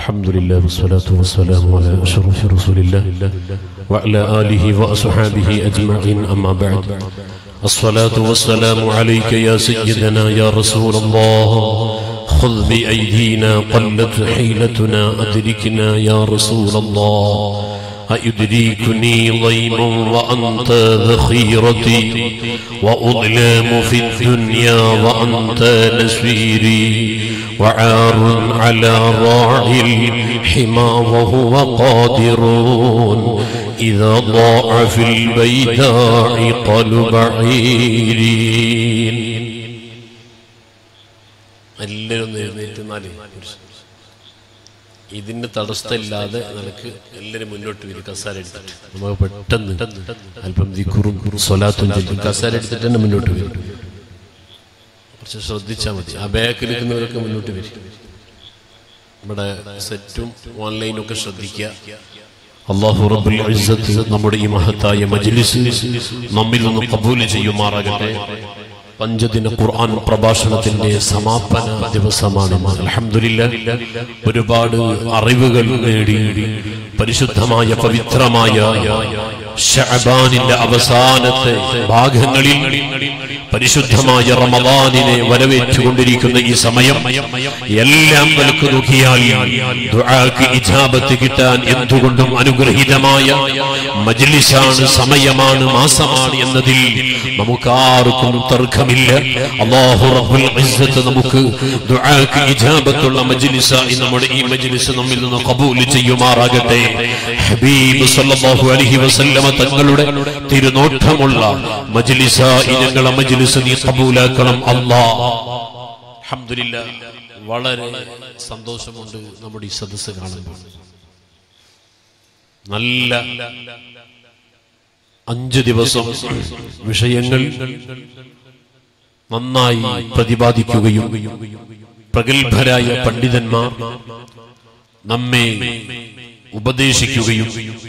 الحمد لله والصلاة والسلام على أشرف رسول الله وعلى آله وأصحابه أجمعين أما بعد الصلاة والسلام عليك يا سيدنا يا رسول الله خذ بأيدينا قلت حيلتنا أدركنا يا رسول الله أيدركني ضيم وأنت ذخيرتي وأظلام في الدنيا وأنت نسيري وعار على راعي الحمى وهو قادر إذا ضاع في البيداء قال بعيرين എല്ലാവരും ഒന്ന് എഴുന്നേറ്റ് നാല് ഇതിന് തടസ്സമില്ലാതെ നിനക്ക് എല്ലാവരും മുന്നോട്ട് വരും കസാര എടുത്തിട്ട് നമുക്ക് പെട്ടെന്ന് അല്പം ദിക്കുറും സ്വലാത്തും ചൊല്ലും കസാര എടുത്തിട്ട് തന്നെ മുന്നോട്ട് വരും കുറച്ച് ശ്രദ്ധിച്ചാൽ മതി ആ ബാക്കിൽ നിൽക്കുന്നവരൊക്കെ മുന്നോട്ട് വരും നമ്മുടെ സെറ്റും ഓൺലൈനും ഒക്കെ ശ്രദ്ധിക്കുക അള്ളാഹു റബ്ബുൽ ഇസ്സത്ത് നമ്മുടെ ഈ മഹത്തായ മജ്ലിസ് നമ്മിൽ നിന്ന് കബൂല് ചെയ്യുമാറാകട്ടെ പഞ്ചദിന ഖുർആൻ പ്രഭാഷണത്തിന്റെ സമാപന ദിവസമാണ് അലഹമില്ല ഒരുപാട് അറിവുകൾ നേടി പരിശുദ്ധമായ പവിത്രമായ ഷഅബാനിന്റെ അവസാനത്തെ ഭാഗങ്ങളിൽ പരിശുദ്ധമായ റമദാനിനെ വരവേറ്റുകൊണ്ടിരിക്കുന്ന ഈ സമയം എല്ലാം നിലക്ക് നോക്കിയാൽ ദുആക്ക് ഇജാബത്ത് കിട്ടാൻ എന്തുകൊണ്ടും അനുഗ്രഹീതമായ മജ്ലിസാണ് സമയമാണ് മാസമാണ് എന്നതിൽ നമുക്കാർക്കും തർക്കമില്ല അല്ലാഹു റബ്ബുൽ ഇസ്സത്ത് നമുക്ക് ദുആക്ക് ഇജാബത്തുള്ള മജ്ലിസായി നമ്മുടെ ഈ മജ്ലിസ് നമ്മിൽ നിന്ന് കബൂൽ ചെയ്യുമാറാകട്ടെ ഹബീബ് സല്ലല്ലാഹു അലൈഹി വസല്ലമ തങ്ങളുടെ തിരുനോട്ടമുള്ള മജ്ലിസായി ഞങ്ങളെ മജ്ലിസ് നീ കബൂലാക്കണം അല്ലാഹ് അൽഹംദുലില്ലാ വളരെ സന്തോഷമുണ്ട് നമ്മുടെ ഈ സദസ്സ് കാണുമ്പോൾ നല്ല അഞ്ച് ദിവസം വിഷയങ്ങൾ നന്നായി പ്രതിപാദിക്കുകയും പ്രഗത്ഭരായ പണ്ഡിതന്മാർ നമ്മെ ഉപദേശിക്കുകയും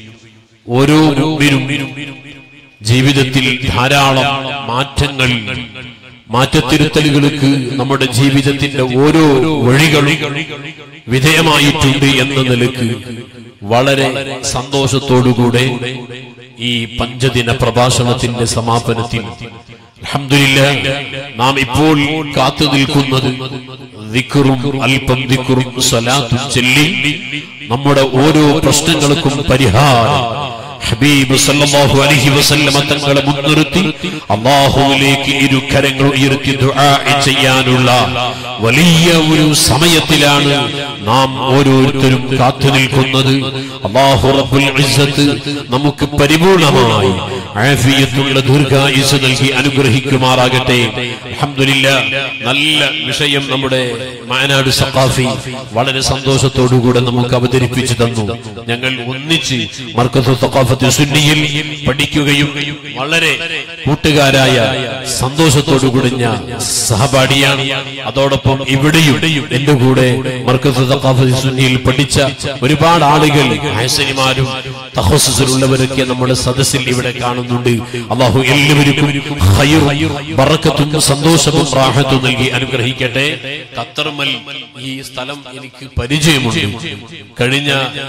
ഓരോ മുമ്പിനും ജീവിതത്തിൽ ധാരാളം മാറ്റങ്ങൾ മാറ്റത്തിരുത്തലുകൾക്ക് നമ്മുടെ ജീവിതത്തിന്റെ ഓരോ വഴികളും വിധേയമായിട്ടുണ്ട് എന്ന നിലക്ക് വളരെ സന്തോഷത്തോടുകൂടെ ഈ പഞ്ചദിന പ്രഭാഷണത്തിന്റെ സമാപനത്തിൽ അൽഹംദുലില്ല നാം ഇപ്പോൾ കാത്തു നിൽക്കുന്നത് ദിക്റും അല്പം ദിക്റും സ്വലാത്തും ചൊല്ലി നമ്മുടെ ഓരോ പ്രശ്നങ്ങൾക്കും പരിഹാരം ഹബീബ് സല്ലല്ലാഹു അലൈഹി വസല്ലമ തങ്ങളെ മുൻനിർത്തി അള്ളാഹുവിലേക്ക് ഇരു കരങ്ങൾ ഉയർത്തി ദുആ ചെയ്യാനുള്ള വലിയ ഒരു സമയത്തിലാണ് നാം ഓരോരുത്തരും കാത്തു നിൽക്കുന്നത് അള്ളാഹു റബ്ബുൽ ഇസ്സത്ത് നമുക്ക് പരിപൂർണമായി ആഫിയത്തുള്ള ദീർഘായുസ് നൽകി അനുഗ്രഹിക്കുമാറാകട്ടെ അൽഹംദുലില്ല നല്ല വിഷയം നമ്മുടെ മാനാട് സഖാഫി വളരെ സന്തോഷത്തോടുകൂടെ നമുക്ക് അവതരിപ്പിച്ചു തന്നു ഞങ്ങൾ ഒന്നിച്ച് മർക്കത്ത് സഖാഫത്ത് സുന്നിയിൽ പഠിക്കുകയും വളരെ കൂട്ടുകാരായ സന്തോഷത്തോടുകൂടി ഞാൻ സഹപാഠിയാണ് അതോടൊപ്പം ഇവിടെയും എന്റെ കൂടെ മർക്കത്ത് സഖാഫത്ത് സുന്നിയിൽ പഠിച്ച ഒരുപാട് ആളുകൾ ഹസനിമാരും തഹസുസിലുള്ളവരൊക്കെ നമ്മുടെ സദസ്സിൽ ഇവിടെ കാണുന്നുണ്ട് അള്ളാഹു എല്ലാവർക്കും ഖൈറും ബറക്കത്തും സന്തോഷവും റാഹത്തും നൽകി അനുഗ്രഹിക്കട്ടെ ഖത്തർമൽ ഈ സ്ഥലം എനിക്ക് പരിചയമുണ്ട് കഴിഞ്ഞ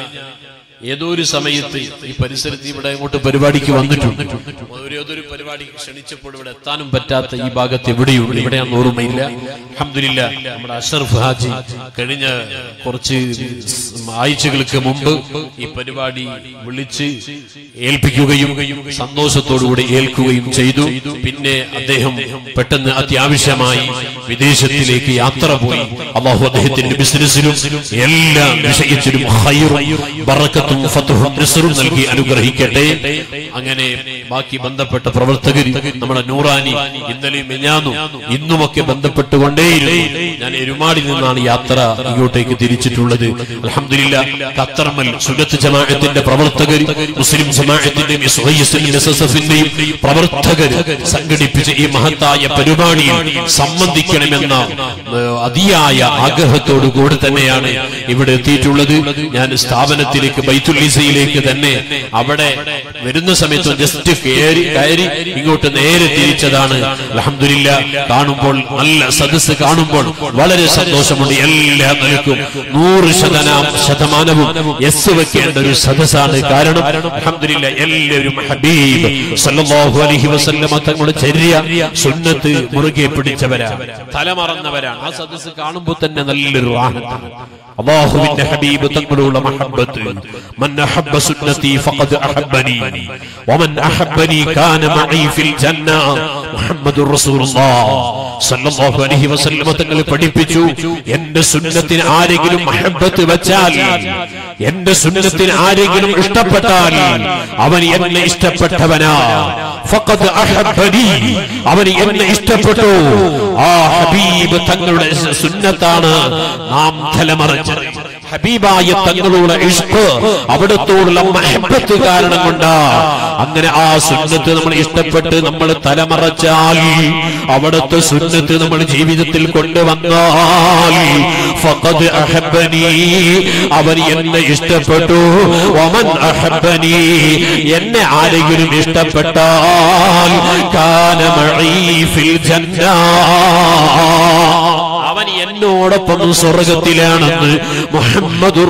ഏതോ ഒരു സമയത്ത് ഈ പരിസരത്ത് ഇവിടെ ഇങ്ങോട്ട് പരിപാടിക്ക് വന്നിട്ടുണ്ട് ഒരു ഏതൊരു പരിപാടി ക്ഷണിച്ചപ്പോൾ ഇവിടെ എത്താനും പറ്റാത്ത ഈ ഭാഗത്ത് എവിടെയുണ്ട് ഇവിടെയാന്ന് ഓർമ്മയില്ല അഹമ്മദില്ല നമ്മുടെ അഷറഫ് ഹാജി കഴിഞ്ഞ കുറച്ച് ആഴ്ചകൾക്ക് മുമ്പ് ഈ പരിപാടി വിളിച്ച് ഏൽപ്പിക്കുകയും സന്തോഷത്തോടുകൂടി ഏൽക്കുകയും ചെയ്തു പിന്നെ അദ്ദേഹം പെട്ടെന്ന് അത്യാവശ്യമായി വിദേശത്തിലേക്ക് യാത്ര പോയി അള്ളാഹു അദ്ദേഹത്തിന്റെ ബിസിനസ്സിലും എല്ലാ വിഷയത്തിലും ഹൈറും ബറക്കത്തും ഫത്തുഹും നസ്റും നൽകി അനുഗ്രഹിക്കട്ടെ അങ്ങനെ ബാക്കി ബന്ധപ്പെട്ട പ്രവർത്തകർ നമ്മുടെ നൂറാനി ഇന്നലെയും മെഞ്ഞാന്നു ഇന്നുമൊക്കെ ബന്ധപ്പെട്ടുകൊണ്ടേയിരുന്നു ഞാൻ എരുമാടിൽ നിന്നാണ് യാത്ര ഇങ്ങോട്ടേക്ക് തിരിച്ചിട്ടുള്ളത് അലഹമില്ല ഖത്തർമൽ സുന്നത്ത് ജമാഅത്തിന്റെ പ്രവർത്തകർ മുസ്ലിം ജമാഅത്തിന്റെയും എസ്എഫിന്റെയും പ്രവർത്തകർ സംഘടിപ്പിച്ച ഈ മഹത്തായ പരിപാടിയിൽ സംബന്ധിക്കണമെന്ന ഏഹ്, അതിയായ ആഗ്രഹത്തോടു കൂടി തന്നെയാണ് ഇവിടെ എത്തിയിട്ടുള്ളത് ഞാൻ സ്ഥാപനത്തിലേക്ക് ബൈത്തുല്ലിസയിലേക്ക് തന്നെ അവിടെ വരുന്ന സമയത്ത് ജസ്റ്റ് കയറി കയറി ഇങ്ങോട്ട് നേരെ തിരിച്ചതാണ് അലഹമില്ല കാണുമ്പോൾ നല്ല സദസ്സ് കാണുമ്പോൾ വളരെ സന്തോഷമുണ്ട് എല്ലാ നിലക്കും നൂറ് ശതമാനം ശതമാനവും എസ് വെക്കേണ്ട ഒരു സദസ്സാണ് കാരണം അലഹമില്ല എല്ലാവരും ഹബീബ് സല്ലല്ലാഹു അലൈഹി വസല്ലമ തങ്ങളുടെ ചര്യ സുന്നത്ത് മുറുകെ പിടിച്ചവരാണ് തലമറന്നവരാണ് ആ സദസ്സ് കാണുമ്പോൾ തന്നെ നല്ലൊരു റാഹത്താണ് അള്ളാഹുവിന്റെ ഹബീബ് തങ്ങളുള്ള മഹബ്ബത്ത് മൻ അഹബ്ബ സുന്നതി ഫഖദ് അഹബ്ബനി വമൻ അഹബ്ബനി കാന മഈ ഫിൽ ജന്ന മുഹമ്മദുർ റസൂലുള്ളാഹ് സല്ലല്ലാഹു അലൈഹി വസല്ലമ തങ്ങൾ പഠിപ്പിച്ചു എന്റെ സുന്നത്തിന് ആരെങ്കിലും മഹബ്ബത്ത് വെച്ചാൽ എന്റെ സുന്നത്തിന് ആരെങ്കിലും ഇഷ്ടപ്പെട്ടാൽ അവൻ എന്നെ ഇഷ്ടപ്പെട്ടവനാ ഫഖദ് അഹബ്ബനി അവൻ എന്നെ ഇഷ്ടപ്പെട്ടു ആ ഹബീബ് തങ്ങളുടെ സുന്നത്താണ് നാം തലമറിച്ചത് ഹബീബായ തങ്ങളുടെ ഇഷ്ക് അവിടത്തോടുള്ള മഹബത്ത് കാരണം കൊണ്ടാ അങ്ങനെ ആ സുന്നത്ത് നമ്മൾ ഇഷ്ടപ്പെട്ട് നമ്മൾ തലമറച്ചാൽ അവിടുത്തെ സുന്നത്ത് നമ്മൾ ജീവിതത്തിൽ കൊണ്ടുവന്നാൽ ഫഖദ് അഹബ്ബനി അവൻ എന്നെ ഇഷ്ടപ്പെട്ടു ഒമൻ അഹബ്ബനി എന്നെ ആരെങ്കിലും ഇഷ്ടപ്പെട്ടാൽ കാന മഈ ഫിൽ ജന്ന അവൻ എന്നോടൊപ്പം സ്വർഗത്തിലാണെന്ന് മുഹമ്മദുർ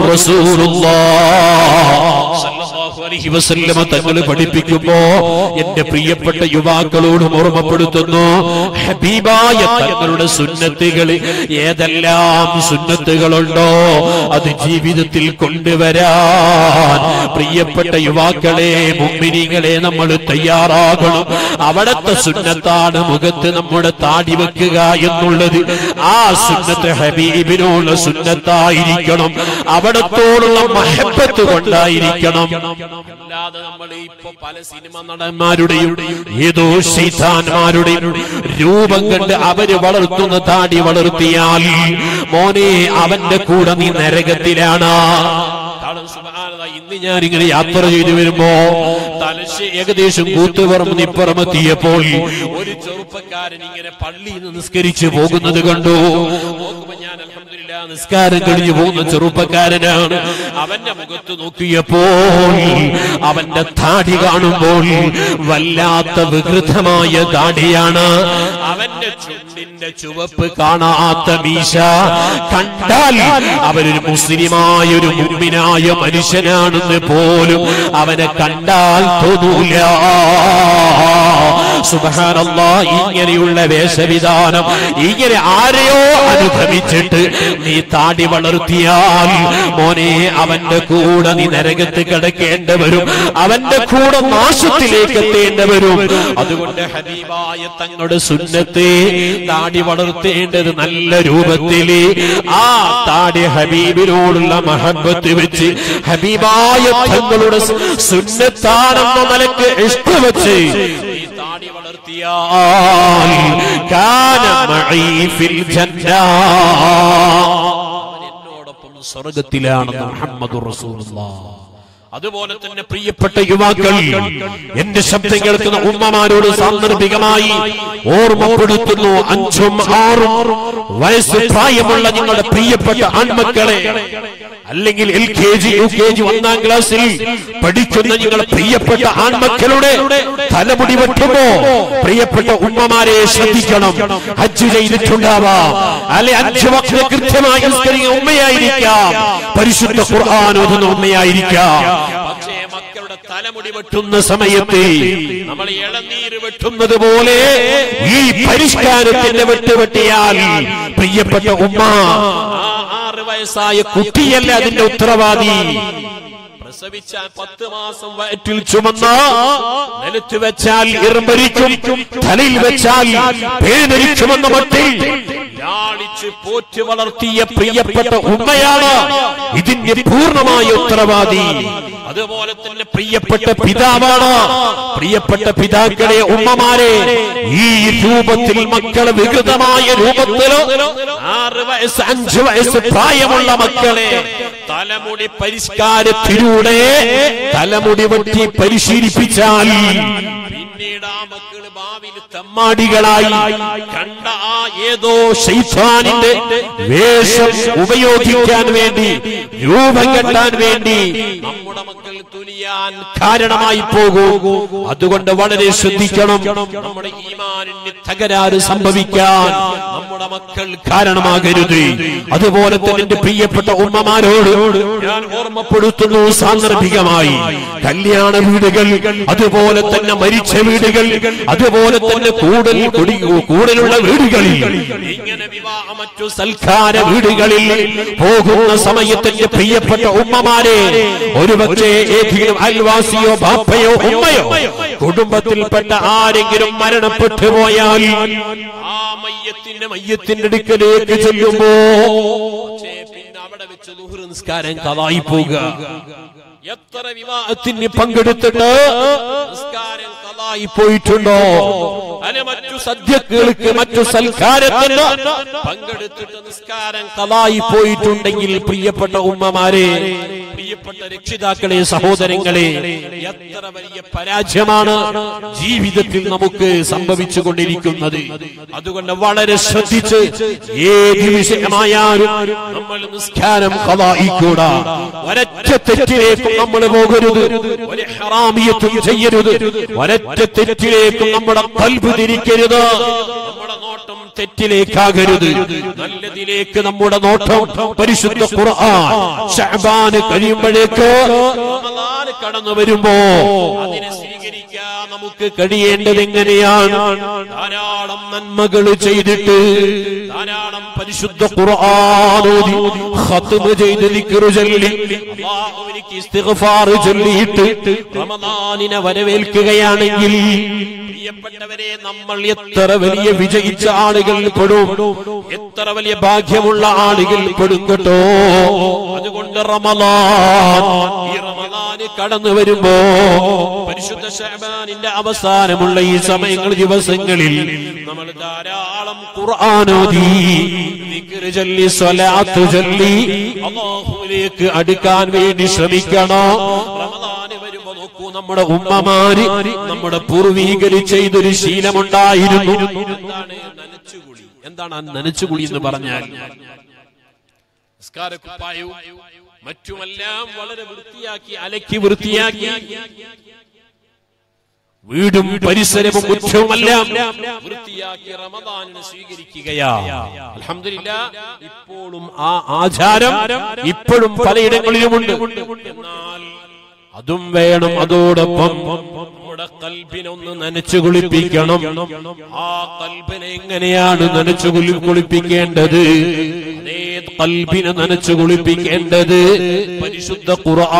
റസൂലുള്ളാഹി തങ്ങൾ പഠിപ്പിക്കുമ്പോ എന്റെ പ്രിയപ്പെട്ട യുവാക്കളോടും ഓർമ്മപ്പെടുത്തുന്നു ഹബീബായ തങ്ങളുടെ സുന്നത്തുകൾ ഏതെല്ലാം സുന്നത്തുകളുണ്ടോ അത് ജീവിതത്തിൽ കൊണ്ടുവരാൻ പ്രിയപ്പെട്ട യുവാക്കളെ മുമ്പിനികളെ നമ്മൾ തയ്യാറാകണം അവിടത്തെ സുന്നത്താണ് മുഖത്ത് നമ്മുടെ താടി വെക്കുക എന്നുള്ളത് ആ സുന്നത്ത് ഹബീബിനുള്ള സുന്നത്തായിരിക്കണം അവിടത്തോടുള്ള മഹബത്ത് കൊണ്ടായിരിക്കണം അല്ലാതെ നമ്മൾ ഇപ്പൊ പല സിനിമ നടന്മാരുടെയും ഏതോ ശൈതാന്മാരുടെയും രൂപം കണ്ട് അവര് വളർത്തുന്ന താടി വളർത്തിയാൽ മോനെ അവന്റെ കൂടെ നീ നരകത്തിലാണ് കാരണം സുബ്ഹാനല്ലാഹ് ഇന്ന് ഞാൻ ഇങ്ങനെ യാത്ര ചെയ്തു വരുമ്പോ തലശ്ശേരി ഏകദേശം കൂത്തുപറമ്പ് നിപ്പുറമെത്തിയപ്പോൾ ഒരു ചെറുപ്പക്കാരൻ ഇങ്ങനെ പള്ളിയിൽ നിന്ന് നിസ്കരിച്ചു പോകുന്നത് കണ്ടു നോക്കുമ്പോ ഞാൻ അൽഹംദുലില്ലാ നിസ്കാരം കഴിഞ്ഞു പോകുന്ന ചെറുപ്പക്കാരനാണ് അവന്റെ മുഖത്ത് നോക്കിയപ്പോൾ അവന്റെ താടി കാണുമ്പോൾ വല്ലാത്ത വികൃതമായ താടിയാണ് അവന്റെ ചുണ്ടിന്റെ ചുവപ്പ് കാണാത്ത മീശ കണ്ടാൽ അവനൊരു മുസ്ലിമായ ഒരു മുമ്പിനായ മനുഷ്യനാണെന്ന് പോലും അവനെ കണ്ടാൽ തോന്നൂല സുബഹാനല്ല ഇങ്ങനെയുള്ള വേഷവിധാനം ഇങ്ങനെ ആരെയോ അനുഭവിച്ചിട്ട് നീ താടി വളർത്തിയാൽ മോനെ അവന്റെ കൂടെ നീ നരകത്ത് കിടക്കേണ്ടി വരും അവന്റെ കൂടെ നാശത്തിലേക്ക് എത്തേണ്ടി വരും അതുകൊണ്ട് ഹബീബായ തങ്ങളുടെ സുന്നത്തെ താടി വളർത്തേണ്ടത് നല്ല രൂപത്തില് ആ താടി ഹബീബിനോടുള്ള മഹബത്ത് വെച്ച് ഹബീബായ തങ്ങളുടെ സുന്നത്താണെന്ന നിലക്ക് ഇഷ്ടവെച്ച് ഈ താടി വളർത്തിയാൽ കാന മഈ ഫിൽ ജന്ന അവൻ എന്നോടൊപ്പം സ്വർഗത്തിലാണെന്ന് മുഹമ്മദ് റസൂലുള്ളാഹ് അതുപോലെ തന്നെ പ്രിയപ്പെട്ട യുവാക്കൾ എന്റെ ശബ്ദം കേൾക്കുന്ന ഉമ്മമാരോട് സാന്ദർഭികമായി ഓർമ്മപ്പെടുത്തുന്നു അഞ്ചും ആറും വയസ്സ് പ്രായമുള്ള നിങ്ങളുടെ പ്രിയപ്പെട്ട ആൺമക്കളെ അല്ലെങ്കിൽ L K G U K G ഒന്നാം ക്ലാസ്സിൽ പഠിക്കുന്ന നിങ്ങളുടെ പ്രിയപ്പെട്ട ആൺമക്കളുടെ തലമുടി വെട്ടുമ്പോ പ്രിയപ്പെട്ട ഉമ്മമാരെ ശ്രദ്ധിക്കണം ഹജ്ജ് ചെയ്തിട്ടുണ്ടാവാം അല്ലെ അഞ്ചു മക്കളെ കൃത്യമായി നിസ്കരിക്കുന്ന ഉമ്മയായിരിക്കാം പരിശുദ്ധ ഖുർആൻ ഓതുന്ന ഉമ്മയായിരിക്കാം പക്ഷേ മക്കളുടെ തലമുടി വെട്ടുന്ന സമയത്ത് നമ്മൾ ഇളനീര് വെട്ടുന്നത് പോലെ ഈ പരിഷ്കാരത്തിന്റെ വെട്ട് വെട്ടിയാൽ പ്രിയപ്പെട്ട ഉമ്മ ആ ആറ് വയസ്സായ കുട്ടിയല്ല അതിന്റെ ഉത്തരവാദി പ്രസവിച്ചാൽ പത്ത് മാസം വയറ്റിൽ ചുമന്ന നിലത്ത് വെച്ചാൽ ഇറമ്പരിക്കും തലയിൽ വെച്ചാൽ പേനരിക്കുമെന്ന മട്ടിൽ ലാളിച്ച് പോറ്റ് വളർത്തിയ പ്രിയപ്പെട്ട ഉമ്മയാണ് ഇതിന്റെ പൂർണ്ണമായ ഉത്തരവാദി അതുപോലെ തന്നെ പ്രിയപ്പെട്ട പിതാവാണ് പ്രിയപ്പെട്ട പിതാക്കളെ ഉമ്മമാരെ ഈ രൂപത്തിൽ മക്കളെ വികൃതമായ രൂപത്തിലോ ആറ് വയസ്സ് അഞ്ച് വയസ്സ് പ്രായമുള്ള മക്കളെ തലമുടി പരിഷ്കാരത്തിലൂടെ തലമുടി വെട്ടി പരിശീലിപ്പിച്ചാൽ പിന്നെ പിന്നീട് ആ മക്കള് ഭാവിയിൽ തെമ്മാടികളായി കണ്ട ആ ഏതോ ശൈത്താനിന്റെ വേഷം ഉപയോഗിക്കാൻ വേണ്ടി രൂപം കെട്ടാൻ വേണ്ടി നമ്മുടെ മക്കൾ തുനിയാൻ കാരണമായി പോകൂ അതുകൊണ്ട് വളരെ ശ്രദ്ധിക്കണം നമ്മുടെ ഈമാനിന് തകരാറ് സംഭവിക്കാൻ നമ്മുടെ മക്കൾ കാരണമാകരുത് അതുപോലെ തന്നെ എന്റെ പ്രിയപ്പെട്ട ഉമ്മമാരോട് ഞാൻ ഓർമ്മപ്പെടുത്തുന്നു സാന്ദർഭികമായി കല്യാണ വീടുകൾ അതുപോലെ തന്നെ മരിച്ച വീടുകൾ അതുപോലെ തന്നെ കൂടുതൽ കുടി കൂടുതലുള്ള വീടുകളിൽ ഇങ്ങനെ വിവാഹ മറ്റു സൽക്കാര വീടുകളിൽ പോകുന്ന സമയത്ത് എന്റെ പ്രിയപ്പെട്ട ഉമ്മമാരെ ഒരുപക്ഷെ ഏതെങ്കിലും അയൽവാസിയോ ബാപ്പയോ ഉമ്മയോ കുടുംബത്തിൽപ്പെട്ട ആരെങ്കിലും മരണപ്പെട്ടു പോയാൽ ആ മയ്യത്തിന്റെ മയ്യത്തിന്റെ അടുക്കലേക്ക് ചെല്ലുമ്പോ പക്ഷേ പിന്നെ അവിടെ വെച്ച് ലുഹ്ർ നിസ്കാരം കഥായി പോകുക എത്ര വിവാഹത്തിന് പങ്കെടുത്തിട്ട് നിസ്കാരം കഥായി പോയിട്ടുണ്ടോ അല്ലെ മറ്റു സദ്യകൾക്ക് മറ്റു സൽക്കാരത്തിന് പങ്കെടുത്തിട്ട് നിസ്കാരം കഥായി പോയിട്ടുണ്ടെങ്കിൽ പ്രിയപ്പെട്ട ഉമ്മമാരെ പ്രിയപ്പെട്ട രക്ഷിതാക്കളെ സഹോദരങ്ങളെ എത്ര വലിയ പരാജയമാണ് ജീവിതത്തിൽ നമുക്ക് സംഭവിച്ചു കൊണ്ടിരിക്കുന്നത് അതുകൊണ്ട് വളരെ ശ്രദ്ധിച്ച് ഏത് വിഷയമായാലും നമ്മൾ നിസ്കാരം കഥായിക്കൂടാ ഒരൊറ്റ തെറ്റിലേക്കും നമ്മൾ പോകരുത് ഒരു ഹറാമിയത്തും ചെയ്യരുത് ഒരൊറ്റ തെറ്റിലേക്കും നമ്മുടെ കൽബ് തിരിക്കരുത് നമ്മുടെ നോട്ടം തെറ്റിലേക്കാകരുത് നല്ലതിലേക്ക് നമ്മുടെ നോട്ടം പരിശുദ്ധ ഖുർആൻ ഷഅബാന് കഴിയുമ്പോഴേക്ക് റമദാൻ കടന്നു വരുമ്പോ അതിനെ സ്വീകരിക്കാൻ നമുക്ക് കഴിയേണ്ടത് എങ്ങനെയാണ് ധാരാളം നന്മകൾ ചെയ്തിട്ട് ധാരാളം പരിശുദ്ധ ഖുർആാനോദി ഖത്മ ചെയ്ത് ദിക്റ് ചൊല്ലി അല്ലാഹുവിനിക്ക് ഇസ്തിഗ്ഫാർ ചൊല്ലിയിട്ട് റമദാനിനെ വരവേൽക്കുകയാണെങ്കിൽ പ്രിയപ്പെട്ടവരെ നമ്മൾ എത്ര വലിയ വിജയിച്ച ആളുകൾ പെടും എത്ര വലിയ ഭാഗ്യമുള്ള ആളുകൾ പെടും കേട്ടോ അതുകൊണ്ട് റമദാൻ ഈ റമദാന് കടന്നു വരുമ്പോ പരിശുദ്ധ ഷഹബാനിന്റെ അവസാനമുള്ള ഈ സമയങ്ങൾ ദിവസങ്ങളിൽ നമ്മൾ ധാരാളം ഖുർആാനോദി ദിക്റ് ചൊല്ലി സ്വലാത്ത് ചൊല്ലി അല്ലാഹുവിലേക്ക് അടുക്കാൻ വേണ്ടി ശ്രമിക്കണം റമദാന് വരുമ്പോ നോക്കൂ നമ്മുടെ ഉമ്മമാര് നമ്മുടെ പൂർവീകര് ചെയ്തൊരു ശീലമുണ്ടായിരുന്നു എന്താണ് നനച്ചുകുളി എന്താണ് ആ നനച്ചുകുളി എന്ന് പറഞ്ഞാൽ നിസ്കാരക്കുപ്പായവും മറ്റുമെല്ലാം വളരെ വൃത്തിയാക്കി അലക്കി വൃത്തിയാക്കി വീടും പരിസരവും മുറ്റവുമെല്ലാം വൃത്തിയാക്കി റമദാനിനെ സ്വീകരിക്കുകയാ അൽഹംദുലില്ലാ ഇപ്പോഴും ആ ആചാരം ഇപ്പോഴും പലയിടങ്ങളിലുമുണ്ട് എന്നാൽ അതും വേണം അതോടൊപ്പം നമ്മുടെ കൽബിനൊന്ന് നനച്ചു കുളിപ്പിക്കണം ആ കൽബിനെ എങ്ങനെയാണ് നനച്ചു കുളി കുളിപ്പിക്കേണ്ടത് അതേ കൽബിനെ നനച്ചു കുളിപ്പിക്കേണ്ടത് പരിശുദ്ധ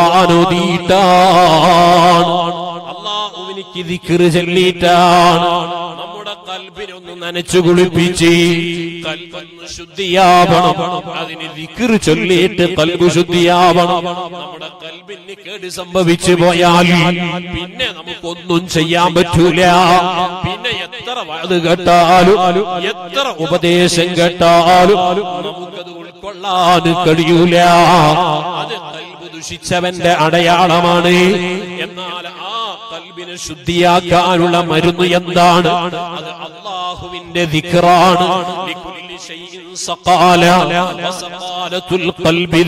ഖുർആാനോദീട്ടാണ് അള്ളാഹുവിനിക്ക് ദിക്റ് ചൊല്ലിയിട്ടാണ് നമ്മുടെ കൽബിനൊന്ന് നനച്ചു കുളിപ്പിച്ച് കൽബൊന്ന് ശുദ്ധിയാവണം അതിന് ദിക്റ് ചൊല്ലിയിട്ട് കൽബ് ശുദ്ധിയാവണം നമ്മുടെ കൽബിന് കേട് സംഭവിച്ചു പോയാൽ പിന്നെ നമുക്കൊന്നും ചെയ്യാൻ പറ്റൂല പിന്നെ എത്ര വാത് കേട്ടാലും എത്ര ഉപദേശം കേട്ടാലും നമുക്കത് ഉൾക്കൊള്ളാൻ കഴിയൂല അത് കൽബ് ദുഷിച്ചവന്റെ അടയാളമാണ് എന്നാൽ ആ കൽബിനെ ശുദ്ധിയാക്കാനുള്ള മരുന്ന് എന്താണ് അത് അള്ളാഹുവിന്റെ ദിക്റാണ് ലികുല്ലി ശൈഇൻ സഖാല വസഖാലത്തുൽ ഖൽബി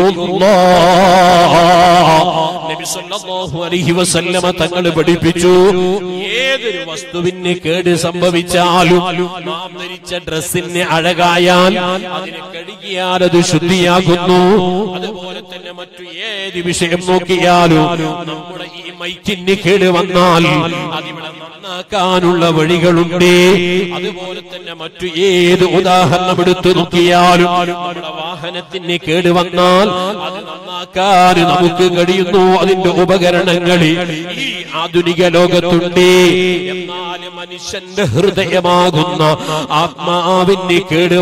ദിക്റുല്ലാഹ് നബി സല്ലല്ലാഹു അലൈഹി വസല്ലമ തങ്ങൾ പഠിപ്പിച്ചു ഏതൊരു വസ്തുവിന് കേട് സംഭവിച്ചാലും നാം ധരിച്ച ഡ്രസ്സിന് അഴകായാൽ അതിനെ കഴുകിയാൽ അത് ശുദ്ധിയാകുന്നു അതുപോലെ തന്നെ മറ്റു ഏത് വിഷയം നോക്കിയാലും നമ്മുടെ ഈ മൈക്കിന് കേട് വന്നാൽ അതിവിടെ നന്നാക്കാനുള്ള വഴികളുണ്ട് അതുപോലെ തന്നെ മറ്റു ഏത് ഉദാഹരണം എടുത്തു നോക്കിയാലും നമ്മുടെ വാഹനത്തിന് കേട് വന്നാൽ അത് നന്നാക്കാൻ നമുക്ക് കഴിയുന്നു അതിന്റെ ഉപകരണങ്ങളിൽ ഈ ആധുനിക ലോകത്തുണ്ട് എന്നാൽ മനുഷ്യന്റെ ഹൃദയമാകുന്ന ആത്മാവിന് കേട്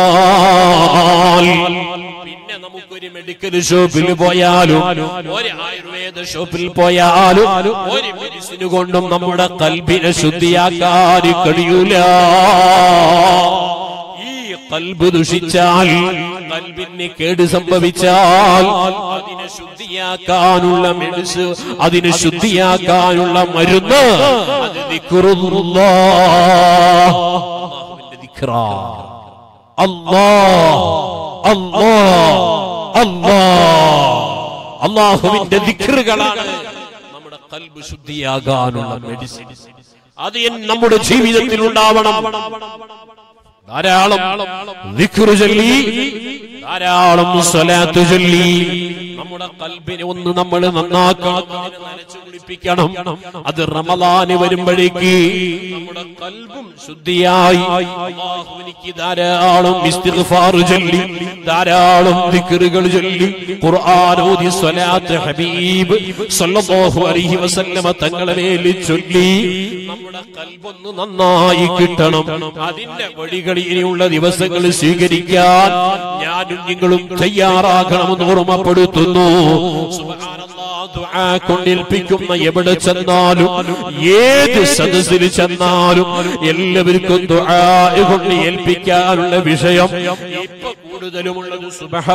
വന്നാൽ പിന്നെ നമുക്കൊരു മെഡിക്കൽ ഷോപ്പിൽ പോയാലും ഒരു ആയുർവേദ ഷോപ്പിൽ പോയാലും ഒരു മെഡിസിന് കൊണ്ടും നമ്മുടെ കൽബിനെ ശുദ്ധിയാക്കാൻ കഴിയൂല ഈ കൽബ് ദുഷിച്ചാൽ കൽബിന് കേട് സംഭവിച്ചാൽ അതിനെ ശുദ്ധിയാക്കാനുള്ള മെഡിസ് അതിനെ ശുദ്ധിയാക്കാനുള്ള മരുന്ന് അത് ദിക്റുല്ലാ. അല്ലാഹുവിന്റെ ദിക്റാ. അല്ലാ അല്ലാ അല്ലാ അള്ളാഹുവിന്റെ ദിക്റുകളാണ് നമ്മുടെ കൽബ് ശുദ്ധിയാകാനുള്ള മെഡിസിൻ അത് എൻ- നമ്മുടെ ജീവിതത്തിൽ ഉണ്ടാവണം ധാരാളം ദിക്റ് ചൊല്ലി ധാരാളം സ്വലാത്ത് ചൊല്ലി നമ്മുടെ കൽബിനെ ഒന്ന് നമ്മൾ നന്നാക്കണം അതിനെ നനച്ചു കുളിപ്പിക്കണം അത് റമദാന് വരുമ്പോഴേക്ക് നമ്മുടെ കൽബും ശുദ്ധിയായി അല്ലാഹുവിനിക്ക് ധാരാളം ഇസ്തിഗ്ഫാർ ചൊല്ലി ധാരാളം ദിക്റുകൾ ചൊല്ലി ഖുർആൻ ഓതി സ്വലാത്ത് ഹബീബ് സല്ലല്ലാഹു അലൈഹി വസല്ലമ തങ്ങളെ മേൽ ചൊല്ലി നമ്മുടെ കൽബൊന്ന് നന്നായി കിട്ടണം അതിന്റെ വഴികൾ ഇനിയുള്ള ദിവസങ്ങൾ സ്വീകരിക്കാൻ ഞാനും നിങ്ങളും തയ്യാറാകണമെന്ന് ഓർമ്മപ്പെടുത്തുന്നു സുബ്ഹാനല്ലാഹ് ദുആ കൊണ്ടേൽപ്പിക്കുന്ന എവിടെ ചെന്നാലും ഏത് സദസ്സിൽ ചെന്നാലും എല്ലാവർക്കും ദുആ കൊണ്ട് ഏൽപ്പിക്കാനുള്ള വിഷയം ഇപ്പൊ കൂടുതലുമുള്ളത്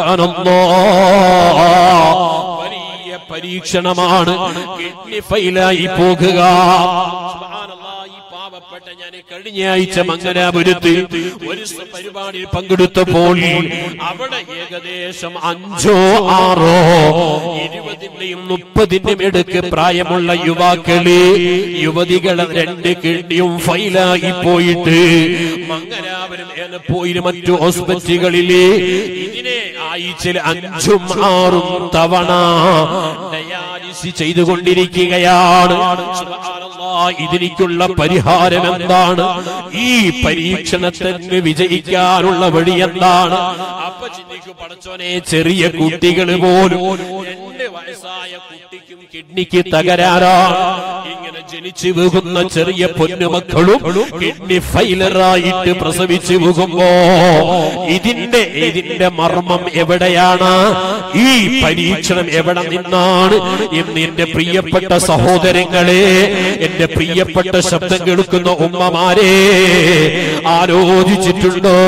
സുബ്ഹാനല്ലാഹ് വലിയ പരീക്ഷണമാണ് കിഡ്നി ഫെയിലായി പോകുക സുബ്ഹാനല്ലാഹ്, ഈ പാവപ്പെട്ട ഞാൻ കഴിഞ്ഞ ആഴ്ച മംഗലാപുരത്ത് ഒരു സ- പരിപാടിയിൽ പങ്കെടുത്തപ്പോൾ അവിടെ ഏകദേശം അഞ്ചോ ആറോ ഇരുപതിന്റെയും മുപ്പതിന്റെയും ഇടയ്ക്ക് പ്രായമുള്ള യുവാക്കള് യുവതികളെ രണ്ട് കിഡ്നിയും ഫൈലായി പോയിട്ട് മംഗലാപുരം ഏനപ്പോയിലും മറ്റു ഹോസ്പിറ്റലുകളില് ഇതിനെ ആഴ്ചയിൽ അഞ്ചും ആറും തവണ ഡയാലിസിസ് ചെയ്തുകൊണ്ടിരിക്കുകയാണ് സുബ്ഹാനല്ലാഹ്, ഇതിലേക്കുള്ള പരിഹാരം എന്താണ് ഈ പരീക്ഷണത്തിന് വിജയിക്കാനുള്ള വഴി എന്താണ് അപ്പൊ ചിന്തിക്കു പടച്ചോനെ ചെറിയ കുട്ടികൾ പോലും രണ്ട് വയസ്സായ കുട്ടിക്കും കിഡ്നിക്ക് തകരാറാണ് ഇങ്ങനെ ജനിച്ചു വീകുന്ന ചെറിയ പൊന്നുമക്കളും കിഡ്നി ഫൈലറായിട്ട് പ്രസവിച്ചു വീകുമ്പോ ഇതിന്റെ ഇതിന്റെ മർമ്മം എവിടെയാണ് ഈ പരീക്ഷണം എവിടെ നിന്നാണ് എന്ന് എന്റെ പ്രിയപ്പെട്ട സഹോദരങ്ങളെ എന്റെ പ്രിയപ്പെട്ട ശബ്ദം കേൾക്കുന്ന ഉമ്മമാരെ ആലോചിച്ചിട്ടുണ്ടോ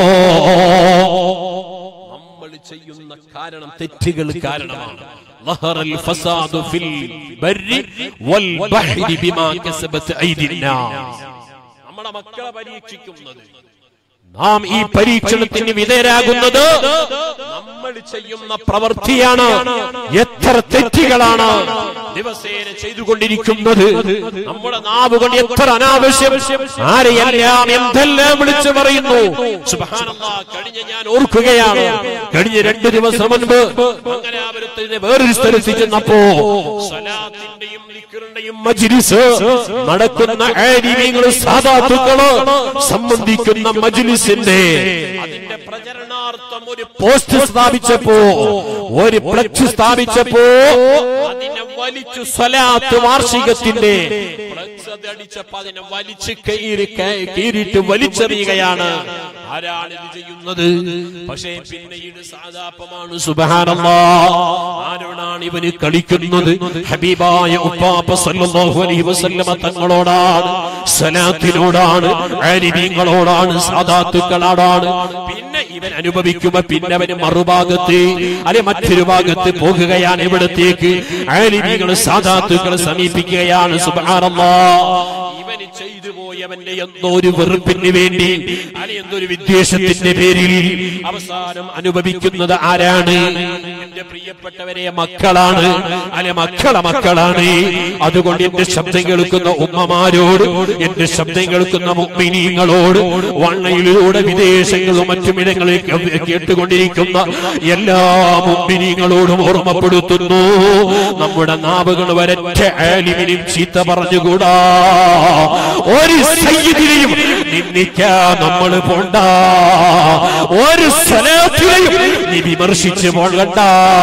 നമ്മൾ ചെയ്യുന്ന കാരണം തെറ്റുകൾ കാരണമാണ് ظهر الفساد في البر والبحر بما كسبت أيدي الناس നമ്മുടെ മക്കളെ പരീക്ഷിക്കുന്നത് നാം ഈ പരീക്ഷണത്തിന് വിധേയരാകുന്നത് നമ്മൾ ചെയ്യുന്ന പ്രവൃത്തിയാണ് എത്ര തെറ്റുകളാണ് ദിവസേന ചെയ്തുകൊണ്ടിരിക്കുന്നത് നമ്മുടെ നാവ് കൊണ്ട് എത്ര അനാവശ്യം ആരെയെല്ലാം എന്തെല്ലാം വിളിച്ചു പറയുന്നു സുബ്ഹാനല്ലാഹ്, കഴിഞ്ഞ ഞാൻ ഓർക്കുകയാണ് കഴിഞ്ഞ രണ്ട് ദിവസം മുൻപ് മംഗലാപുരത്തിന് വേറൊരു സ്ഥലത്ത് ചെന്നപ്പോ സ്വലാത്തിന്റെയും ദിക്റിന്റെയും മജ്ലിസ് നടക്കുന്ന ആലിമീങ്ങളും സാദാത്തുക്കള് സംബന്ധിക്കുന്ന മജ്ലിസിന്റെ അതിന്റെ പ്രചരണാർത്ഥം ഒരു പോസ്റ്റ് സ്ഥാപിച്ചപ്പോ ഒരു ഫ്ലക്സ് സ്ഥാപിച്ചപ്പോ അതിനെ വലിച്ചു സ്വലാത്ത് വാർഷികത്തിന്റെ ഫ്ലക്സ് അത് അടിച്ചപ്പോ അതിനെ വലിച്ച് കീറി കീറിയിട്ട് വലിച്ചെറിയുകയാണ് ആരാണ് ഇത് ചെയ്യുന്നത് പക്ഷേ പിന്നീട് സാധാപമാണ് സുബഹാനല്ലാ ആരോടാണ് ഇവന് കളിക്കുന്നത് ഹബീബായ ഉപ്പാപ്പ സല്ലല്ലാഹു അലൈഹി വസല്ലമ തങ്ങളോടാണ് സലാത്തിനോടാണ് ആലിമീങ്ങളോടാണ് സാദാത്തുക്കളോടാണ് പിന്നെ ഇവൻ അനുഭവിക്കുമ്പോ പിന്നെ അവന് മറുഭാഗത്ത് അല്ലെ മറ്റൊരു ഭാഗത്ത് പോകുകയാണ് ഇവിടത്തേക്ക് ആലിമീങ്ങൾ സാദാത്തുക്കളെ സമീപിക്കുകയാണ് സുബഹാനല്ലാ ഇവന് ചെയ്തു പോയവന്റെ എന്തോ ഒരു വെറുപ്പിന് വേണ്ടി അല്ലെ എന്തോ ഒരു വിദ്വേഷത്തിന്റെ പേരിൽ അവസാനം അനുഭവിക്കുന്നത് ആരാണ് എന്റെ പ്രിയപ്പെട്ടവരെ മക്കളാണ് അല്ലെ മക്കളെ മക്കളാണ് അതുകൊണ്ട് എന്റെ ശബ്ദം കേൾക്കുന്ന ഉമ്മമാരോട് എന്റെ ശബ്ദം കേൾക്കുന്ന മുഗ്മിനീങ്ങളോട് വണ്ണയിലൂടെ വിദേശങ്ങളും മറ്റുമിടങ്ങളിൽ കേ- കേട്ടുകൊണ്ടിരിക്കുന്ന എല്ലാ മുഗ്മിനീങ്ങളോടും ഓർമ്മപ്പെടുത്തുന്നു നമ്മുടെ നാവുകൾ വരറ്റ ആലിമിനും ചീത്ത പറഞ്ഞുകൂടാ ഒരു സയ്യിദിനെയും നിന്ദിക്കാൻ നമ്മൾ പോണ്ട ഒരു സ്വലാത്തിനെയും നീ വിമർശിച്ച് പോകണ്ട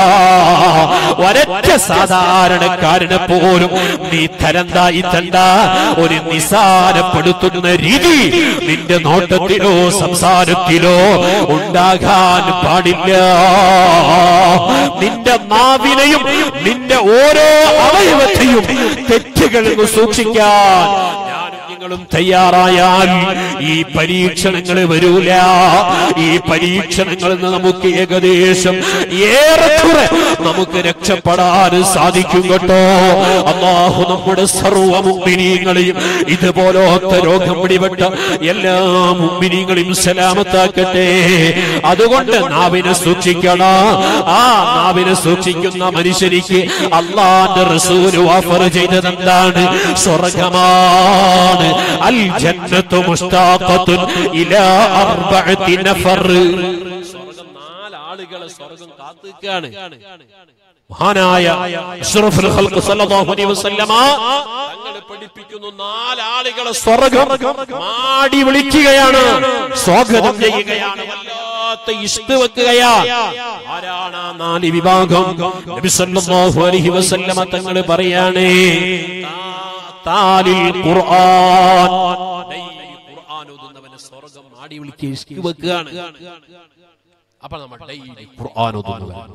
ഒരൊറ്റ സാധാരണക്കാരനെ പോലും നീ തരന്തായി തണ്ട ഒരു നിസാരപ്പെടുത്തുന്ന രീതി നിന്റെ നോട്ടത്തിലോ സംസാരത്തിലോ ഉണ്ടാകാൻ പാടില്ല നിന്റെ നാവിനെയും നിന്റെ ഓരോ അവയവത്തെയും തെറ്റുകളിൽ നിന്ന് സൂക്ഷിക്കാൻ ഞാനും നിങ്ങളും തയ്യാറായാൽ ഈ പരീക്ഷണങ്ങൾ വരൂല ഈ പരീക്ഷണങ്ങളിൽ നിന്ന് നമുക്ക് ഏകദേശം ഏറെക്കുറെ നമുക്ക് രക്ഷപ്പെടാൻ സാധിക്കും കേട്ടോ അള്ളാഹു നമ്മുടെ സർവ്വ മുമ്പിനീങ്ങളെയും ഇതുപോലത്തെ രോഗം പിടിപെട്ട എല്ലാ മുമ്പിനീങ്ങളെയും സലാമത്താക്കട്ടെ അതുകൊണ്ട് നാവിനെ സൂക്ഷിക്കണം ആ നാവിനെ സൂക്ഷിക്കുന്ന മനുഷ്യനിക്ക് അള്ളാന്റെ റസൂല് ഓഫർ ചെയ്തത് എന്താണ് സ്വർഗമാണ് അൽ ജന്നത്തു മുസ്താഖത്തുൻ ഇലാ അർബഅത്തി നഫർ സ്വർഗം നാലാളുകളെ സ്വർഗം കാത്തുക്കാണ് മഹാനായ അഷ്റഫുൽ ഖൽഖ് സല്ലല്ലാഹു അലൈഹി വസല്ലമ തങ്ങൾ പഠിപ്പിക്കുന്നു നാലാളുകളെ സ്വർഗം മാടി വിളിക്കുകയാണ് സ്വാഗതം ചെയ്യുകയാണ് വല്ലാത്ത ഇഷ്ട് വെക്കുകയാ ആരാണ് ആ നാല് വിഭാഗം നബി സല്ലല്ലാഹു അലൈഹി വസല്ലമ തങ്ങൾ പറയാണ് താലിൽ ഖുർആൻ ഡെയിലി ഖുർആൻ ഓതുന്നവനെ സ്വർഗം മാടി വിളിക്കുക ഇഷ്ട് വെക്കുകയാണ് അപ്പൊ നമ്മൾ ഡെയിലി ഖുർആൻ ഓതുന്നവൻ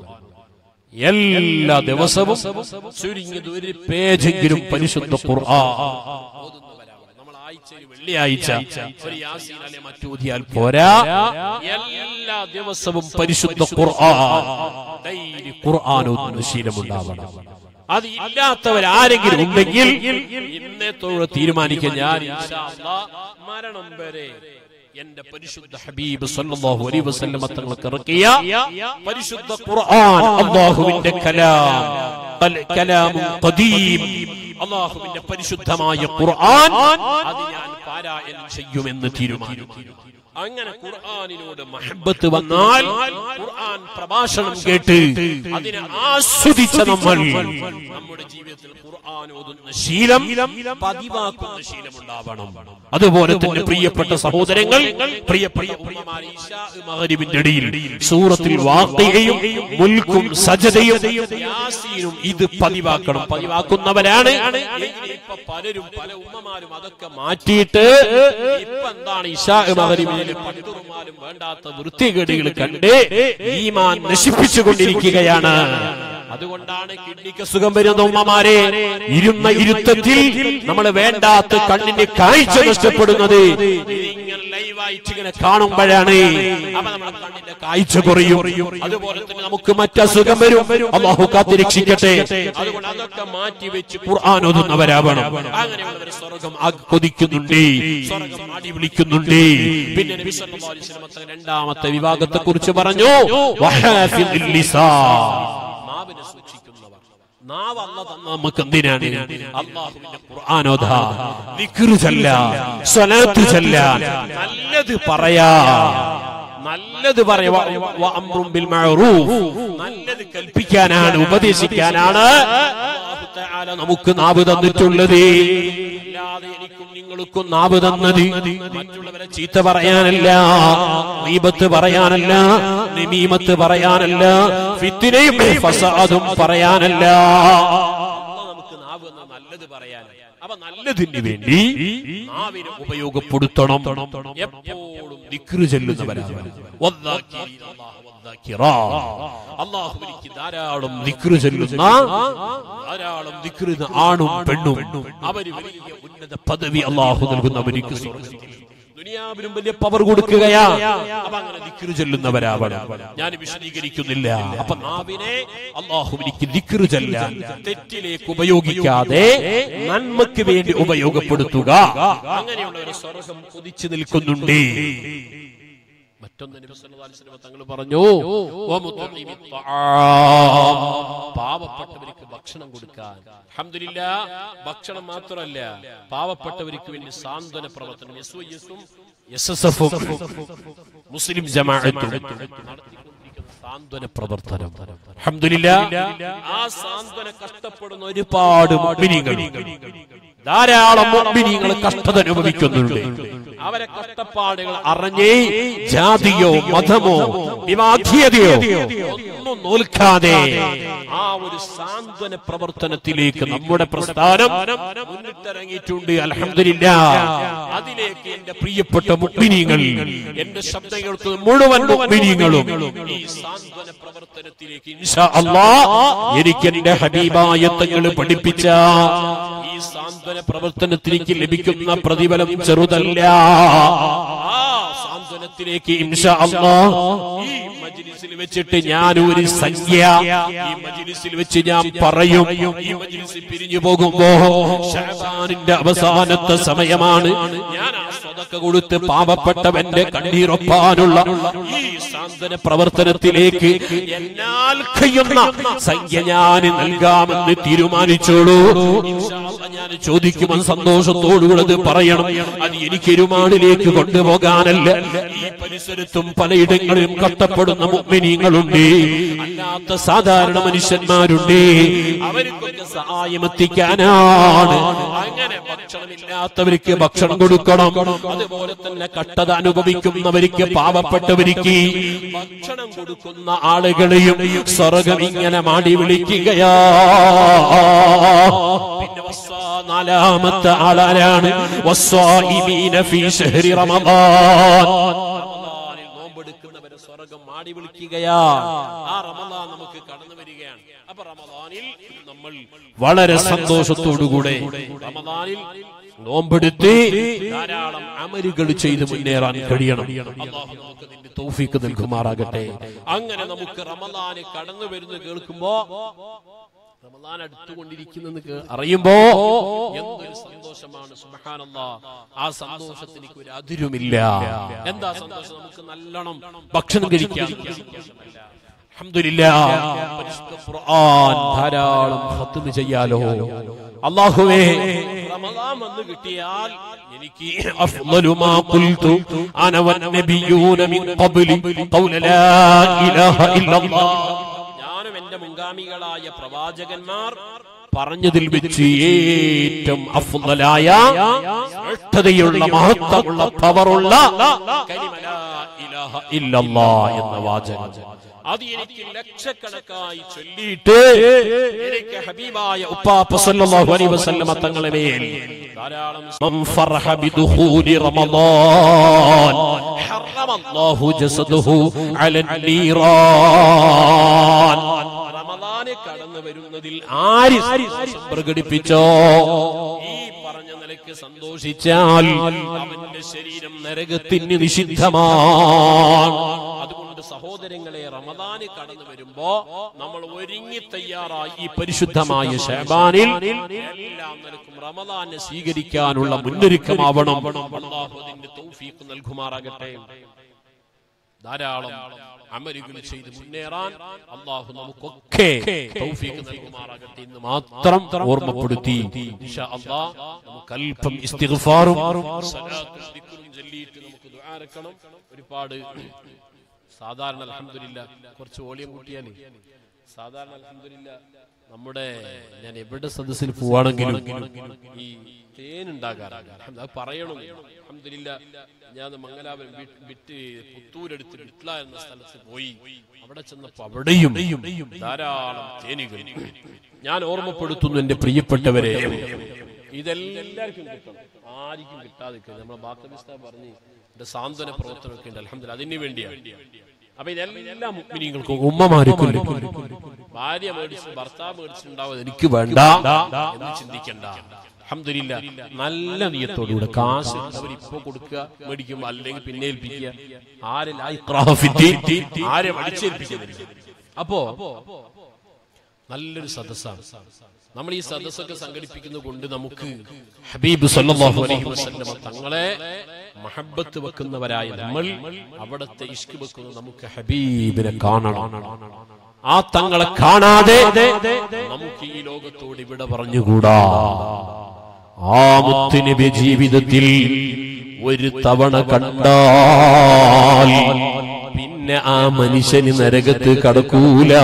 എല്ലാ ദിവസവും ചുരുങ്ങിയത് ഒരു പേജെങ്കിലും പരിശുദ്ധ ഖുർആൻ ഓതുന്നവരാവണം. നമ്മൾ ആഴ്ചയിൽ വെള്ളിയാഴ്ച ഒരു യാസീൻ അല്ലെ മറ്റൂതിയാൽ പോരാ എല്ലാ ദിവസവും പരിശുദ്ധ ഖുർആൻ ഡെയിലി ഖുർആൻ ഓതുന്ന ശീലമുണ്ടാവണം അത് ഇല്ലാത്തവരാരെങ്കിലും ഉണ്ടെങ്കിൽ ഇന്നത്തോടെ തീരുമാനിക്കാൻ ഞാൻ ഇൻഷാ അല്ലാഹ് മരണം വരെ എന്റെ പരിശുദ്ധ ഹബീബ് സല്ലല്ലാഹു അലൈഹി വസല്ലമ തങ്ങൾക്ക് ഇറക്കിയ പരിശുദ്ധ ഖുർആൻ അല്ലാഹുവിന്റെ കലാം കല- കലാമും ഖദീം അല്ലാഹുവിന്റെ പരിശുദ്ധമായ ഖുർആൻ അത് ഞാൻ പാരായണം ചെയ്യുമെന്ന് തീരുമാനിച്ചു അങ്ങനെ ഖുർആനിനോട് മഹബത്ത് വന്നാൽ ഖുർആൻ പ്രഭാഷണം കേട്ട് അതിനെ ആസ്വദിച്ച നമ്മൾ നമ്മുടെ ജീവിതത്തിൽ ഖുർആൻ ഓതുന്ന ശീലം പതിവാക്കുന്ന ശീലം ഉണ്ടാവണം അതുപോലെ തന്നെ പ്രിയപ്പെട്ട സഹോദരങ്ങൾ പ്രിയപ്പെട്ട ഉമ്മമാരെ ഇശാ മഗ്രിബിന്റെ ഇടയിൽ സൂറത്തിൽ വാഖിയയും മുൽക്കും സജദയും യാസീനും ഇത് പതിവാക്കണം പതിവാക്കുന്നവരാണ് എങ്കിൽ ഇപ്പൊ പലരും പല ഉമ്മമാരും അതൊക്കെ മാറ്റിയിട്ട് ഇപ്പൊ എന്താണ് ഇശാ മഗ്രിബിൽ പട്ടുറുമാലും വേണ്ടാത്ത വൃത്തികേടുകൾ കണ്ട് ഈമാൻ നശിപ്പിച്ചുകൊണ്ടിരിക്കുകയാണ് അതുകൊണ്ടാണ് കിഡ്നിക്ക് സുഖം വരുന്ന ഉമ്മമാരെ ഇരുന്ന ഇരുത്തത്തിൽ നമ്മൾ വേണ്ടാത്ത കണ്ണിന്റെ കാഴ്ച നഷ്ടപ്പെടുന്നത് ഇതിങ്ങനെ ലൈവായിട്ട് ഇങ്ങനെ കാണുമ്പോഴാണ് അപ്പൊ നമ്മുടെ കണ്ണിന്റെ കാഴ്ച കുറയും അതുപോലെ തന്നെ നമുക്ക് മറ്റസുഖം വരും അള്ളാഹു കാത്തിരക്ഷിക്കട്ടെ അതുകൊണ്ട് അതൊക്കെ മാറ്റി വെച്ച് ഖുർആൻ ഓതുന്നവരാവണം അങ്ങനെയുള്ളവർ സ്വർഗം ആ കൊതിക്കുന്നുണ്ട് സ്വർഗം ആടി വിളിക്കുന്നുണ്ട് പിന്നെ നബി സല്ലല്ലാഹു അലൈഹി വസല്ലം തങ്ങൾ രണ്ടാമത്തെ വിഭാഗത്തെ കുറിച്ച് പറഞ്ഞു വഹാഫിദുൽ ലിസാൻ നാവിനെ സൂക്ഷിക്കുന്നവർ നാവ് അല്ല തന്ന നമുക്ക് എന്തിനാണ് അള്ളാഹുവിന്റെ ഖുർആാനോധ ദിക്റ് ചൊല്ലാൻ സ്വലാത്ത് ചൊല്ലാൻ നല്ലത് പറയാ നല്ലത് പറയാ വ- വ അമ്റും ബിൽ മഅറൂഫ് നല്ലത് കൽപ്പിക്കാനാണ് ഉപദേശിക്കാനാണ് അല്ലാഹു തആല നമുക്ക് നാവ് തന്നിട്ടുള്ളത് അല്ലാതെ എനിക്കും നിങ്ങൾക്കും നാവ് തന്നത് മറ്റുള്ളവരെ ചീത്ത പറയാനല്ല ദീപത്ത് പറയാനല്ല നിമീമത്ത് പറയാനല്ല ഫിത്തിനയും ഫസാദും പറയാനല്ല അള്ളാഹ് നമുക്ക് നാവ് തന്ന നല്ലത് പറയാൻ അപ്പൊ നല്ലതിന് വേണ്ടി നാവിനെ ഉപയോഗപ്പെടുത്തണം എപ്പോഴും ദിക്റ് ചെല്ലുന്നവരാണ് വദ്ദാക്കിരീന അല്ലാഹ വദ്ദാക്കിറാ. അള്ളാഹുവിലേക്ക് ധാരാളം ദിക്റ് ചെല്ലുന്ന ധാരാളം ദിക്റ് ആണും പെണ്ണും അവര് വലിയ ഉന്നത പദവി അള്ളാഹു നൽകുന്നവർക്ക് സ്വർഗ്ഗത്തിൽ ദുനിയാവിലും വലിയ പവർ കൊടുക്കുകയാ അപ്പൊ അങ്ങനെ ദിക്റ് ചൊല്ലുന്നവരാവണം ഞാൻ വിശദീകരിക്കുന്നില്ല അപ്പൊ നാവിനെ അള്ളാഹുവിനിക്ക് ദിക്റ് ചെല്ലാൻ തെറ്റിലേക്ക് ഉപയോഗിക്കാതെ നന്മയ്ക്ക് വേണ്ടി ഉപയോഗപ്പെടുത്തുക അങ്ങനെയുള്ളവർ സ്വർഗം കുതിച്ചു നിൽക്കുന്നുണ്ട് മറ്റൊന്ന് നബി സല്ലല്ലാഹു അലൈഹി വസല്ലം തങ്ങൾ പറഞ്ഞു വമുത്ഇമി ത്വആം. പാവപ്പെട്ടവർക്ക് ഭക്ഷണം കൊടുക്കാൻ അൽഹംദുലില്ലാ ഭക്ഷണം മാത്രമല്ല പാവപ്പെട്ടവർക്ക് വേണ്ടി സാന്ത്വന പ്രവർത്തനം എസ്വൈഎസും എസ്എസ്എഫും മുസ്ലിം ജമാഅത്തും നടത്തിക്കൊണ്ടിരിക്കുന്ന സാന്ത്വന പ്രവർത്തനം അൽഹംദുലില്ലാ ആ സാന്ത്വന കഷ്ടപ്പെടുന്ന ഒരുപാട് മുഅ്മിനീങ്ങൾ ധാരാളം മുഅ്മിനീങ്ങൾ കഷ്ടത അനുഭവിക്കുന്നുണ്ട് അവരെ കഷ്ടപ്പാടുകൾ അറിഞ്ഞേ ജാതിയോ മതമോ വിവാദീയതയോ ഒന്നും നോൽക്കാതെ ആ ഒരു സാന്ത്വന പ്രവർത്തനത്തിലേക്ക് നമ്മുടെ പ്രസ്ഥാനം മുന്നിട്ടിറങ്ങിയിട്ടുണ്ട് അലഹമില്ല അതിലേക്ക് എന്റെ പ്രിയപ്പെട്ട മുഗ്മിനീങ്ങൾ എന്റെ ശബ്ദം കേൾക്കുന്ന മുഴുവൻ മുഗ്മിനീങ്ങളും ഈ സാന്ത്വന പ്രവർത്തനത്തിലേക്ക് ഇൻഷാ അല്ലാ എനിക്ക് എന്റെ ഹബീബായ തങ്ങൾ പഠിപ്പിച്ച ഈ സാന്ത്വന പ്രവർത്തനത്തിലേക്ക് ലഭിക്കുന്ന പ്രതിഫലം ചെറുതല്ല ആ സാന്ത്വനത്തിലേക്ക് ഇൻഷാ അല്ലാഹ് ഈ മജ്ലിസിൽ വെച്ചിട്ട് ഞാൻ ഒരു സംഖ്യ ഈ മജ്ലിസിൽ വെച്ച് ഞാൻ പറയും ഈ മജ്ലിസ് പിരിഞ്ഞു പോകുമ്പോ ഷഹബാനിന്റെ അവസാനത്തെ സമയമാണ് ഞാൻ ആ സ്വതക്ക കൊടുത്ത് പാവപ്പെട്ടവന്റെ കണ്ണീരൊപ്പാനുള്ള ഈ സാന്ത്വന പ്രവർത്തനത്തിലേക്ക് എന്നാൽ കഴിയുന്ന സംഖ്യ ഞാൻ നൽകാമെന്ന് തീരുമാനിച്ചോളൂ ഇൻഷാ അല്ലാഹ് ഞാൻ ചോദിക്കുമെന്ന് സന്തോഷത്തോടുകൂടെ അത് പറയണം അത് എനിക്ക് ഇരുമാടിലേക്ക് കൊണ്ടുപോകാനല്ല ഈ പരിസരത്തും പലയിടങ്ങളിലും കഷ്ടപ്പെടുന്ന മുഗ്മിനീങ്ങളുണ്ട് അല്ലാത്ത സാധാരണ മനുഷ്യന്മാരുണ്ട് അവർക്കൊക്കെ സഹായം എത്തിക്കാനാണ് അങ്ങനെ ഭക്ഷണമില്ലാത്തവർക്ക് ഭക്ഷണം കൊടുക്കണം അതുപോലെ തന്നെ കട്ടത അനുഭവിക്കുന്നവർക്ക് പാവപ്പെട്ടവർക്ക് ഭക്ഷണം കൊടുക്കുന്ന ആളുകളെയും സ്വർഗം ഇങ്ങനെ മാടി വിളിക്കുകയാ പിന്നെ വസ്സാ നാലാമത്തെ ആളാരാണ് വസ്വാഇമീന ഫീ ശഹ്രി റമദാൻ റമദാനിൽ നോമ്പെടുക്കുന്നവരെ സ്വർഗം മാടി വിളിക്കുകയാ ആ റമദാൻ നമുക്ക് കടന്നു വരികയാണ് അപ്പൊ റമദാനിൽ നമ്മൾ വളരെ സന്തോഷത്തോടുകൂടെ റമദാനിൽ നോമ്പെടുത്ത് ധാരാളം അമലുകൾ ചെയ്ത് മുന്നേറാൻ കഴിയണം അള്ളാഹു നമുക്ക് നിന്റെ തൗഫീക്ക് നൽകുമാറാകട്ടെ അങ്ങനെ നമുക്ക് റമദാന് കടന്നു വരുന്നത് കേൾക്കുമ്പോ റമദാൻ അടുത്തുകൊണ്ടിരിക്കുന്നെന്ന് കേ- അറിയുമ്പോ എന്തൊരു സന്തോഷമാണ് സുബ്ഹാനല്ലാ ആ സന്തോഷത്തിന് ഒരു അതിരുമില്ല എന്താ സന്തോഷം നമുക്ക് നല്ലോണം ഭക്ഷണം കഴിക്കാം അൽഹംദുലില്ലാ. പരിശുദ്ധ ഖുർആൻ ധാരാളം ഖത്മ് ചെയ്യാലോ അല്ലാഹുവേ റമദാൻ വന്ന് കിട്ടിയാൽ എനിക്ക് അഫ്ളലു മാ ഖുൽതു അന വന്നബിയൂന മിൻ ഖബ്ലി ഖൗല ലാ ഇലാഹ ഇല്ലല്ലാഹ് ഞാനും എന്റെ മുൻഗാമികളായ പ്രവാചകന്മാർ പറഞ്ഞതിൽ വെച്ച് ഏറ്റവും അഫ്ളലായ ശ്രേഷ്ഠതയുള്ള മഹത്വമുള്ള പവറുള്ള കലിമ ലാ ഇലാഹ ഇല്ലല്ലാഹ് എന്ന വാചകം അത് എനിക്ക് ലക്ഷക്കണക്കായി ചൊല്ലിയിട്ട് എനിക്ക് ഹബീബായ ഉപ്പാപ്പ സല്ലല്ലാഹു അലൈഹി വസല്ലമ തങ്ങളെ മേൽ ധാരാളം മൻ ഫറഹ ബിദുഖൂലി റമദാൻ ഹറമല്ലാഹു ജസദുഹു അലൻ നീറാൻ റമദാന് കടന്നു വരുന്നതിൽ ആര് സന്തോഷം പ്രകടിപ്പിച്ചോ ഈ പറഞ്ഞ നിലയ്ക്ക് സന്തോഷിച്ചാൽ അവന്റെ ശരീരം നരകത്തിന് നിഷിദ്ധമാണ് അതുകൊണ്ട് സഹോദരങ്ങളെ റമദാന് കടന്നു വരുമ്പോ നമ്മൾ ഒരുങ്ങി തയ്യാറായി ഈ പരിശുദ്ധമായ ഷഹബാനിൽ എല്ലാം നിലക്കും റമദാനെ സ്വീകരിക്കാനുള്ള മുന്നൊരുക്കമാവണം അല്ലാഹു അതിന്റെ തൗഫീഖ് നൽകുമാറാകട്ടെ ധാരാളം അമലുകൾ ചെയ്ത് മുന്നേറാൻ അള്ളാഹു നമുക്കൊക്കെ തൗഫീഖ് നൽകുമാറാകട്ടെ എന്ന് മാത്രം ഓർമ്മപ്പെടുത്തി ഇൻഷാ അല്ലാഹ് നമുക്ക് അല്പം ഇസ്തിഗ്ഫാറും സലാത്തും ദിക്റും ചൊല്ലിയിട്ട് നമുക്ക് ദുആ ഇറക്കണം ഒരുപാട് സാധാരണ അൽഹംദുലില്ല കുറച്ച് വോളിയം കൂട്ടിയാലേ സാധാരണ അൽഹംദുലില്ല നമ്മുടെ ഞാൻ എവിടെ സദസ്സിൽ പോവാണെങ്കിലും ഈ തേൻ ഉണ്ടാകാറുണ്ട് അത് പറയണം അൽഹംദുലില്ല ഞാൻ മംഗലാപുരം വി- വിട്ട് പുത്തൂരെടുത്ത് വിട്ല എന്ന സ്ഥലത്ത് പോയി അവിടെ ചെന്നപ്പോ അവിടെയും ധാരാളം തേനുകൾ ഞാൻ ഓർമ്മപ്പെടുത്തുന്നു എന്റെ പ്രിയപ്പെട്ടവരെ ഇതെല്ലാവർക്കും കിട്ടണം ആർക്കും കിട്ടാതിരിക്കുന്നത് നമ്മളെ ബാക്കബിസ്ത പറഞ്ഞ് എന്റെ സാന്ത്വന പ്രവർത്തനമൊക്കെ ഉണ്ട് അലഹമില്ല അതിന് വേണ്ടിയാണ് അപ്പൊ ഇതെല്ലാ മുഗ്മിനീങ്ങൾക്കും ഉമ്മമാർക്കും ലഭിക്കും. ഭാര്യ മേടിച്ച് ഭർത്താവ് മേടിച്ചിട്ടുണ്ടാവും എനിക്ക് വേണ്ട എന്ന് ചിന്തിക്കണ്ട അൽഹംദുലില്ലാ നല്ല നീയത്തോടുകൂടെ കാശ് അവർ ഇപ്പൊ കൊടുക്കുക മേടിക്കുമ്പോ അല്ലെങ്കിൽ പിന്നെ ഏൽപ്പിക്കുക ആരെ ലാ ഇക്റാഹ ഫിദ്ദീൻ, ആരെ അടിച്ചേൽപ്പിക്കുന്നില്ല അപ്പോ നല്ലൊരു സദസ്സാണ് നമ്മൾ ഈ സദസ്സൊക്കെ സംഘടിപ്പിക്കുന്നത് കൊണ്ട് നമുക്ക് ഹബീബ് സല്ലല്ലാഹു അലൈഹി വസല്ലമ തങ്ങളെ മഹബത്ത് വെക്കുന്നവരായ നമ്മൾ അവിടത്തെ ഇഷ്ക് വെക്കുന്ന നമുക്ക് ഹബീബിനെ കാണണം ആ തങ്ങളെ കാണാതെ നമുക്ക് ഈ ലോകത്തോട് ഇവിടെ പറഞ്ഞുകൂടാ ആ മുത്തുനബി ജീവിതത്തിൽ ഒരു തവണ കണ്ടാൽ പിന്നെ ആ മനുഷ്യന് നരകത്ത് കടക്കൂല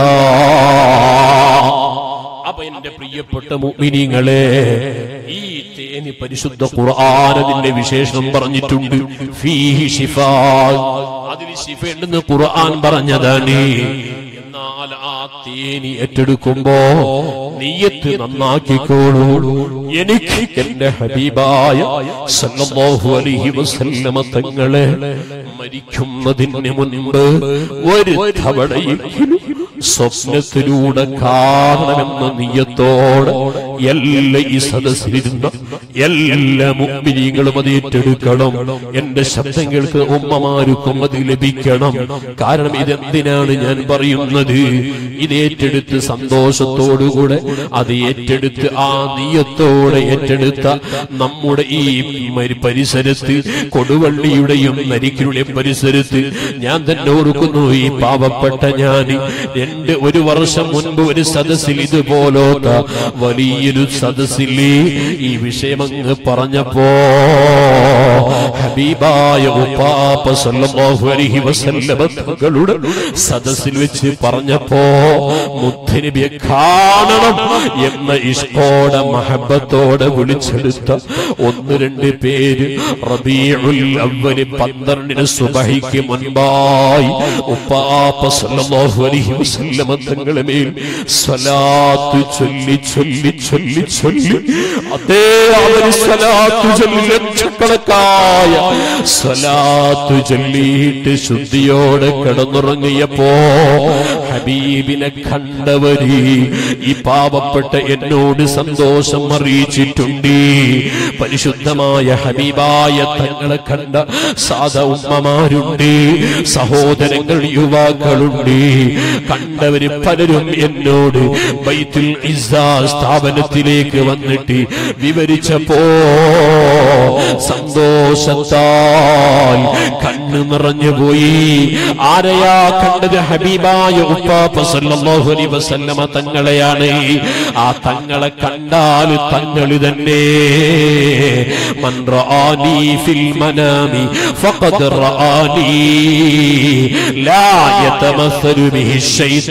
അപ്പൊ എന്റെ പ്രിയപ്പെട്ട മുഅ്മിനീങ്ങളെ ഈ തേന് പരിശുദ്ധ ഖുർആാനതിന്റെ വിശേഷണം പറഞ്ഞിട്ടുണ്ട് ഫീഹി ശിഫാ അതിൽ ശിഫ ഉണ്ടെന്ന് ഖുർആൻ പറഞ്ഞതാണ് എന്നാൽ ആ തേനി ഏറ്റെടുക്കുമ്പോ നീയത്ത് നന്നാക്കിക്കോളൂ എനിക്ക് എന്റെ ഹബീബായ സല്ലല്ലാഹു അലൈഹി വസല്ലമ തങ്ങളെ മരിക്കുന്നതിന് മുൻപ് ഒരു തവണയെങ്കിലും സ്വപ്നത്തിലൂടെ കാണണമെന്ന നീയത്തോടെ എല്ലാ ഈ സദസ്സിലിരുന്ന എല്ലാ മുമ്പിനികളും അത് ഏറ്റെടുക്കണം എന്റെ ശബ്ദങ്ങൾക്ക് ഉമ്മമാർക്കും അത് ലഭിക്കണം കാരണം ഇതെന്തിനാണ് ഞാൻ പറയുന്നത് ഇത് ഏറ്റെടുത്ത് സന്തോഷത്തോടുകൂടെ അത് ഏറ്റെടുത്ത് ആ നീയത്തോടെ ഏറ്റെടുത്ത നമ്മുടെ ഈ മരി- പരിസരത്ത് കൊടുവള്ളിയുടെയും നരിക്കരുടെയും പരിസരത്ത് ഞാൻ തന്നെ ഓർക്കുന്നു ഈ പാവപ്പെട്ട ഞാൻ രണ്ട് ഒരു വർഷം മുൻപ് ഒരു സദസ്സിൽ ഇതുപോലത്തെ വലിയൊരു സദസ്സിൽ ഈ വിഷയമങ്ങ് പറഞ്ഞപ്പോ ഹബീബായ ഉപ്പാപ്പ സല്ലല്ലാഹു അലൈഹി വസല്ലമ തങ്ങളുടെ സദസ്സിൽ വെച്ച് പറഞ്ഞപ്പോ മുത്തനബിയെ കാണണം എന്ന ഇഷ്ടോടെ മഹബത്തോടെ വിളിച്ചെടുത്ത ഒന്ന് രണ്ട് പേര് റബീഉൽ അവ്വല് പന്ത്രണ്ടിന് സുബഹിക്ക് മുൻപായി ഉപ്പാപ്പ സല്ലല്ലാഹു അലൈഹി വസല്ലമ തങ്ങളുടെ മേൽ സ്വലാത്ത് ചൊല്ലി ചൊല്ലി ചൊല്ലി ചൊല്ലി അതേ അവർ സ്വലാത്ത് ചൊല്ലി ലക്ഷക്കണക്കായ സ്വലാത്ത് ചൊല്ലിയിട്ട് ശുദ്ധിയോടെ കിടന്നുറങ്ങിയപ്പോ ഹബീബിനെ കണ്ടവര് ഈ പാവപ്പെട്ട എന്നോട് സന്തോഷം അറിയിച്ചിട്ടുണ്ട് പരിശുദ്ധമായ ഹബീബായ തങ്ങളെ കണ്ട സാധ ഉമ്മമാരുണ്ട് സഹോദരങ്ങൾ യുവാക്കളുണ്ട് കണ്ടവര് പലരും എന്നോട് ബൈത്തുൽ ഇസ്സ സ്ഥാപനത്തിലേക്ക് വന്നിട്ട് വിവരിച്ചപ്പോ സന്തോഷത്താൽ കണ്ണു നിറഞ്ഞു പോയി ആരെയാ കണ്ടത് ഹബീബായ ഉപ്പാപ്പ സല്ലല്ലാഹു അലൈഹി വസല്ലമ തങ്ങളെയാണ് ആ തങ്ങളെ കണ്ടാൽ തങ്ങൾ തന്നെ മൻ റആനി ഫിൽ മനാമി ഫഖദ് റആനി ലാ യതമസ്സലു ബിഹി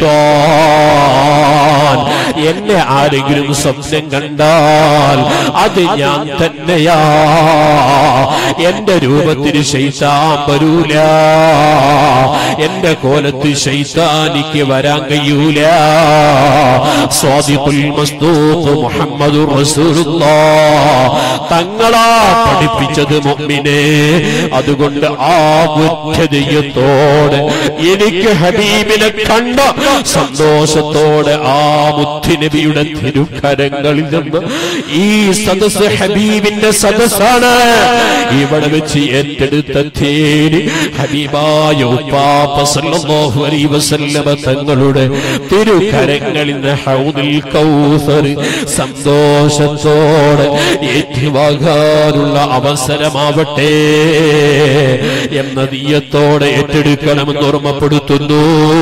ശൈത്താൻ എന്നെ ആരെങ്കിലും സ്വപ്നം കണ്ടാൽ അത് ഞാൻ തന്നെയാ എന്റെ രൂപത്തിന് ശൈത്താൻ വരൂല എന്റെ കോലത്ത് ശൈത്താനിക്ക് വരാൻ കഴിയൂല സ്വാദിഖുൽ മസ്തൂഖ് മുഹമ്മദുർ റസൂലുള്ളാഹ് തങ്ങളാ പഠിപ്പിച്ചത് മുഅ്മിനെ അതുകൊണ്ട് ആ മുഖ്യതയോടെ എനിക്ക് ഹബീബിനെ കണ്ട സന്തോഷത്തോടെ ആ മുത്തുനബിയുടെ തിരുക്കരങ്ങളിൽ നിന്ന് ഈ സദസ് ഹബീബിന്റെ സദസ്സാണ് ഇവിടെ വെച്ച് ഏറ്റെടുത്ത തേര് ഹബീബായ ഉപ്പാപ്പ സല്ലല്ലാഹു അലൈഹി വസല്ലമ തങ്ങളുടെ തിരുക്കരങ്ങളിൽ നിന്ന് ഹൗദിൽ കൗസർ സന്തോഷത്തോടെ ഏറ്റുവാകാനുള്ള അവസരമാവട്ടെ എന്ന നീയത്തോടെ ഏറ്റെടുക്കണമെന്ന് ഓർമ്മപ്പെടുത്തുന്നു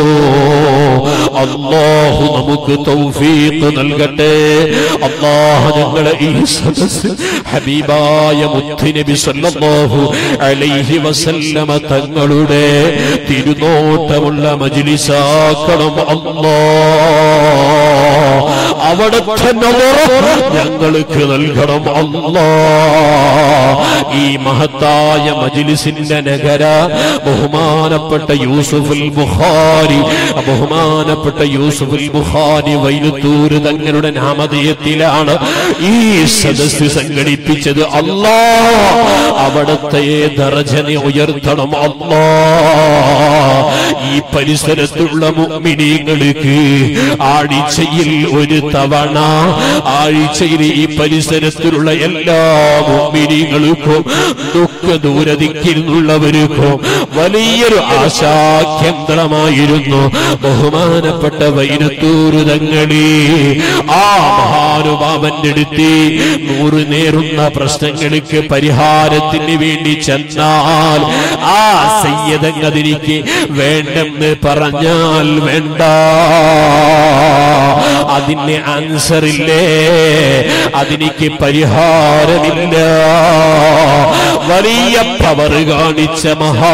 അള്ളാഹു നമുക്ക് തൗഫീഖ് നൽകട്ടെ അള്ളാഹു ഞങ്ങളെ ഈ സദസ് ഹബീബായ മുത്തുനബി സല്ലല്ലാഹു അലൈഹി വസല്ലമ തങ്ങളുടെ തിരുനോട്ടമുള്ള മജ്ലിസാക്കണം അല്ലാ അവിടുത്തെ നവർ ഞങ്ങൾക്ക് നൽകണം അല്ലാ ഈ മഹത്തായ മജ്ലിസിന്റെ നഗര ബഹുമാനപ്പെട്ട യൂസുഫുൽ ബുഖാരി ബഹുമാനപ്പെട്ട യൂസുഫുൽ ബുഖാരി വൈലുത്തൂര് തങ്ങളുടെ നാമധേയത്തിലാണ് ഈ സദസ് സംഘടിപ്പിച്ചത് അല്ലാ അവിടത്തെ ദർജനെ ഉയർത്തണം അല്ലാ ഈ പരിസരത്തുള്ള മുഅ്മിനീങ്ങൾക്ക് ആഴ്ചയിൽ ഒരു തവണ ആഴ്ചയിൽ ഈ പരിസരത്തിലുള്ള എല്ലാ മുഅ്മിനീങ്ങൾക്കും ദുഃഖ ദൂരദിക്കിന്നുള്ളവർക്കും വലിയൊരു ആശാകേന്ദ്രമായിരുന്നു ബഹുമാനപ്പെട്ട വൈരത്തൂരുതങ്ങളി ആ മഹാനുഭാവന്റെ അടുത്ത് നൂറ് നേരുന്ന പ്രശ്നങ്ങൾക്ക് പരിഹാരത്തിന് വേണ്ടി ചെന്നാൽ ആ സയ്യദങ്ങതിരിക്ക് വേണ്ടെന്ന് പറഞ്ഞാൽ വേണ്ട അതിന് ആൻസർ ഇല്ലേ അതിനിക്ക് പരിഹാരമില്ല വലിയ പവർ കാണിച്ച മഹാ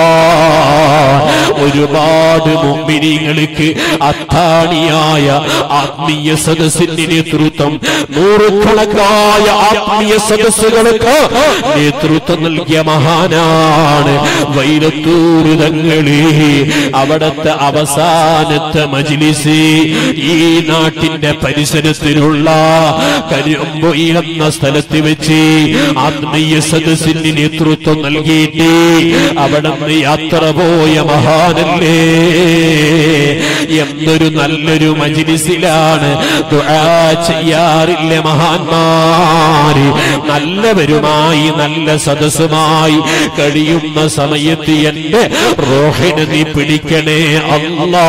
ഒരുപാട് മുമ്പിനിങ്ങൾക്ക് അത്താണിയായ ആത്മീയ സദസ്സിന്റെ നേതൃത്വം നൂറുകണക്കായ ആത്മീയ സദസ്സുകൾക്ക് നേതൃത്വം നൽകിയ മഹാനാണ് വൈരത്തൂരുതങ്ങളി അവിടത്തെ അവസാനത്തെ മജിലിസ് ഈ നാട്ടിന്റെ പരിസരത്തിലുള്ള കരിമ്പൊയി എന്ന സ്ഥലത്ത് വെച്ച് ആത്മീയ സദസ്സിന് നേതൃത്വം നൽകിയിട്ട് അവിടെ നിന്ന് യാത്ര യാത്ര പോയ മഹാനല്ലേ എന്തൊരു നല്ലൊരു മജിലിസിലാണ് ദുആ ചെയ്യാറില്ല മഹാന്മാര് നല്ലവരുമായി നല്ല സദസ്സുമായി കഴിയുന്ന സമയത്ത് എന്റെ റോഹിന് നീ പിടിക്കണേ അല്ലാ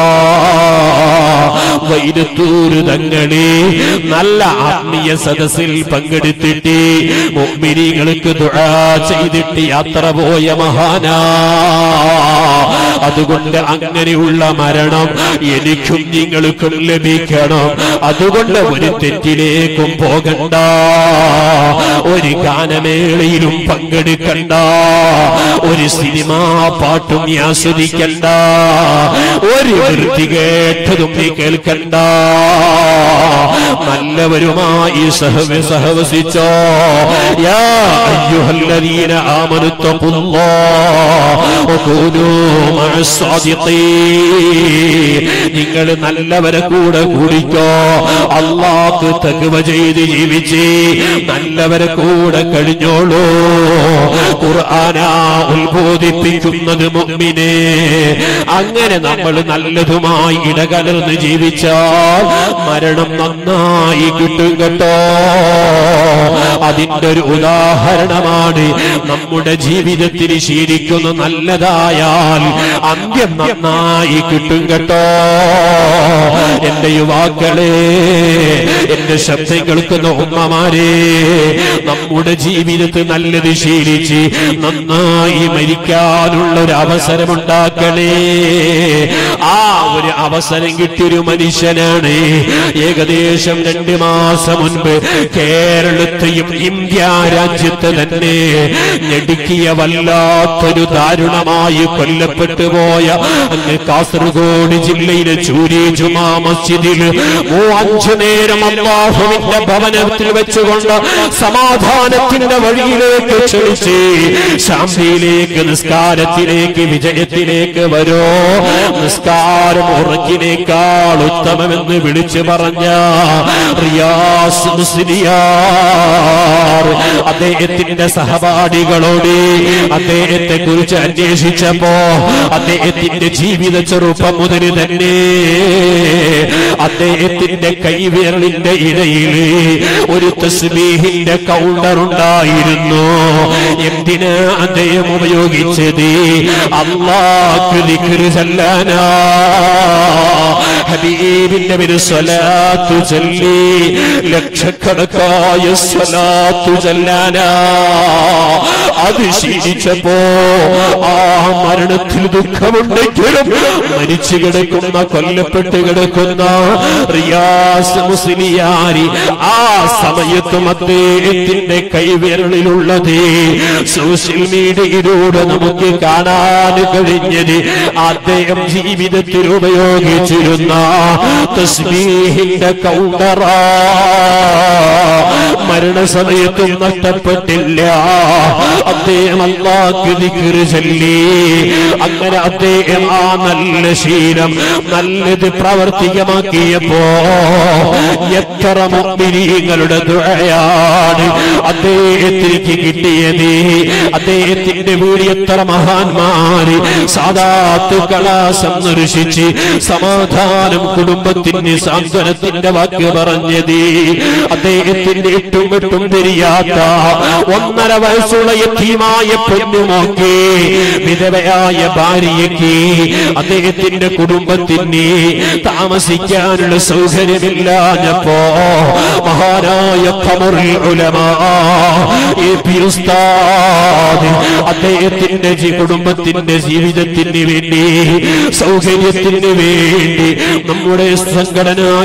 വൈരത്തൂര് തങ്ങളെ നല്ല ആത്മീയ സദസ്സിൽ പങ്കെടുത്തിട്ട് മുഅ്മിനീങ്ങൾക്ക് ദുആ ചെയ്തിട്ട് യാത്ര പോയ മഹാനാ അതുകൊണ്ട് അങ്ങനെയുള്ള മരണം എനിക്കും നിങ്ങൾക്കും ലഭിക്കണം അതുകൊണ്ട് ഒരു തെറ്റിലേക്കും പോകണ്ട ഒരു ഗാനമേളയിലും പങ്കെടുക്കണ്ട ഒരു സിനിമാ പാട്ടും നീ ആസ്വദിക്കണ്ട ഒരു വൃത്തി കേട്ടതും നീ കേൾക്കണ്ട നല്ലവരുമായി സഹവ സഹവസിച്ചോ യാ അയ്യുഹല്ലദീന ആമനുത്തഖുല്ലാഹ് വകൂനൂ മഅസ്സാദിഖീൻ നിങ്ങൾ നല്ലവരെ കൂടെ കൂടിക്കോ അള്ളാഹ് തകവ ചെയ്ത് ജീവിച്ച് നല്ലവരെ കൂടെ കഴിഞ്ഞോളൂ ഖുർആനാ ഉത്ബോധിപ്പിക്കുന്നത് മുഅ്മിനെ അങ്ങനെ നമ്മൾ നല്ലതുമായി ഇടകലർന്ന് ജീവിച്ചാൽ മരണം നന്നായി കിട്ടും കേട്ടോ അതിന്റെ ഒരു ഉദാഹരണമാണ് നമ്മുടെ ജീവിതത്തിൽ ശീലിക്കുന്ന നല്ലതായാൽ അന്ത്യം നന്നായി കിട്ടും കേട്ടോ എന്റെ യുവാക്കളെ എന്റെ ശബ്ദം കേൾക്കുന്ന ഉമ്മമാരെ നമ്മുടെ ജീവിതത്തിൽ നല്ലത് ശീലിച്ച് നന്നായി മരിക്കാനുള്ള ഒരു അവസരമുണ്ടാക്കണേ ആ ഒരു അവസരം കിട്ടിയൊരു മനുഷ്യനാണ് ഏകദേശം രണ്ട് മാസം മുൻപ് കേരളത്തെയും ഇന്ത്യ രാജ്യത്ത് തന്നെ ഞെടുക്കിയ വല്ലാത്തൊരു ദാരുണമായി കൊല്ലപ്പെട്ടു പോയ അങ്ങ് കാസർഗോഡ് ജില്ലയിലെ ചൂരി ജുമാ മസ്ജിദിൽ അഞ്ചു നേരം അള്ളാഹുവിന്റെ ഭവനത്തിൽ വെച്ചുകൊണ്ട് സമാധാനത്തിന്റെ വഴിയിലേക്ക് ക്ഷണിച്ച് ശാന്തിയിലേക്ക് നിസ്കാരത്തിലേക്ക് വിജയത്തിലേക്ക് വരോ നിസ്കാരം ഉറക്കിനേക്കാൾ ഉത്തമമെന്ന് വിളിച്ചു പറഞ്ഞ റിയാസ് മുസ്ലിയാർ അദ്ദേഹത്തിന്റെ സഹപാഠികളോട് അദ്ദേഹത്തെ കുറിച്ച് അന്വേഷിച്ചപ്പോ അദ്ദേഹത്തിന്റെ ജീവിത ചെറുപ്പം മുതൽ തന്നെ അദ്ദേഹത്തിന്റെ കൈവിരലിന്റെ ഇടയിൽ ഒരു തസ്ബീഹിന്റെ കൗണ്ടർ ഉണ്ടായിരുന്നു എന്തിനാ അദ്ദേഹം ഉപയോഗിച്ചത് അള്ളാഹ് ദിക്റ് ചൊല്ലാനാ ഹബീബിന്റെ പേര് സ്വലാത്തു ചൊല്ലി ലക്ഷക്കണക്കായ സ്വലാത്തു ചൊല്ലാനാ അത് ശീലിച്ചപ്പോ ആ മരണത്തിൽ ദുഃഖമുണ്ടെങ്കിലും മരിച്ചു കിടക്കുന്ന കൊല്ലപ്പെട്ട് കിടക്കുന്ന റിയാസ് മുസ്ലിയാരി ആ സമയത്തും അദ്ദേഹത്തിന്റെ കൈവിരലിലുള്ളത് സോഷ്യൽ മീഡിയയിലൂടെ നമുക്ക് കാണാൻ കഴിഞ്ഞത് അദ്ദേഹം ജീവിതത്തിൽ ഉപയോഗിച്ചിരുന്ന തസ്ബീഹിന്റെ കൗണ്ടറാ മരണസമയത്തും നഷ്ടപ്പെട്ടില്ല അദ്ദേഹം അള്ളാഹ് ദിക്റ് ചൊല്ലി അങ്ങനെ അദ്ദേഹം ആ നല്ല ശീലം നല്ലത് പ്രാവർത്തികമാക്കിയപ്പോ എത്ര മുഗ്മിനീങ്ങളുടെ ദുഴയാണ് അദ്ദേഹത്തിലേക്ക് കിട്ടിയത് അദ്ദേഹത്തിന്റെ വീട് എത്ര മഹാന്മാര് സാധാത്തുക്കളാ സന്ദർശിച്ച് സമാധാനം കുടുംബത്തിന് സാന്ത്വനത്തിന്റെ വാക്ക് പറഞ്ഞത് അദ്ദേഹത്തിന്റെ എട്ടും എട്ടും തിരിയാത്ത ഒന്നര വയസ്സുള്ള യത്തീമായ പൊന്നുമോക്ക് വിധവയായ ഭാര്യയ്ക്ക് അദ്ദേഹത്തിന്റെ കുടുംബത്തിന് താമസിക്കാനുള്ള സൗകര്യമില്ലാഞ്ഞപ്പോ മഹാനായ ഖമറുൽ ഉലമാ എ പി ഉസ്താദ് അദ്ദേഹത്തിന്റെ ജി- കുടുംബത്തിന്റെ ജീവിതത്തിന് വേണ്ടി സൗകര്യത്തിന് വേണ്ടി നമ്മുടെ സംഘടനായ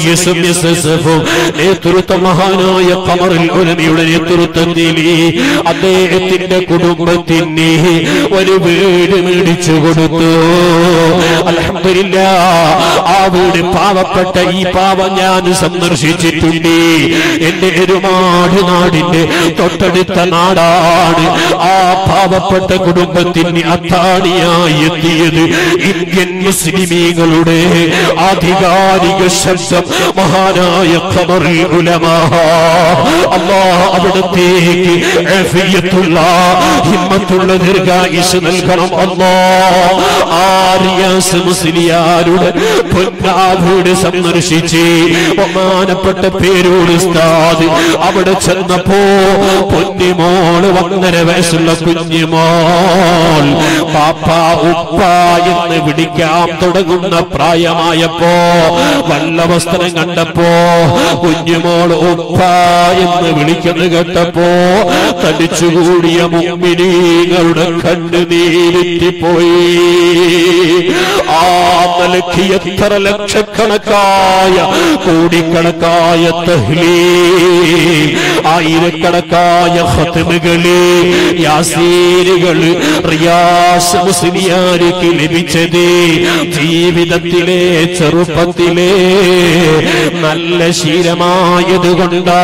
നേതൃത്വ മഹാനായ ഖമറുൽ ഉലമയുടെ നേതൃത്വത്തിൽ അദ്ദേഹത്തിന്റെ കുടുംബത്തിന് ഒരു വീട് മേടിച്ചു കൊടുത്തു അൽഹംദുലില്ലാ ആ വീട് പാവപ്പെട്ട ഈ പാവം ഞാൻ സന്ദർശിച്ചിട്ടുണ്ട് എന്റെ എരുമാട് നാടിന്റെ തൊട്ടടുത്ത നാടാണ് ആ പാവപ്പെട്ട കുടുംബത്തിന് അത്താണിയായി എത്തിയത് ഇന്ത്യൻ മുസ്ലിമീങ്ങളുടെ ആധികാരിക ശബ്ദം മഹാനായ ഖബറിൽ ഉലമാ അല്ലാഹ് അവിടത്തേക്ക് ആഫിയത്തുള്ള ഹിമ്മത്തുള്ള ദീർഘായുസ് നൽകണം അല്ലാ ആര്യാസ് മുസ്ലിയാരുടെ പൊന്നാഭൂട് സന്ദർശിച്ച് ബഹുമാനപ്പെട്ട പേരോട് ഉസ്താദ് അവിടെ ചെന്നപ്പോ പൊന്നിമോള് ഒന്നര വയസ്സുള്ള കുഞ്ഞുമോൾ പാപ്പ ഉപ്പ എന്ന് വിളിക്കാൻ തുടങ്ങുന്ന പ്രായമായപ്പോ വല്ല വസ്ത്രം കണ്ടപ്പോ കുഞ്ഞുമോൾ ഉപ്പ എന്ന് വിളിക്കുന്നത് കേട്ടപ്പോ തടിച്ചുകൂടിയ മുമ്പിനീകളുടെ കണ്ണുനീരിറ്റിപ്പോയി ആ നിലയ്ക്ക് എത്ര ലക്ഷക്കണക്കായ കോടിക്കണക്കായ തഹ്ലീ ആയിരക്കണക്കായ ഹത്തമുകള് യാസീനുകള് റിയാസ് മുസ്ലിയാർക്ക് ലഭിച്ചത് ജീവിതത്തിലെ ചെറുപ്പത്തിലെ നല്ല ശീലമായത് കൊണ്ടാ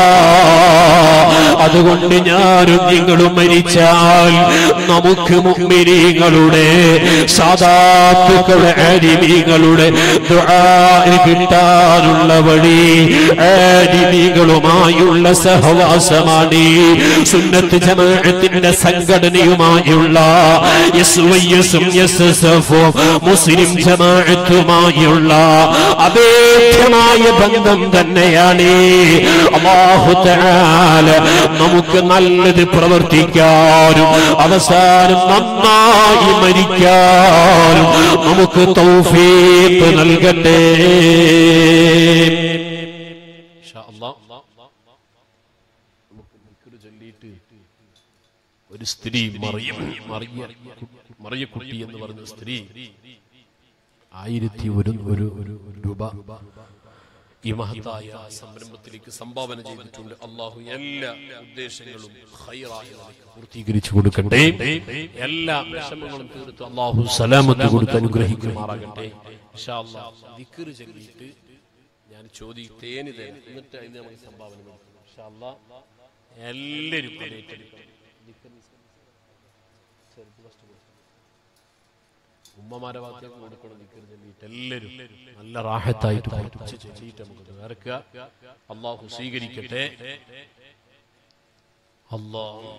അതുകൊണ്ട് ഞാനും നിങ്ങളും മരിച്ചാൽ നമുക്ക് മുമ്പിനീങ്ങളുടെ സാധാത്തുക്കളുടെ അരിമീങ്ങളുടെ കിട്ടാനുള്ള വഴി അരിമീകളുമായുള്ള സഹവാസമാണ് സുന്നത്ത് ജമാഅത്തിന്റെ സംഘടനയുമായുള്ള എസ് വൈ എസും എസ് എസ് എഫും മുസ്ലിം ജമാഅത്തുമായുള്ള അഭേദ്യമായ ബന്ധം തന്നെയാണ് അള്ളാഹു തആല നമുക്ക് നല്ലത് പ്രവർത്തിക്കാനും അവസാനം നന്നായി മരിക്കാനും നമുക്ക് തൗഫീഖ് നൽകട്ടെ ഒരു സ്ത്രീ മറിയം മറിയ മറിയ കുട്ടി എന്ന് പറഞ്ഞ സ്ത്രീ ആയിരത്തി ഒരു ഒരു ഒരു രൂപ ഈ മഹത്തായ സംരംഭത്തിലേക്ക് സംഭാവന ചെയ്തിട്ടുണ്ട് അള്ളാഹു എല്ലാ ഉദ്ദേശങ്ങളും ഖൈറായ നിലയ്ക്ക് പൂർത്തീകരിച്ചു കൊടുക്കട്ടെ എല്ലാ വിഷമങ്ങളും തീർത്ത് അള്ളാഹു സലാമത്ത് കൊടുത്ത് അനുഗ്രഹിക്കുമാറാകട്ടെ ഇൻഷാ അല്ലാഹ് ദിക്റ് ചൊല്ലിയിട്ട് ഞാൻ ചോദി തേനി തേൻ എന്നിട്ട് അതിന് നമുക്ക് സംഭാവന കൊടുക്കണം ഇൻഷാ അല്ലാഹ് എല്ലാവരും ഏറ്റെടുക്കണം ഉമ്മമാരെ ഭാഗത്തേക്ക് കൊടുക്കണം ദിക്ർ ചൊല്ലിയിട്ട് എല്ലാവരും നല്ല റാഹത്തായിട്ട് കുറച്ച് ചൊല്ലിയിട്ട് നമുക്ക് നേർക്കുക അള്ളാഹു സ്വീകരിക്കട്ടെ അള്ളാഹ്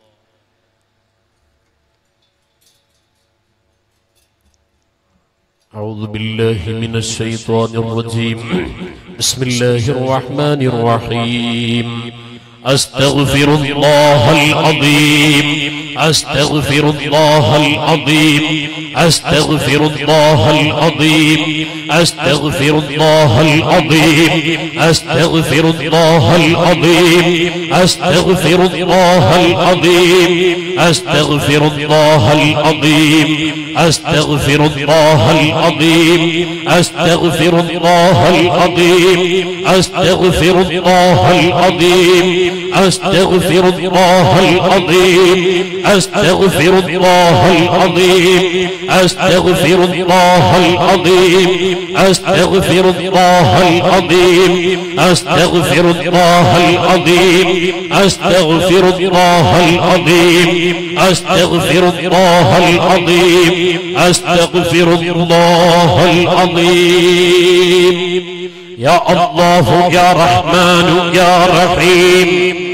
أعوذ بالله من الشيطان الرجيم بسم الله الرحمن الرحيم أستغفر الله العظيم أستغفر الله العظيم أستغفر الله العظيم أستغفر الله العظيم أستغفر الله العظيم أستغفر الله العظيم أستغفر الله العظيم أستغفر الله العظيم أستغفر الله العظيم أستغفر الله العظيم أستغفر الله العظيم أستغفر الله العظيم أستغفر الله العظيم أستغفر الله العظيم أستغفر الله العظيم أستغفر الله العظيم أستغفر الله العظيم أستغفر الله العظيم يا الله يا رحمن يا رحيم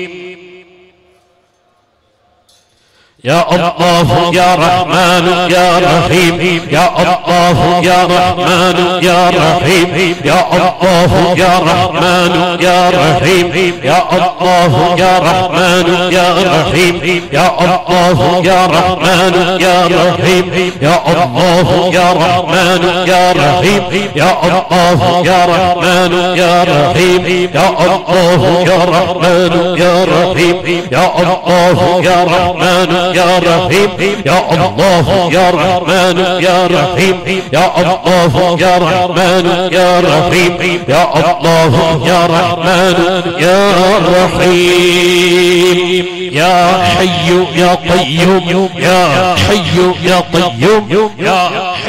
يا الله يا رحمن يا رحيم يا الله يا رحمن يا رحيم يا الله يا رحمن يا رحيم يا الله يا رحمن يا رحيم يا الله يا رحمن يا رحيم يا الله يا رحمن يا رحيم يا الله يا رحمن يا رحيم يا الله يا رحمن يا رحيم يا الله يا رحمن يا رحيم يا الله يا رحمن يا رحيم يا الله يا رحمن يا رحيم يا الله يا رحمن يا رحيم يا حي يا قيوم يا حي يا قيوم يا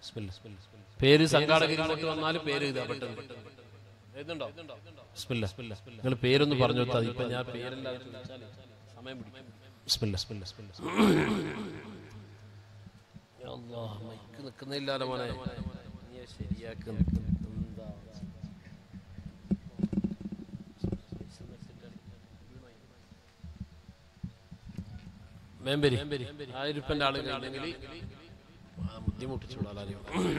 ബിസ്മില്ലാ. പേര് സംഘാടകർ ഇങ്ങോട്ട് വന്നാൽ പേര് ഇതാ പെട്ടെന്ന് എഴുതുന്നുണ്ടോ ബിസ്മില്ലാ. നിങ്ങൾ പേരൊന്ന് പറഞ്ഞു കൊടുത്താൽ ഇപ്പൊ ഞാൻ പേരെല്ലാം ചോദിച്ചാല് സമയം പിടിക്കും ബിസ്മില്ലാ, ബിസ്മില്ലാ, ബിസ്മില്ലാ. യാ അല്ലാഹ്, മൈക്ക് നിൽക്കുന്നില്ലാലോ മോനെ നീ അത് ശരിയാക്ക് എന്താ മേമ്പരി ആയിരപ്പൻ്റെ ആളുകളുണ്ടെങ്കിൽ ബുദ്ധിമുട്ടിച്ചുള്ളാരും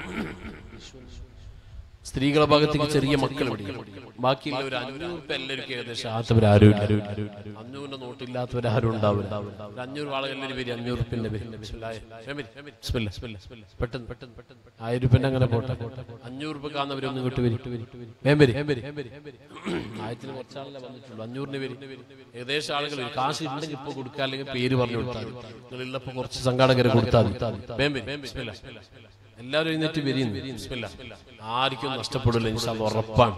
സ്ത്രീകളെ ഭാഗത്തേക്ക് ചെറിയ മക്കൾ ബാക്കിയുള്ള ഒരു അഞ്ഞൂറ് രൂപ എല്ലാവർക്കും ഏകദേശം ആത്തവരാരും അഞ്ഞൂറിന്റെ നോട്ടില്ലാത്തവരാരും ഉണ്ടാവില്ല ഒരു അഞ്ഞൂറ് ആളുകളിൽ പേര് അഞ്ഞൂറ് റുപ്യന്റെ പേര് പെട്ടെന്ന് പെട്ടെന്ന് പെട്ടെന്ന് ആയിരം റുപ്യന്റെ അങ്ങനെ പോട്ടെ അഞ്ഞൂറ് റുപ്യ കാണുന്നവരൊന്നും ഇങ്ങോട്ട് വരും വേമ്പരി ആയിരത്തിന് കുറച്ചാളല്ലേ വന്നിട്ടുള്ളൂ അഞ്ഞൂറിന് പേര് ഏകദേശം ആളുകൾ വരും. കാശ് ഉണ്ടെങ്കിൽ ഇപ്പൊ കൊടുക്കുക അല്ലെങ്കിൽ പേര് പറഞ്ഞു കൊടുത്താൽ മതി. നിങ്ങളുള്ളപ്പോ കുറച്ച് സംഘാടകരെ കൊടുത്താൽ മതി. വേമ്പരി ബിസ്മില്ലാ. എല്ലാവരും എഴുന്നേറ്റ് വരിയുന്നു ബിസ്മില്ലാ. ആർക്കും നഷ്ടപ്പെടില്ല ഇൻഷാല്ലാ ഉറപ്പാണ്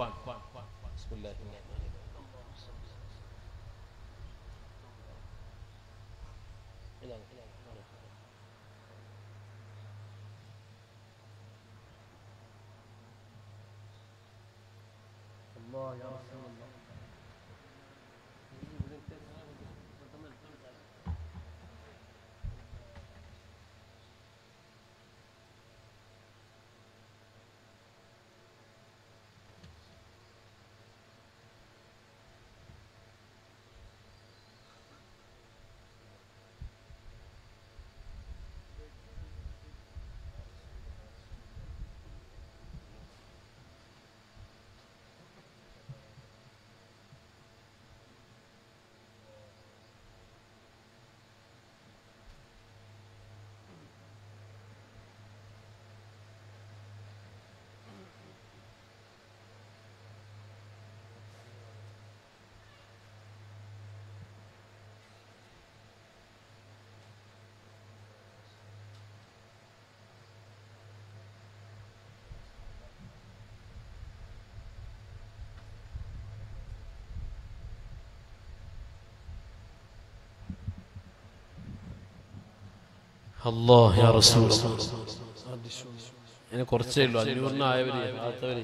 അല്ലോ യാ റസൂൽ അതിന് കുറച്ചേ ഉള്ളൂ അഞ്ഞൂറിന് ആയവര് ആത്തവര്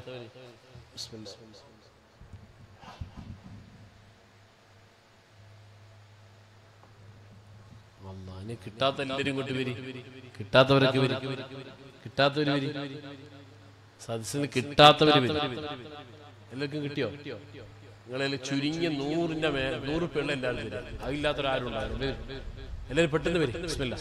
അള്ളാഹിനെ കിട്ടാത്ത എല്ലാവരും ഇങ്ങോട്ട് വരി കിട്ടാത്തവരൊക്കെ വരി കിട്ടാത്തവര് വരി സദസ്സിന് കിട്ടാത്തവര് വരി എല്ലാവർക്കും കിട്ടിയോ നിങ്ങളതിൽ ചുരുങ്ങിയ നൂറിന്റെ മേ നൂറ് പെണ്ണ എല്ലാവരും തരും അതില്ലാത്തൊരാരും ഉണ്ടായിരുന്നു എല്ലാവരും പെട്ടെന്ന് വരും ബിസ്മില്ലാ.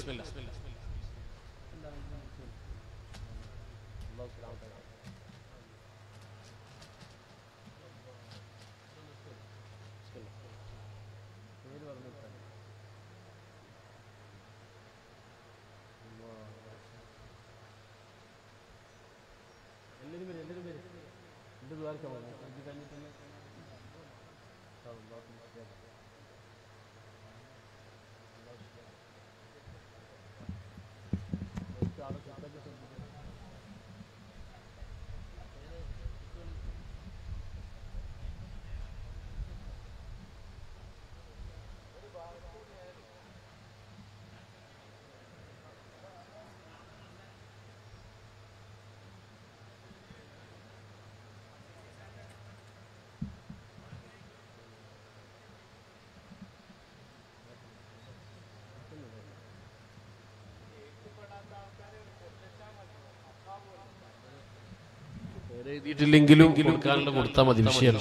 എഴുതിയിട്ടില്ലെങ്കിലും കൊടുക്കാനുള്ള കൊടുത്താൽ മതി വിഷയം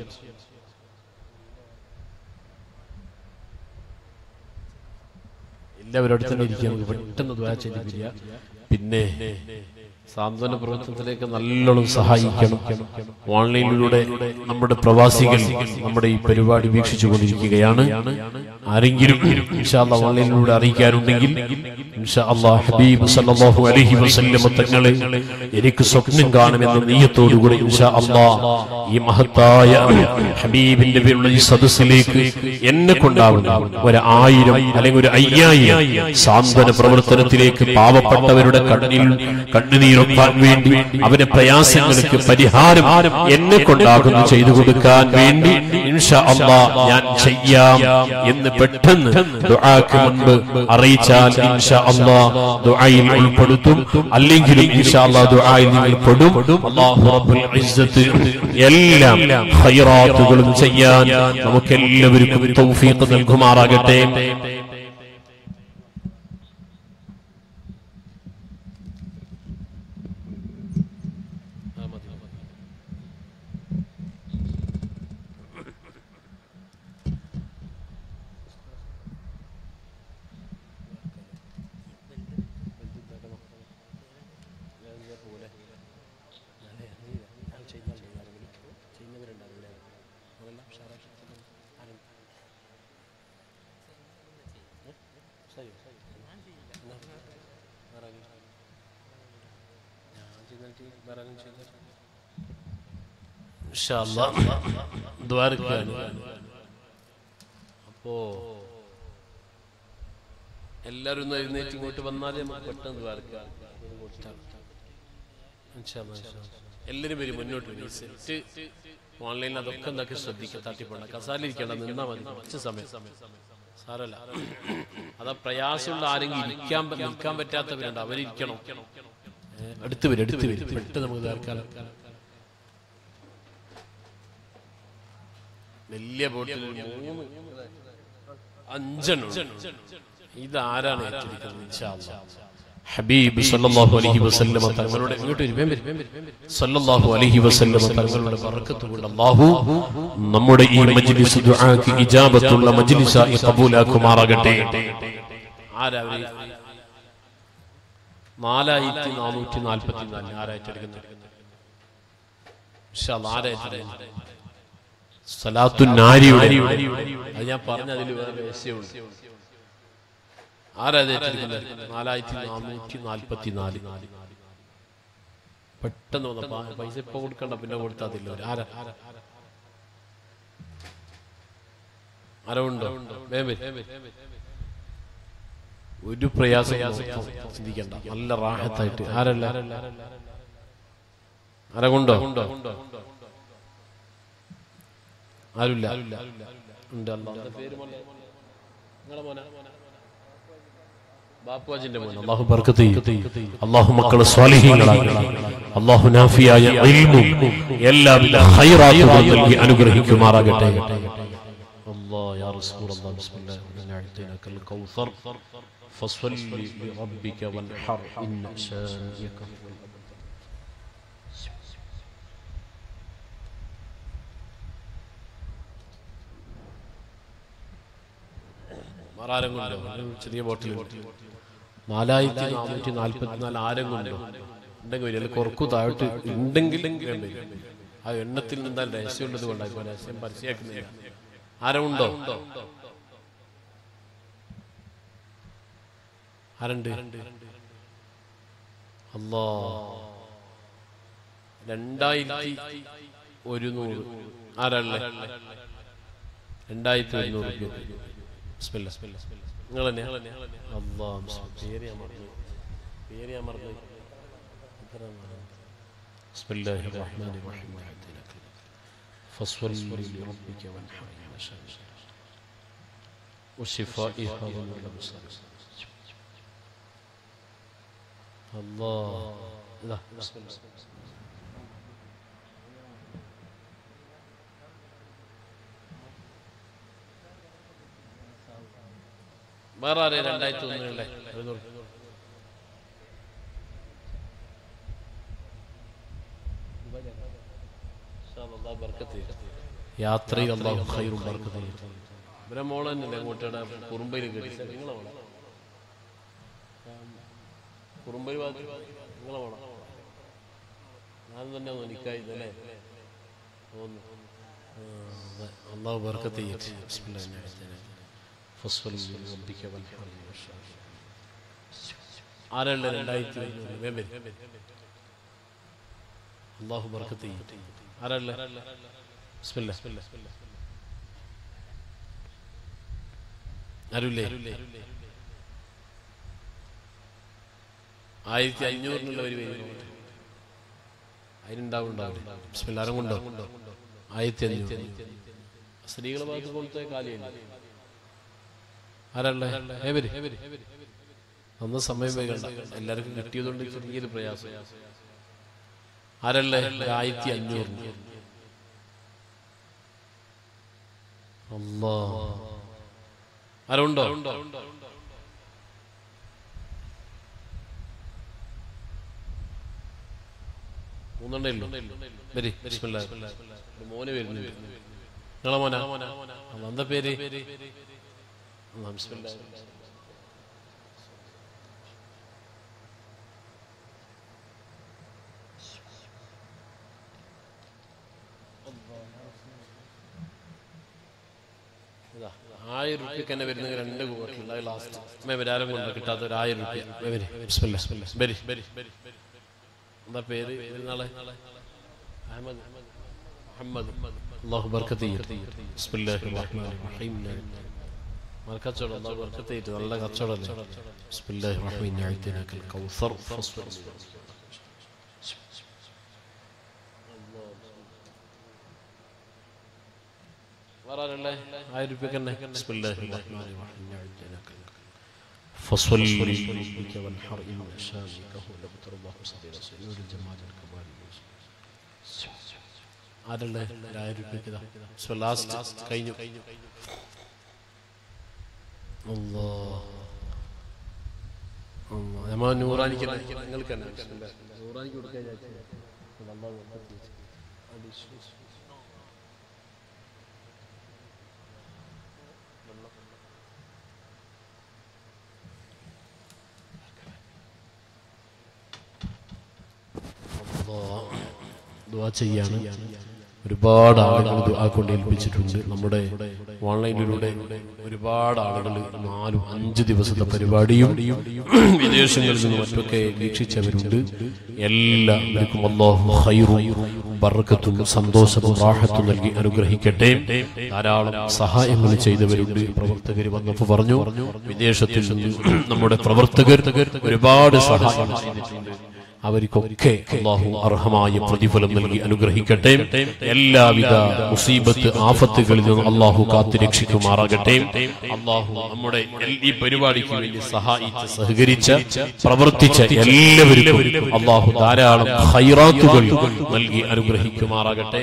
എല്ലാവരും അടുത്ത് തന്നെ ഇരിക്കുക നമുക്ക് പെട്ടെന്ന് ദ്വാ ചെയ്ത് പിരിയാ പിന്നെ സാന്ത്വന പ്രവർത്തനത്തിലേക്ക് നല്ലോണം സഹായിക്കണം ഓൺലൈനിലൂടെ നമ്മുടെ പ്രവാസികൾ നമ്മുടെ ഈ പരിപാടി വീക്ഷിച്ചു കൊണ്ടിരിക്കുകയാണ് ആരെങ്കിലും ഇൻഷാ അല്ലാഹ് ഓൺലൈനിലൂടെ അറിയിക്കാനുണ്ടെങ്കിൽ ഇൻഷാ അല്ലാഹ് ഹബീബ് സല്ലല്ലാഹു അലൈഹി വസല്ലം തങ്ങളെ എനിക്ക് സ്വപ്നം കാണുമെന്ന നീയത്തോടുകൂടി ഇൻഷാ അല്ലാഹ് ഈ മഹത്തായ ഹബീബിന്റെ പേരുള്ള ഈ സദസ്സിലേക്ക് എന്നെ കൊണ്ടാവുന്ന ഒരു ആയിരം അല്ലെങ്കിൽ ഒരു അയ്യായിരം സാന്ത്വന പ്രവർത്തനത്തിലേക്ക് പാവപ്പെട്ടവരുടെ കണ്ണിൽ കണ്ണുനീർ നീക്കാൻ വേണ്ടി അവന്റെ പ്രയാസങ്ങൾക്ക് പരിഹാരം എന്നെ കൊണ്ടാകുന്നു ചെയ്തു കൊടുക്കാൻ വേണ്ടി ഇൻഷാ അള്ളാ ഞാൻ ചെയ്യാം എന്ന് പെട്ടെന്ന് ദുആക്ക് മുൻപ് അറിയിച്ചാൽ ഇൻഷാ അള്ളാ ദുആയിൽ ഉൾപ്പെടുത്തും അല്ലെങ്കിലും ഇൻഷാ അള്ളാ ദുആയിൽ നിങ്ങൾ പെടും അല്ലാഹു റബ്ബുൽ ഇസ്സത്ത് എല്ലാം ഖൈറാത്തുകളും ചെയ്യാൻ നമുക്ക് എല്ലാവർക്കും തൗഫീഖ് നൽകുമാറാകട്ടെ ദ്വാരക്കാണ് അപ്പോ എല്ലാരും ഒന്ന് എഴുന്നേറ്റ് ഇങ്ങോട്ട് വന്നാലേ നമുക്ക് പെട്ടെന്ന് ദ്വാരക്കാം എല്ലാരും വരും മുന്നോട്ട് വരും സെറ്റ് ഓൺലൈനിൽ അതൊക്കെ എന്തൊക്കെ ശ്രദ്ധിക്കുക തട്ടിപ്പോണ്ട കസാലിരിക്കണ്ട നിന്നാ മതി കുറച്ച് സമയം സാരല്ല അതാ പ്രയാസമുള്ള ആരെങ്കിലും ഇരിക്കാൻ പ- നിൽക്കാൻ പറ്റാത്തവരുണ്ട് അവരിക്കണം ഏ, അടുത്ത് വരും അടുത്ത് വരും പെട്ടെന്ന് നമുക്ക് ദ്വാരക്കാലം വലിയ ബോട്ടിൽ മൂന്ന് അഞ്ചെണ്ണം ഇതാരാണ് ഏറ്റെടുക്കുന്നത് ഇൻഷാ അല്ലാ. ഹബീബ് സല്ലല്ലാഹു അലൈഹി വസല്ലമ തങ്ങളുടെ ഇങ്ങോട്ട് വരും, വേഗം വരും, വേഗം വരും. സല്ലല്ലാഹു അലൈഹി വസല്ലമ തങ്ങളുടെ ബറക്കത്ത് കൊണ്ട് അല്ലാഹു നമ്മുടെ ഈ മജ്ലിസ് ദുആക്ക് ഇജാബത്തുള്ള മജ്ലിസായി കബൂലാക്കുമാറാകട്ടെ ആരാ അവര്? നാലായിരത്തി നാനൂറ്റി നാൽപ്പത്തി നാല് ആരായിട്ടെടുക്കുന്നത് ഇൻഷാ അല്ലാ, ആരായിട്ടെടുക്കുന്നത് സലാത്തു നാരിയുടെ അത് ഞാൻ പറഞ്ഞ അതിൽ വേറെ രഹസ്യമുണ്ട് ആരാ ഇത് ഏറ്റെടുക്കുന്നത് നാലായിരത്തി നാനൂറ്റി നാൽപ്പത്തി നാല് പെട്ടെന്ന് വന്ന പ- പൈസ ഇപ്പൊ കൊടുക്കണ്ട പിന്നെ കൊടുത്താൽ അതില്ല ആരാ ആരോ ഉണ്ടോ വേഗം വരൂ. ഒരു പ്രയാസം ചിന്തിക്കണ്ട നല്ല റാഹത്തായിട്ട് ആരല്ല ആരാ കൊണ്ടോ ആരുമില്ല ഉണ്ട് അല്ലാഹുവിന്റെ പേര് മോനെ. നിങ്ങളെ മോനാ? ബാപ്പുവാജിന്റെ മോൻ അള്ളാഹു ബർക്കത്ത് ചെയ്യും. അള്ളാഹു മക്കളെ സ്വാലിഹീങ്ങളാകണം അള്ളാഹു നാഫിയായ ഇൽമും എല്ലാവിധ ഖൈറാത്തുകളും നൽകി അനുഗ്രഹിക്കുമാറാകട്ടെ الله يا رسول الله بسم الله إنا أعطيناك الكوثر فصل لربك وانحر إن شانئك هو الأبتر ആരം കൊണ്ടോ ഒരു ചെറിയ ബോട്ടിൽ നാലായിരത്തി നാനൂറ്റി നാൽപ്പത്തിനാല് ആരം കൊണ്ടോ ഉണ്ടെങ്കിൽ വരും അല്ലെങ്കിൽ കുറക്കു താഴോട്ട് ഉണ്ടെങ്കിൽ വേഗം വരും. ആ എണ്ണത്തിൽ നിന്നാൽ രഹസ്യമുള്ളത് കൊണ്ടായി ഇപ്പൊ രഹസ്യം പരസ്യമാക്കുന്നില്ല ആരമുണ്ടോ ആരുണ്ട് അല്ലാ രണ്ടായിരത്തി ഒരുന്നൂറ് ആരല്ലേ രണ്ടായിരത്തി ഒരുന്നൂറ് രൂപ ബിസ്മില്ലാ. നിങ്ങൾ തന്നെ അല്ലാ ബിസ്മില്ലാ. പേര് ഞാൻ മറന്നു പേര് ഞാൻ മറന്നു بسم الله الرحمن الرحيم وأعطيناك فصل لربك وانحر إن شانئك وشفائها ونور الأبصار الله لا بسم الله വേറെ ആരെയും രണ്ടായിരത്തി ഒന്നിനല്ലേ എഴുന്നൂറ് യാത്രയിൽ അള്ളാഹു ഖൈറും ബർക്കത്തും ചെയ്യട്ടെ. ഇവരെ മോളെ തന്നെ അങ്ങോട്ടാണ് കുറുമ്പയിൽ കെട്ടി നിങ്ങളെ മോളെ കുറുമ്പയിൽ ഭാഗത്ത് നിങ്ങളെ മോളെ ഞാൻ തന്നെ ഒന്ന് നിക്കായില്ലേ തോന്നുന്നു അള്ളാഹു ബർക്കത്ത് ചെയ്യട്ടെ ബിസ്മില്ലാഹിർ റഹ്മാനിർ റഹീം. ഫസ്വൽ റബ്ബിക വൻഹർ ആരല്ല രണ്ടായിരത്തി ഒരുന്നൂറ്? വേഗം വരൂ. അള്ളാഹു ബർക്കത്ത് ചെയ്യട്ടെ ആരല്ല ബിസ്മില്ലാ. ആരുല്ലേ ആയിരത്തി അഞ്ഞൂറിനുള്ള ഒരു പേര് അതിനുണ്ടാവും ഉണ്ടാവില്ല ബിസ്മില്ലാരം കൊണ്ടോ ആയിരത്തി അഞ്ഞൂറ് സ്ത്രീകളെ ഭാഗത്ത് കൊടുത്ത കാലിയല്ല ആരല്ലേ ഏവര് അന്ന് സമയം വേഗണ്ട എല്ലാവർക്കും കിട്ടിയതുകൊണ്ട് ചെറിയൊരു പ്രയാസം ആരല്ലേ ആയിരത്തി അഞ്ഞൂറ് അല്ലാ ആരുണ്ടോ മൂന്നെണ്ണേ ഉള്ളൂ വരി ബിസ്മില്ലാ ഒരു മോനെ വരുന്നു നിങ്ങളെ മോനാ അല്ല, എന്താ പേര് ആ, ബിസ്മില്ലാ. ഇതാ, ആയിരം റുപ്യക്ക് തന്നെ വരുന്ന രണ്ട് കൂട്ടിലുള്ള ലാസ്റ്റ് വരാരം കൊണ്ട് കിട്ടാത്ത ഒരു ആയിരം റുപ്യ വരി, ബിസ്മില്ലാ, വരി, വരി. എന്താ പേര് നാളെ അഹമ്മദ് മുഹമ്മദ് അള്ളാഹു ബർക്കത്ത് ചെയ്യട്ടെ ബിസ്മില്ലാഹിർ റഹ്മാനിർ റഹീം നല്ല കച്ചവടം അള്ളാഹു ബർക്കത്ത് ചെയ്യട്ടെ നല്ല കച്ചവടമല്ലേ ബിസ്മില്ലാഹിർ റഹ്മാനിർ അഅ്തനാക്കൽ കൗസർ ഫസ്വൽ വരാനല്ലേ ആയിരം രൂപയ്ക്ക് തന്നെ ബിസ്മില്ലാഹിർ റഹ്മാനിർ റഹീം അഅ്തനാക്കൽ فصل لربك وانحر إن شانئك هو الأبتر الله صدير سيور الجمال الكمال ആരല്ലേ ആയിരം രൂപയ്ക്ക് ഇതാ. So last കഴിഞ്ഞു അല്ലാ. അല്ലാ. നമ്മ നൂറാനിക്ക് തന്നെ. നിങ്ങൾക്ക് തന്നെ. ബിസ്മില്ലാ. നൂറാനിക്ക് കൊടുക്കാൻ വിചാരിച്ചതാ. അല്ലാഹു ബർക്കത്ത് ചെയ്യട്ടെ. അടി ശു- ശു- ദുആ ചെയ്യാണ് ഒരുപാട് ആളുകൾ ദുആ കൊണ്ട് ഏൽപ്പിച്ചിട്ടുണ്ട് നമ്മുടെ ഓൺലൈനിലൂടെ ഒരുപാട് ആളുകൾ നാലും അഞ്ച് ദിവസത്തെ പരിപാടിയും വിദേശങ്ങളിൽ നിന്നും മറ്റൊക്കെ വീക്ഷിച്ചവരുണ്ട് എല്ലാവർക്കും അല്ലാഹു ഖൈറും ബർക്കത്തും സന്തോഷവും റാഹത്തും നൽകി അനുഗ്രഹിക്കട്ടെ ധാരാളം സഹായങ്ങൾ ചെയ്തവരുണ്ട് പ്രവർത്തകർ വന്നപ്പോൾ പറഞ്ഞു വിദേശത്തിൽ നിന്ന് നമ്മുടെ പ്രവർത്തകർ ഒരുപാട് സഹായം ചെയ്തിട്ടുണ്ട് അവർക്കൊക്കെ അള്ളാഹു അർഹമായ പ്രതിഫലം നൽകി അനുഗ്രഹിക്കട്ടെ എല്ലാവിധ മുസീബത്ത് ആഫത്തുകളിൽ നിന്നും അള്ളാഹു കാത്തു രക്ഷിക്കുമാറാകട്ടെ അള്ളാഹു നമ്മുടെ എൽ- ഈ പരിപാടിക്ക് വേണ്ടി സഹായിച്ച് സഹകരിച്ച പ്രവർത്തിച്ച എല്ലാവർക്കും അള്ളാഹു ധാരാളം ഹൈറാത്തുകൾ നൽകി അനുഗ്രഹിക്കുമാറാകട്ടെ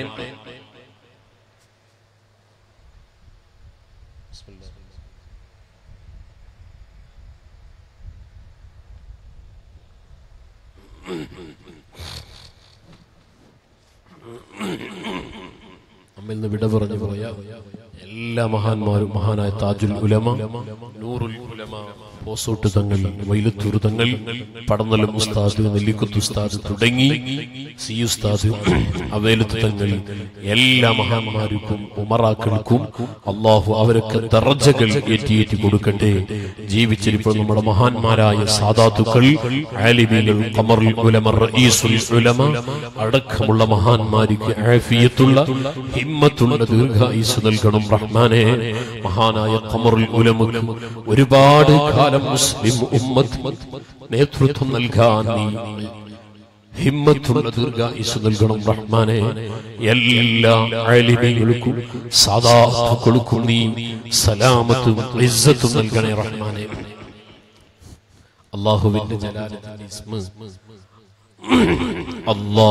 നമ്മിൽ നിന്ന് വിട പറഞ്ഞു പോയ എല്ലാ മഹാന്മാരും മഹാനായ താജുൽ ഉലമ നൂറുൽ ഉലമ പോസോട്ട് തങ്ങൾ വൈലത്തൂർ തങ്ങൾ പടന്നലം ഉസ്താദ് നെല്ലിക്കുത്ത് ഉസ്താദ് തുടങ്ങി സി ഉസ്താദ് അവേലത്ത് തങ്ങൾ എല്ലാ മഹാന്മാർക്കും ഉമറാക്കൾക്കും അള്ളാഹു അവരൊക്കെ ദർജകൾ ഏറ്റിയേറ്റി കൊടുക്കട്ടെ ജീവിച്ചിരിപ്പോൾ നമ്മുടെ മഹാന്മാരായ സാദാത്തുക്കൾ ആലിമീങ്ങൾ ഖമറുൽ ഉലമ റഈസുൽ ഉലമ അടക്കമുള്ള മഹാന്മാർക്ക് ആഫിയത്തുള്ള ഹിമ്മത്തുള്ള ദീർഘായുസ് നൽകണം റഹ്മാനെ മഹാനായ ഖമറുൽ ഉലമക്ക് ഒരുപാട് കാലം മുസ്ലിം ഉമ്മത്ത് നേതൃത്വം നൽകാൻ നീ ഹിമ്മത്തുള്ള ദീർഘായുസ് നൽകണം റഹ്മാനെ എല്ലാ ആലിമീങ്ങൾക്കും സാദാത്തുക്കൾക്കും നീ സലാമത്തും ഇസ്സത്തും നൽകണേ റഹ്മാനെ അള്ളാഹുവിന്റെ ജലാലത്തിന്റെ ഇസ്മ അല്ലാ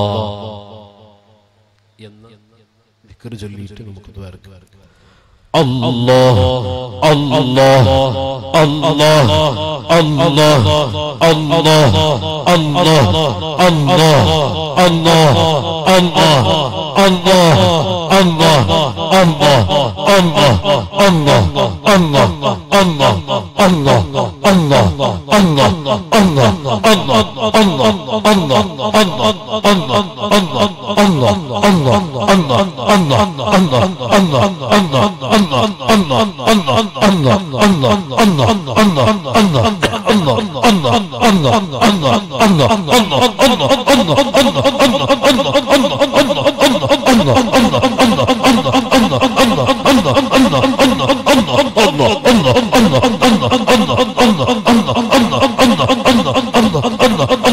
എന്ന ദിക്ർ ചൊല്ലിയിട്ട് നമുക്ക് ദ്വാരക്കാം അല്ലാഹ് അല്ലാഹ് അല്ലാഹ് അല്ലാഹ് അല്ലാഹ് അല്ലാഹ് അല്ലാഹ് അല്ലാഹ് അല്ലാഹ് അല്ലാഹ് അല്ലാഹ് അല്ലാഹ് അല്ലാഹ് അല്ലാഹ് അല്ലാഹ് അല്ലാഹ് അല്ലാഹ്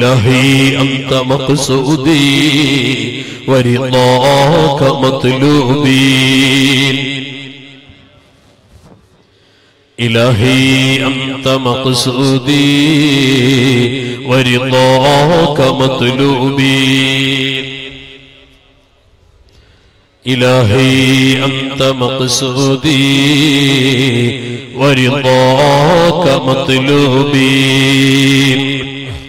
إلهي أنت مقصودي ورضاك مطلوبي إلهي أنت مقصودي ورضاك مطلوبي إلهي أنت مقصودي ورضاك مطلوبي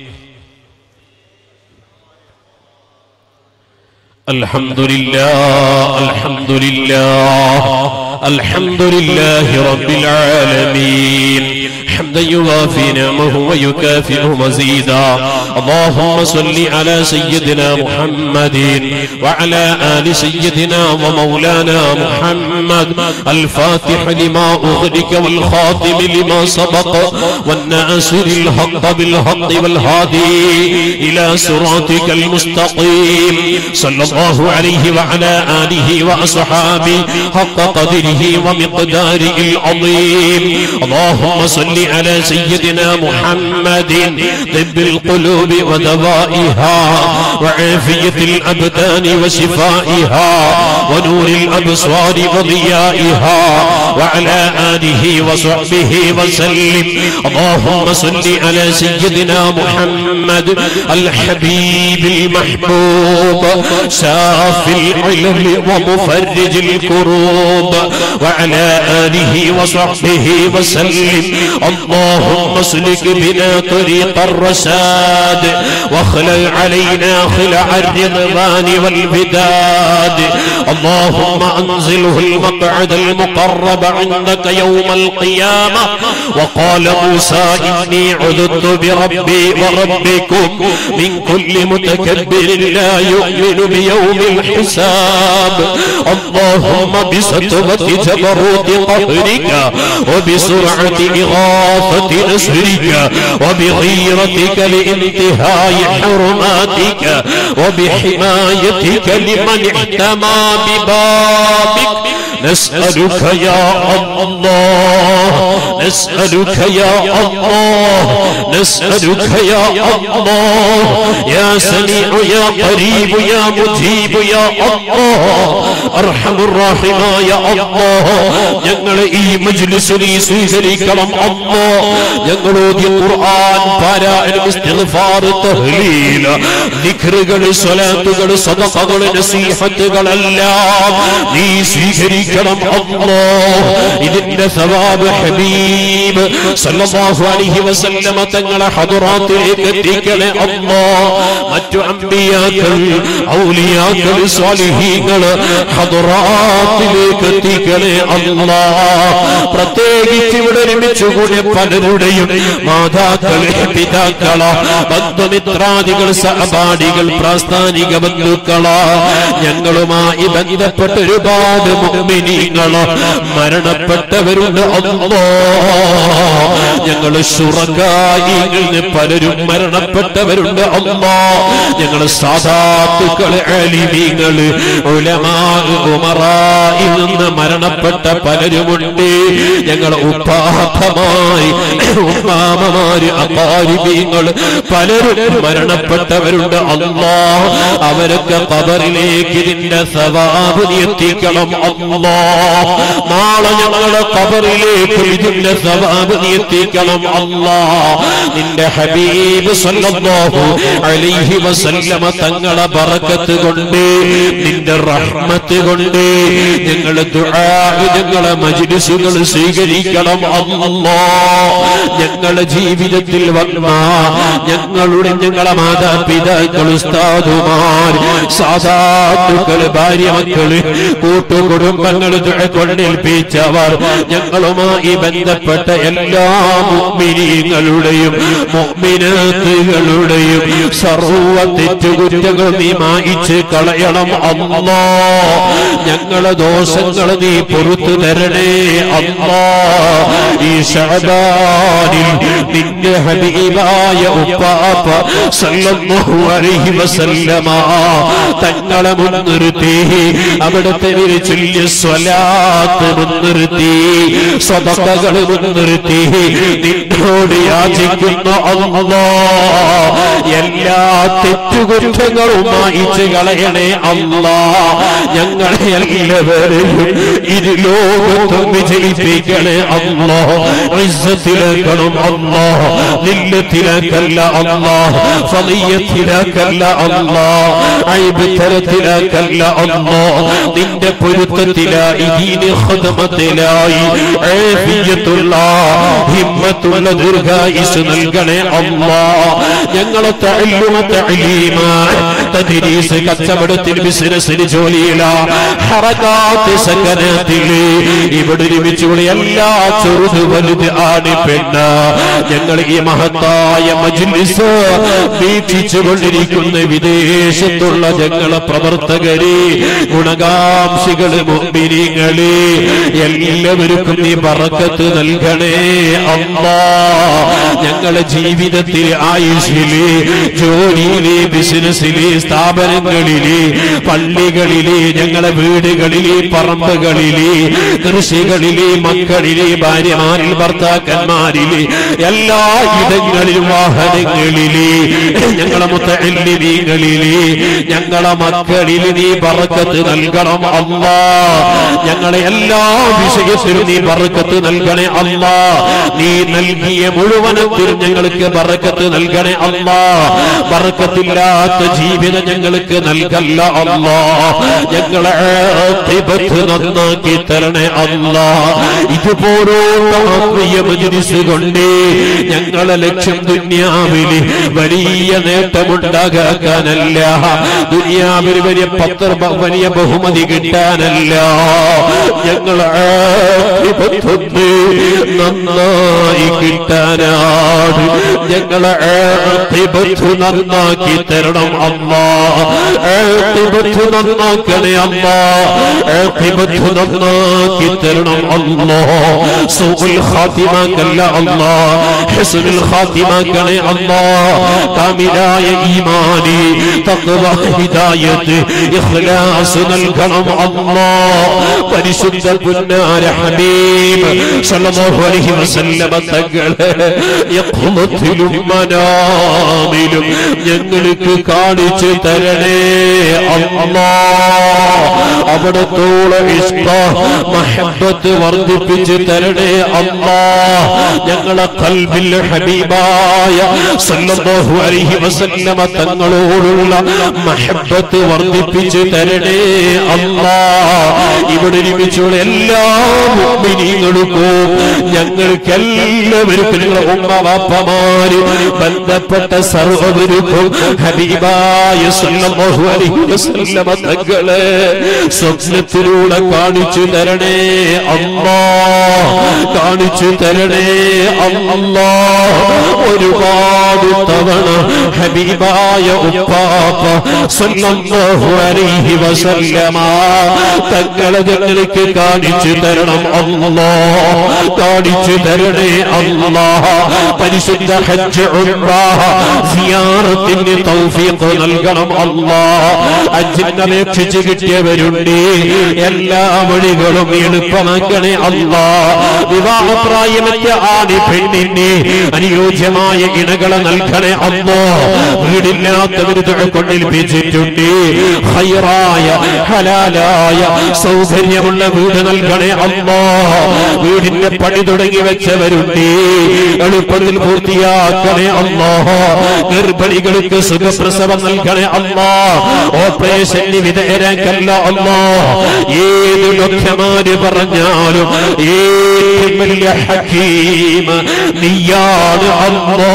الحمد لله الحمد لله الحمد لله رب العالمين حمدا يوافي نعمه ويكافئ مزيدا اللهم صل على سيدنا محمد وعلى آل سيدنا ومولانا محمد الفاتح لما أغلق والخاتم لما سبق والناصر الحق بالحق والهادي إلى صراطك المستقيم صلى الله عليه وعلى آله وأصحابه حق قدره ومقداره العظيم اللهم صل على سيدنا محمد طب القلوب ودوائها وعافية الأبدان وشفائها ونور الأبصار وضيائها وعلى آله وصحبه وسلم اللهم صل على سيدنا محمد الحبيب المحبوب شاف العلم ومفرج الكروب وعلى آله وصحبه وسلم اللهم اسلك بنا طريق الرشاد واخلع علينا خلع الرضوان والبداد اللهم انزله المقعد المقرب عندك يوم القيامة وقال موسى إني عذت بربي وربكم من كل متكبر لا يؤمن بيوم الحساب اللهم بسطوة جبروت قهرك وبسرعة إغاثة نصرك وبغيرتك لانتهاء حرماتك وبحمايتك لمن احتمى ببابك نسألك يا الله نسألك يا الله نسألك يا الله يا سميع يا قريب يا مجيب يا الله أرحم الراحمين يا الله ഞങ്ങളെ ഈ മജ്ലിസിൽ സ്വീകരിക്കണം അല്ലോ ഞങ്ങളോദ്യ ഖുർആൻ പാരായണം ഇസ്തിഗ്ഫാർ തഹ്ലീൽ ദിക്റുകൾ സ്വലാത്തുകൾ സദഖകൾ നസീഹത്തുകളെല്ലാം നീ സ്വീകരിക്കണം അല്ലോ ഇതിന്റെ സവാബ് ഹബീബ് സല്ലല്ലാഹു അലൈഹി വസല്ലമ തങ്ങളെ ഹദറാത്തിലേക്ക് എത്തിക്കണേ അല്ലോ മറ്റു അമ്പിയാക്കൾ ഔലിയാക്കൾ സ്വാലിഹീങ്ങൾ ഹദറാത്തിലേക്ക് എത്തിക്കണേ അല്ലാ പ്രത്യേകിച്ച് ഇവിടെ ഒരുമിച്ച് കൂടിയ പലരുടെയും മാതാക്കളെ പിതാക്കളാ ബന്ധുമിത്രാദികൾ സഹപാഠികൾ പ്രാസ്ഥാനിക ബന്ധുക്കളാ ഞങ്ങളുമായി ബന്ധപ്പെട്ട ഒരുപാട് മുഅ്മിനീങ്ങള് മരണപ്പെട്ടവരുണ്ട് അല്ലോ ഞങ്ങൾ ശുറക്കായിന്ന് പലരും മരണപ്പെട്ടവരുണ്ട് അല്ലോ ഞങ്ങൾ സാധാത്തുക്കള് അലിമീങ്ങള് ഉലമാ ഉമറായിൽ നിന്ന് മരണപ്പെട്ട പലരുമുണ്ട് ഞങ്ങൾ ഉപ്പാപ്പമായി ഉമ്മാമമാര് അപാരിമീങ്ങൾ പലരും മരണപ്പെട്ടവരുണ്ട് അല്ലാ അവരൊക്കെ കബറിലേക്ക് ഇതിന്റെ സവാബ് നീ എത്തിക്കണം അല്ലാ നാളെ ഞങ്ങളെ കബറിലേക്ക് ഇതിന്റെ സവാബ് നീ എത്തിക്കണം അല്ലാ നിന്റെ ഹബീബ് സല്ലല്ലാഹു അലൈഹി വസല്ലമ തങ്ങളെ ബറക്കത്ത് കൊണ്ട് നിന്റെ റഹ്മത്ത് കൊണ്ട് ഞങ്ങളെ ദുആ ഞങ്ങളെ മജ്ലിസുകൾ സ്വീകരിക്കണം അല്ലാ ഞങ്ങളുടെ ജീവിതത്തിൽ വന്ന ഞങ്ങളുടെ ഞങ്ങളെ മാതാപിതാക്കൾ ഉസ്താദുമാർ സാധാത്തുക്കൾ ഭാര്യ മക്കള് കൂട്ടുകുടുംബങ്ങൾ ദുആ കൊണ്ടേൽപ്പിച്ചവർ ഞങ്ങളുമായി ബന്ധപ്പെട്ട എല്ലാ മുഅ്മിനീങ്ങളുടെയും മുഅ്മിനാത്തുകളുടെയും സർവ തെറ്റുകുറ്റങ്ങൾ നീ മായിച്ച് കളയണം അല്ലാ ഞങ്ങളെ ദോഷങ്ങൾ നീ പൊറത്തു തരണേ അല്ലാ ഈ ഷഅബാനിൽ നിന്റെ ഹബീബായ ഉപ്പാപ്പ സല്ലല്ലാഹു അലൈഹി വസല്ലമ തങ്ങളെ മുൻനിർത്തി അവിടുത്തെ ഒരു ചൊല്ലിയ സ്വലാത്ത് മുൻനിർത്തി സ്വതകൾ മുൻനിർത്തി നിന്നോട് യാചിക്കുന്ന അല്ലാ എല്ലാ തെറ്റുകുറ്റങ്ങളും മായിച്ചു കളയണേ അല്ലാ ഞങ്ങളെ എല്ലാവരെയും ഇരു ലോകത്തും വിജയിപ്പിക്കണേ അല്ലാ ഇസ്സത്തിലേക്കണം അല്ലാ നില്ലത്തിലേക്കല്ല അല്ലാ ഫളിയത്തിലേക്കല്ല അല്ലാ ഐബ് തരത്തിലേക്കല്ല അല്ലാ നിന്റെ പൊരുത്തത്തിലായി ദീന ഖദമത്തിലായി ആഫിയത്തുള്ള ഹിമ്മത്തുള്ള ദീർഘായുസ് നൽകണേ അല്ലാ ഞങ്ങളെ തഅല്ലുമ തഅലീമ തദ്രീസ് കച്ചവടത്തിൽ ബിസിനസ്സിന് ജോലിയില ഹറകാത്ത് സകനത്തിൽ ഇവിടെ ഒരുമിച്ചുള്ള എല്ലാ ചെറുത് വലുത് ആണ് പെണ്ണ് ഞങ്ങൾ ഈ മഹത്തായ മജ്ലിസ് വീക്ഷിച്ചു കൊണ്ടിരിക്കുന്ന വിദേശത്തുള്ള ഞങ്ങളെ പ്രവർത്തകരെ ഗുണകാംക്ഷികള് മുമ്പിരിങ്ങളെ എല്ലാവർക്കും നീ പറക്കത്ത് നൽകണേ അമ്മാ ഞങ്ങളെ ജീവിതത്തിൽ ആയുഷില് ജോലിയിലെ ബിസിനസ്സിലെ സ്ഥാപനങ്ങളിലെ പള്ളികളിലെ ഞങ്ങളെ വീടുകളിലെ പറമ്പുകളിലെ കൃഷികളിലെ മക്കളിലെ ഭാര്യമാരിൽ ഭർത്താക്കന്മാരിലെ എല്ലാ ഇടങ്ങളിലും വാഹനങ്ങളിലെ ഞങ്ങളെ മുത്തല്ലികളിലെ ഞങ്ങളെ മക്കളിൽ നീ പറക്കത്ത് നൽകണം അല്ലാ ഞങ്ങളെ എല്ലാ വിഷയത്തിലും നീ പറക്കത്ത് നൽകണേ അല്ലാ നീ നൽകിയ മുഴുവനത്തിലും ഞങ്ങൾക്ക് ബറക്കത്ത് നൽകണേ അല്ലാ ബറക്കത്തില്ലാത്ത ജീവിതം ഞങ്ങൾക്ക് നൽകല്ല അല്ലാ ഞങ്ങളെ ആഖിബത്ത് നന്നാക്കി തരണേ അല്ലാ ഇതുപോലുള്ള ആത്മീയ മജ്ലിസ് കൊണ്ട് ഞങ്ങളെ ലക്ഷ്യം ദുന്യാവില് വലിയ നേട്ടമുണ്ടാകാനല്ല ദുനിയാവിൽ വലിയ പത്ര വലിയ ബഹുമതി കിട്ടാനല്ല ഞങ്ങളെ ആഖിബത്തൊന്ന് നന്നായി കിട്ടാനാണ് ഞങ്ങളെ ആഖിബത്ത് നന്നാക്കി തരണം അല്ലാ ആഖിബത്ത് നന്നാക്കണേ അല്ലാ ആഖിബത്ത് നന്നാക്കി തരണം അല്ലാ സൂഉൽ ഖാത്തിമക്കല്ല അല്ലാ ഹസ്നുൽ ഖാത്തിമക്കണേ അല്ലാ കാമിലായ ഈമാനി തഖ്വ ഹിദായത്ത് ഇഖ്ലാസ് നൽകണം അല്ലാ പരിശുദ്ധ പുന്നാര ഹബീബ് സല്ലല്ലാഹു അലൈഹി വസല്ലമ തങ്ങളെ യഖ്മത്തിലും മനാമിലും ഞങ്ങൾക്ക് കാണിച്ചു തരണേ അല്ലാ അവിടത്തോളം ഇഷ്ട മഹബത്ത് വർദ്ധിപ്പിച്ച് തരണേ അല്ലാ ഞങ്ങളെ കൽബിൽ ഹബീബായ സല്ലല്ലാഹു അലൈഹി വസല്ലമ തങ്ങളോടുള്ള മഹബത്ത് വർദ്ധിപ്പിച്ച് തരണേ അല്ലാ ഇവിടെ ഒരുമിച്ചുള്ള എല്ലാ മുഅ്മിനീങ്ങൾക്കും ഞങ്ങൾക്ക് എല്ലാവർക്കും നിങ്ങളെ ഉമ്മ വാപ്പമാര് ബന്ധപ്പെട്ട സർവ്വവർക്കും ഹബീബായ സല്ലല്ലാഹു അലൈഹി വസല്ലമ തങ്ങളെ സ്വപ്നത്തിലൂടെ കാണിച്ചു തരണേ അല്ലാ കാണിച്ചു തരണേ അല്ലാ ഒരുപാട് തവണ ഹബീബായ ഉപ്പാപ്പ സല്ലല്ലാഹു അലൈഹി വസല്ലമ തങ്ങളെ ഞങ്ങൾക്ക് കാണിച്ചു തരണം അല്ലാ കാണിച്ചു തരണേ അല്ലാ പരിശുദ്ധ ഹജ്ജ് ഉംറ സിയാറത്തിന് തൗഫീഖ് നൽകണം അല്ലാ ഹജ്ജിന് അപേക്ഷിച്ച് കിട്ടിയവരുണ്ട് എല്ലാ വഴികളും എളുപ്പമാക്കണേ അല്ലാ വിവാഹപ്രായമറ്റ ആണി പെണ്ണിന് അനുയോജ്യമായ ഇണകളെ നൽകണേ അല്ലാ വീടില്ലാത്തവര് കൊണ്ടേൽപ്പിച്ചിട്ടുണ്ട് ഹൈറായ ഹലാലായ സൗകര്യമുള്ള വീട് നൽകണേ അല്ലാ വീടിന്റെ പണി തുടങ്ങി വെച്ചവരുണ്ട് എളുപ്പത്തിൽ പൂർത്തിയാക്കണേ അല്ലാ ഗർഭിണികൾക്ക് സുഖപ്രസവം നൽകണേ അല്ലാ ഓപ്പറേഷന് വിധേയരാക്കല്ല അല്ലാ ഏത് ഡോക്ടർമാര് പറഞ്ഞാലും ഏറ്റവും വലിയ ഹക്കീം നീയാണ് അല്ലാ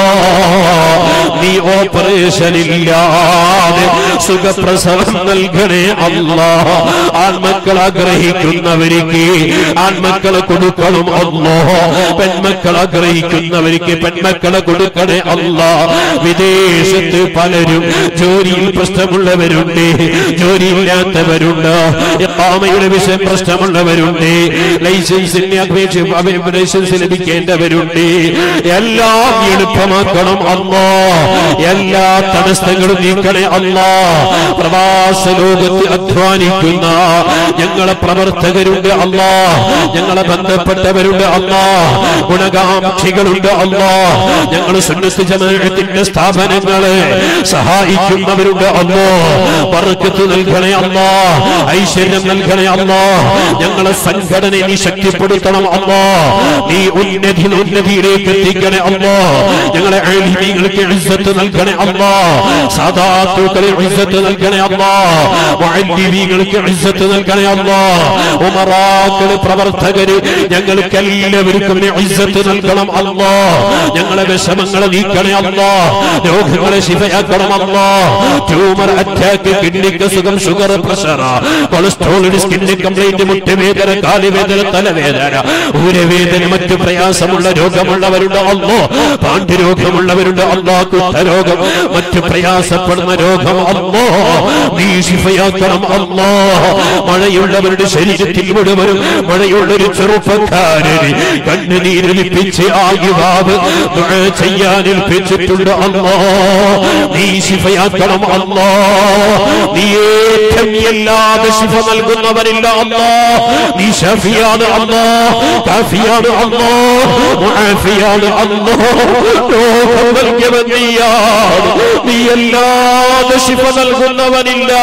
നീ ഓപ്പറേഷൻ ഇല്ലാതെ സുഖപ്രസവം നൽകണേ അല്ലാ ആൺമക്കൾ ആഗ്രഹിക്കുന്നവർക്ക് ആൺമക്കളെ കൊടുക്കണം അല്ലോ പെൺമക്കൾ ആഗ്രഹിക്കുന്നവർക്ക് പെൺമക്കളെ കൊടുക്കണേ അല്ലാ വിദേശത്ത് പലരും ജോലിയിൽ പ്രശ്നമുള്ളവരുണ്ട് ജോലിയില്ലാത്തവരുണ്ട് എപ്പാമയുടെ വിഷയം പ്രശ്നമുള്ളവരുണ്ട് ലൈസൻസിന് അപേക്ഷ ലൈസൻസ് ലഭിക്കേണ്ടവരുണ്ട് എല്ലാം എളുപ്പമാക്കണം അല്ലാ എല്ലാ തടസ്സങ്ങളും നീക്കണേ അല്ലാ പ്രവാസ ലോകത്ത് അധ്വാനിക്കുന്ന ഞങ്ങളെ പ്രവർത്തകരുണ്ട് അല്ലാ ഞങ്ങളെ ബന്ധപ്പെട്ടവരുണ്ട് അല്ലാ ഗുണകാംക്ഷികളുണ്ട് അല്ലാ ഞങ്ങൾ സുന്നത്ത് ജമാഅത്തിന്റെ സ്ഥാപനങ്ങളെ സഹായിക്കുന്നവരുണ്ട് അല്ലാ ബർക്കത്ത് നൽകണേ അല്ലാ ഐശ്വര്യം നൽകണേ അല്ലാ ഞങ്ങളെ സംഘടനയെ നീ ശക്തിപ്പെടുത്തണം അല്ലാ നീ ഉന്നതി ഉന്നതിയിലേക്ക് എത്തിക്കണേ അല്ലാ ഞങ്ങളെ ആലിമീങ്ങൾക്ക് ഇസ്സത്ത് നൽകണേ അല്ലാ സാദാത്തുക്കളെ ഇസ്സത്ത് നൽകണേ അല്ലാ മുഅല്ലിമീങ്ങൾക്ക് ഇസ്സത്ത് നൽകണേ അല്ലാ ഉമറാക്കള് പ്രവർത്തകര് ഞങ്ങൾക്ക് എല്ലാവർക്കും നീ ഇസ്സത്ത് നൽകണം അല്ലാ ഞങ്ങളെ വിഷമങ്ങളെ നീക്കണേ അല്ലാ രോഗങ്ങളെ ശിഫയാക്കണം അല്ലാ ട്യൂമർ അറ്റാക്ക് കിഡ്നിക്ക് സുഖം ഷുഗർ പ്രഷർ കൊളസ്ട്രോൾ സ്കിന്നിന് കംപ്ലൈന്റ് മുട്ടുവേദന കാലുവേദന തലവേദന ഊരവേദന മറ്റു പ്രയാസമുള്ള രോഗമുള്ളവരുണ്ട് അല്ലോ പാണ്ഡ്യരോഗമുള്ളവരുണ്ട് അല്ലാ കുഷ്ഠരോഗം മറ്റു പ്രയാസപ്പെടുന്ന രോഗം അല്ലോ നീ ശിഫയാക്കണം അല്ലോ മഴയുള്ളവരുടെ ശരീരത്തിൽ മുഴുവനും മഴയുള്ളൊരു ചെറുപ്പക്കാരന് കണ്ണുനീരൊലിപ്പിച്ച് ആ യുവാവ് ദുആ ചെയ്യാൻ ഏൽപ്പിച്ചിട്ടുണ്ട് അല്ലോ നീ ശിഫയാക്കണം അല്ലോ നീ ഏറ്റവും എല്ലാതെ ശിഫ നൽകുന്നവരില്ല അല്ലോ നീ ഷഫിയാണ് അല്ലോ കാഫിയാണ് അല്ലോ മുആഫിയാണ് അല്ലോ ലോകം നൽകിയവൻ നീയാണ് നീ എല്ലാതെ ശിഫ നൽകുന്നവനില്ല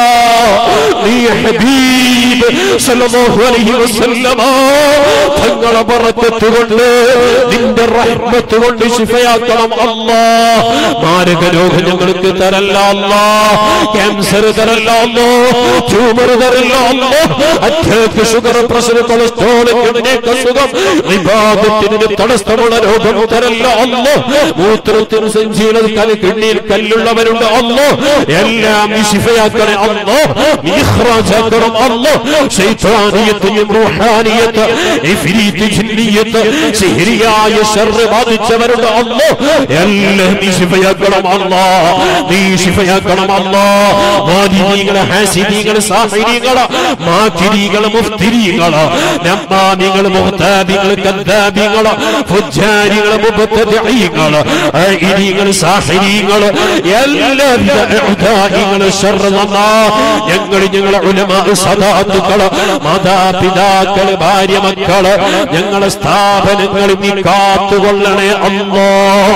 നീ ഹബീബ് സല്ലല്ലാഹു അലൈഹി വസല്ലമ തങ്ങളെ ബറക്കത്ത് കൊണ്ട് നിന്റെ റഹ്മത്ത് കൊണ്ട് ശിഫയാക്കണം അല്ലാ മാരക രോഗം ഞങ്ങൾക്ക് തരല്ല അല്ലാ ക്യാൻസർ തരല്ല അല്ലോ ട്യൂമർ തരല്ല അല്ലോ അറ്റാക്ക് ഷുഗർ പ്രഷർ കൊളസ്ട്രോൾ കിഡ്നിക്ക് സുഖം വിഭാഗത്തിന് തടസ്സമുള്ള രോഗം തരല്ല അല്ലോ മൂത്രത്തിന് സഞ്ചീലം കല് കിഡ്നിയിൽ കല്ലുള്ളവരുണ്ട് അല്ലോ എല്ലാം നീ ശിഫയാക്കണേ അല്ലോ നീ ഇഖ്റാജാക്കണം അല്ലോ ശൈത്താനിയത്തെയും റൂഹാനിയത്ത് ഇഫ്രീത്ത് ജിന്നിയത്ത് സിഹ്രിയായ ശർറ് ബാധിച്ചവരുണ്ട് അല്ലോ എല്ലാം നീ ശിഫയാക്കണം അല്ലോ നീ ശിഫയാക്കണം അല്ലോ മാലിനീകള് ഹാസിനീകള് സാഹിനീകള് മാക്കിരീകള് മുഫ്തിരീകള് നമ്മാമികള് മുഹ്താബികള് കദ്ദാബികള് ഫുജ്ജാരികള് മുബത്തദിഈകള് ആയിരീകള് സാഹിരീകള് എല്ലാവിധ ഇഅ്ദാഇകള് ശർറ് നന്നാ ഞങ്ങൾ ഞങ്ങളെ ഉലമാ സദാത്തുക്കള് മാതാപിതാക്കള് ഭാര്യ മക്കള് ഞങ്ങളെ സ്ഥാപനങ്ങൾ നീ കാത്തുകൊള്ളണേ അല്ലോ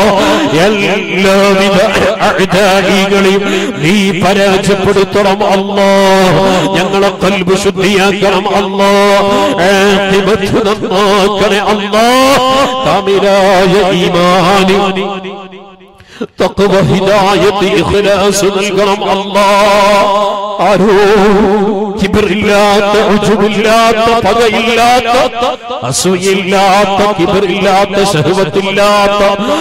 എല്ലാവിധ അഴുതായികളെയും നീ പരാജയപ്പെടുത്തണം അല്ലോ ഞങ്ങളെ കൽബ് ശുദ്ധിയാക്കണം അല്ലോ ആഖിബത്ത് നന്നാക്കണേ അല്ലോ കാമിലായ ഈമാനി തഖ്വ ഹിദായത്ത് ഇഖ്ലാസ് നൽകണം അല്ലാ ആരോ കിബറില്ലാത്ത ഉജുബില്ലാത്ത പകയില്ലാത്ത അസൂയില്ലാത്ത കിബറില്ലാത്ത ശഹവത്തില്ലാത്ത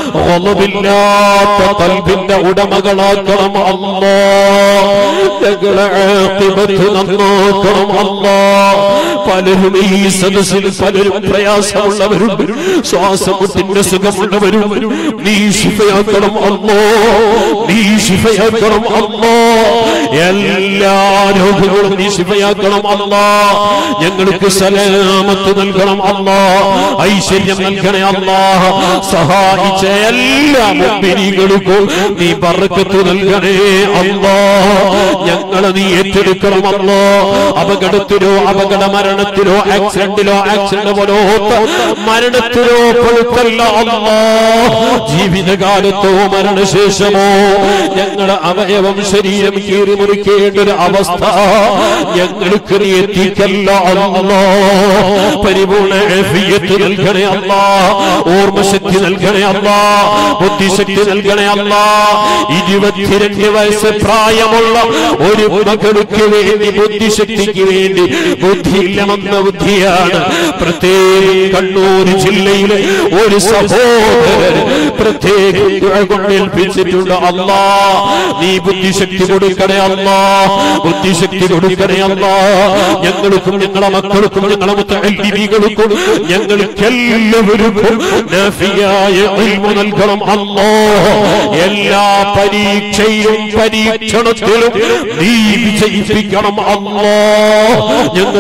ഒളവില്ലാത്ത കൽബിന്റെ ഉടമകളാക്കണം അല്ലാ ഞങ്ങളെ ആഖിബത്ത് നന്നാക്കണം അല്ലാ പലരും ഈ സദസ്സിൽ പലരും പ്രയാസമുള്ളവരുണ്ട് ശ്വാസമുട്ടിന്റെ സുഖമുള്ളവരും നീ ശിഫയാക്കണം അല്ലോ നീ ശിഫയാക്കണം അല്ലോ എല്ലാ രോഗങ്ങളും നീ ശിഫയാക്കണം അല്ലാ ഞങ്ങൾക്ക് സലാമത്ത് നൽകണം അല്ലാ ഐശ്വര്യം നൽകണേ അല്ലാ സഹായിച്ച എല്ലാ മുമ്പിനികൾക്കും നീ ബർക്കത്ത് നൽകണേ അല്ലാ ഞങ്ങളെ നീ ഏറ്റെടുക്കണം അല്ലോ അപകടത്തിലോ അപകട മരണത്തിലോ ആക്സിഡന്റിലോ ആക്സിഡന്റ് പോലോത്ത മരണത്തിലോ പെടുത്തല്ല അല്ലോ ജീവിതകാലത്തോ മരണശേഷമോ ഞങ്ങളുടെ അവയവം ശരീരം കീറി മുറിക്കേണ്ട ഒരു അവസ്ഥ ഞങ്ങൾക്ക് നീ എത്തിക്കല്ല അല്ലോ പരിപൂർണ ആഫിയത്ത് നൽകണേ അല്ല ഓർമ്മശക്തി നൽകണേ അല്ല ബുദ്ധിശക്തി നൽകണേ അല്ല ഇരുപത്തിരണ്ട് വയസ്സ് പ്രായമുള്ള ഒരു മകൾക്ക് വേണ്ടി ബുദ്ധിശക്തിക്ക് വേണ്ടി ബുദ്ധിയില്ലെന്ന ബുദ്ധിയാണ് പ്രത്യേകം കണ്ണൂർ ജില്ലയിലെ ഒരു സഹോദരൻ പ്രത്യേകം ദുആ കൊണ്ട് ഏൽപ്പിച്ചിട്ടുണ്ട് അല്ലാ നീ ബുദ്ധിശക്തി കൊടുക്കണേ അല്ലാ ബുദ്ധിശക്തി കൊടുക്കണേ അല്ലാ ഞങ്ങൾക്കും ഞങ്ങളെ മക്കൾക്കും ഞങ്ങളെ മുത്തല്ലിബികൾക്കും ഞങ്ങൾക്കെല്ലാവർക്കും നാഫിയായ ഇൽമു നൽകണം അല്ലാ എല്ലാ പരീക്ഷയിലും പരീക്ഷണത്തിലും നീ വിജയിപ്പിക്കണം അല്ലാ ഞങ്ങൾക്ക് സല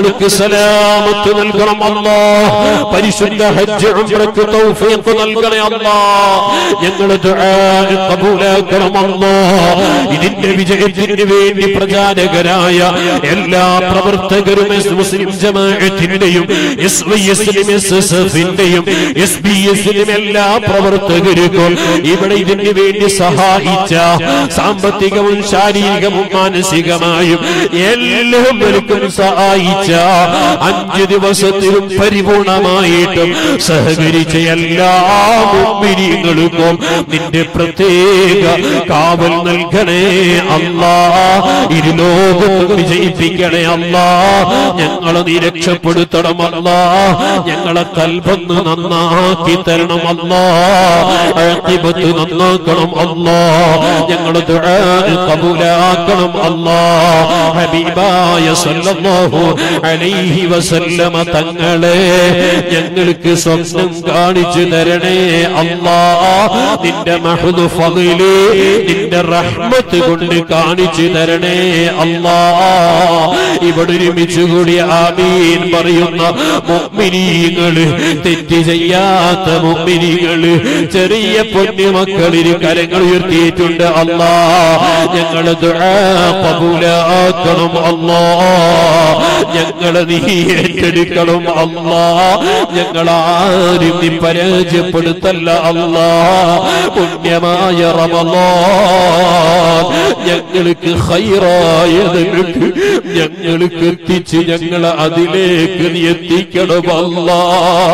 സലാമത്ത് നൽകണം അല്ലാ പരിശുദ്ധ ഹജ്ജ് ഉംറക്ക് തൗഫീഖ് നൽകണേ അല്ലാ ഞങ്ങൾ ദുആ കബൂലാക്കണം അല്ലാ ഇതിന്റെ വിജയത്തിന് വേണ്ടി പ്രചാരകരായ എല്ലാ പ്രവർത്തകരും എസ് മുസ്ലിം ജമാഅത്തിന്റെയും എസ് വൈ എസിലും എസ് എസ് എഫിന്റെയും എസ് ബി എസിലും എല്ലാ പ്രവർത്തകർക്കും ഇവിടെ ഇതിന് വേണ്ടി സഹായിച്ച സാമ്പത്തികവും ശാരീരികവും മാനസികമായും എല്ലാവർക്കും സഹായിച്ച അഞ്ചു ദിവസത്തിലും പരിപൂർണമായിട്ടും സഹകരിച്ച എല്ലാ മുമ്പിരികൾക്കും നിന്റെ പ്രത്യേക കാവൽ നൽകണേ അല്ലാ ഇരുലോകത്തും വിജയിപ്പിക്കണേ അല്ലാ ഞങ്ങളെ നീ രക്ഷപ്പെടുത്തണം അല്ലാ ഞങ്ങളെ കൽബന്ന് നന്നാക്കി തരണം അല്ലാ അഴത്തിബത്ത് നന്നാക്കണം അല്ലാ ഞങ്ങളെ ദുആ കബൂലാക്കണം അല്ലാ ഹബീബായ സല്ലല്ലാഹു അലൈഹി വസല്ലമ തങ്ങളെ ഞങ്ങൾക്ക് സ്വപ്നം കാണിച്ചു തരണേ അല്ലാ നിന്റെ മഹദു ഫളില് നിന്റെ റഹ്മത്ത് കൊണ്ട് കാണിച്ചു തരണേ അല്ലാ ഇവിടെ ഒരുമിച്ച് കൂടി ആമീൻ പറയുന്ന മുഅ്മിനീങ്ങള് തെറ്റ് ചെയ്യാത്ത മുഅ്മിനീങ്ങള് ചെറിയ പൊന്നുമക്കളിന് കരങ്ങൾ ഉയർത്തിയിട്ടുണ്ട് അല്ലാ ഞങ്ങള് ദുആ കബൂലാക്കണം അല്ലാ ഞങ്ങളെ നീ ഏറ്റെടുക്കണം അല്ലാ ഞങ്ങളാരും നീ പരാജയപ്പെടുത്തല്ല അല്ലാ പുണ്യമായ റമളാൻ ഞങ്ങൾക്ക് ഹൈറായതിലേക്ക് ഞങ്ങൾക്ക് എത്തിച്ച് ഞങ്ങളെ അതിലേക്ക് നീ എത്തിക്കണം അല്ലാ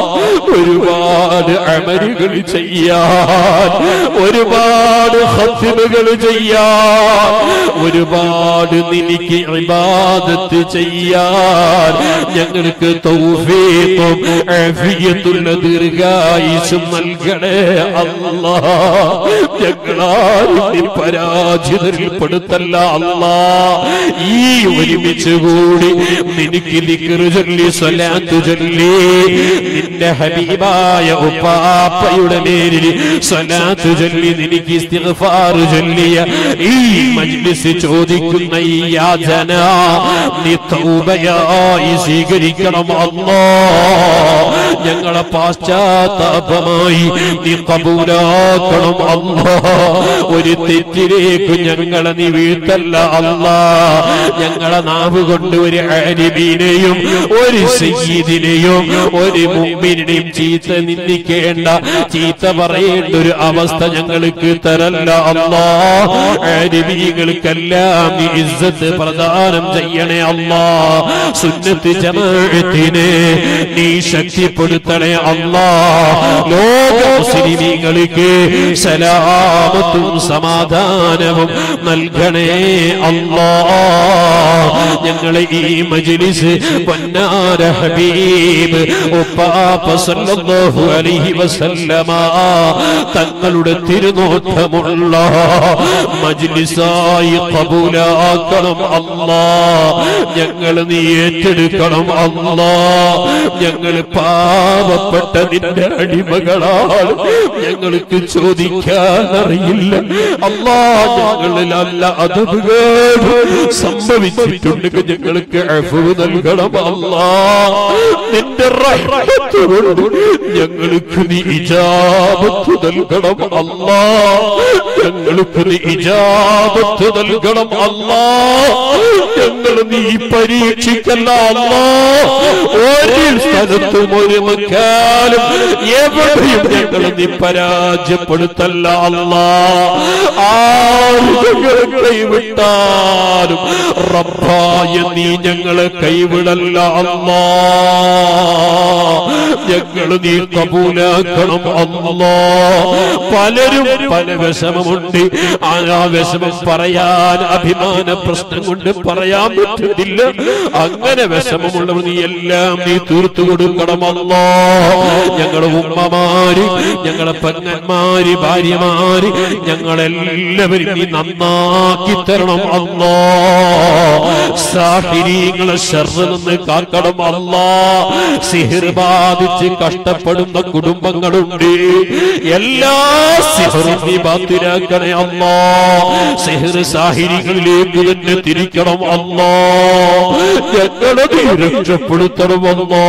ഒരുപാട് അമരുകൾ ചെയ്യാൻ ഒരുപാട് ഹത്തിമുകൾ ചെയ്യാൻ ഒരുപാട് നിനിക്ക് ഇബാദത്ത് ചെയ്യാൻ ഞങ്ങൾക്ക് തൗഫീഖും ആഫിയത്തുള്ള ദീർഘായുസും നൽകണേ അല്ലാ ഞങ്ങളാരും നീ പരാജിതരിൽപ്പെടുത്തല്ല അല്ലാ ഈ ഒരുമിച്ച് കൂടി നിനക്ക് ദിക്റ് ചൊല്ലി സ്വലാത്ത് ചൊല്ലി നിന്റെ ഹബീബായ ഉപ്പാപ്പയുടെ പേരിൽ സ്വലാത്ത് ചൊല്ലി നിനക്ക് ഇസ്തിഗ്ഫാർ ചൊല്ലിയ ഈ മജ്ലിസ് ചോദിക്കുന്ന ഈ യാചന നീ തൗബയായി സ്വീകരിക്കണം അല്ലാ ഞങ്ങളെ പാശ്ചാത്താപമായി നീ കബൂലാക്കണം അല്ലാ ഒരു തെറ്റിലേക്ക് ഞങ്ങളെ നീ വീഴ്ത്തല്ല അല്ലാ ഞങ്ങളെ നാവ് കൊണ്ട് ഒരു ആലിമീനെയും ഒരു സയ്യിദിനെയും ഒരു മുമ്പിനെയും ചീത്ത നിന്ദിക്കേണ്ട ചീത്ത പറയേണ്ട ഒരു അവസ്ഥ ഞങ്ങൾക്ക് തരല്ല അല്ലാ ആലിമീകൾക്കെല്ലാം നീ ഇസ്സത്ത് പ്രദാനം ചെയ്യണേ അല്ലാ സുന്നത്ത് ജമാഅത്തിനെ നീ ശക്തിപ്പെടുത്തണേ അല്ലാ ലോക മുസ്ലിമീങ്ങൾക്ക് സലാമത്തും സമാധാനവും നൽകണേ അല്ലാ ഞങ്ങളെ ഈ മജ്ലിസ് പൊന്നാര ഹബീബ് ഉപ്പാപ്പ സല്ലല്ലാഹു അലൈഹി വസല്ലമ തങ്ങളുടെ തിരുനോട്ടമുള്ള മജ്ലിസായി കബൂലാക്കണം അല്ലാ ഞങ്ങൾ നീ ഏറ്റെടുക്കണം അല്ലാ ഞങ്ങൾ പാവപ്പെട്ട നിന്റെ അടിമകളാണ് ഞങ്ങൾക്ക് ചോദിക്കാൻ അറിയില്ല അല്ലാ ഞങ്ങളിൽ അല്ല അതവുകേട് സംഭവിച്ചിട്ടുണ്ടെങ്കിൽ ഞങ്ങൾക്ക് അഫു നൽകണം അല്ലാ നിന്റെ റഹ്മത്ത് കൊണ്ട് ഞങ്ങൾക്ക് നീ ഇജാബത്ത് നൽകണം അല്ലാ ഞങ്ങൾക്ക് നീ ഇജാബത്ത് നൽകണം അല്ലാ ഞങ്ങൾ നീ പരീക്ഷിക്കല്ല അല്ലാ ഒരു സ്ഥലത്തും ഒരു മക്കാലും എവിടെയും ഞങ്ങൾ നീ പരാജയപ്പെടുത്തല്ല അല്ലാ ആര് ഞങ്ങളെ കൈവിട്ടാലും റബ്ബായ നീ ഞങ്ങളെ കൈവിടല്ല അല്ലാ ഞങ്ങൾ നീ കബൂലാക്കണം അല്ലാ പലരും പല വിഷമമുണ്ട് ആ ആ വിഷമം പറയാൻ അഭിമാന പ്രശ്നം കൊണ്ട് പറയാൻ പറ്റുന്നില്ല അങ്ങനെ വിഷമമുള്ളവർ നീ എല്ലാം നീ തീർത്തു കൊടുക്കണമല്ലോ ഞങ്ങളെ ഉമ്മമാര് ഞങ്ങളെ പെങ്ങന്മാര് ഭാര്യമാര് ഞങ്ങളെല്ലാവരും നീ നന്നാക്കി തരണം അല്ലോ സാഹിരീങ്ങളെ ഷർറ് നിന്ന് കാക്കണം അല്ലാ സിഹിർ ബാധിച്ച് കഷ്ടപ്പെടുന്ന കുടുംബങ്ങളുണ്ട് എല്ലാ സിഹറും നീ ബാത്തിലാക്കണേ അല്ലാ സിഹിർ സാഹിരികളിലേക്ക് തന്നെ തിരിക്കണം അല്ലാ ഞങ്ങളെ നീ രക്ഷപ്പെടുത്തണം അല്ലാ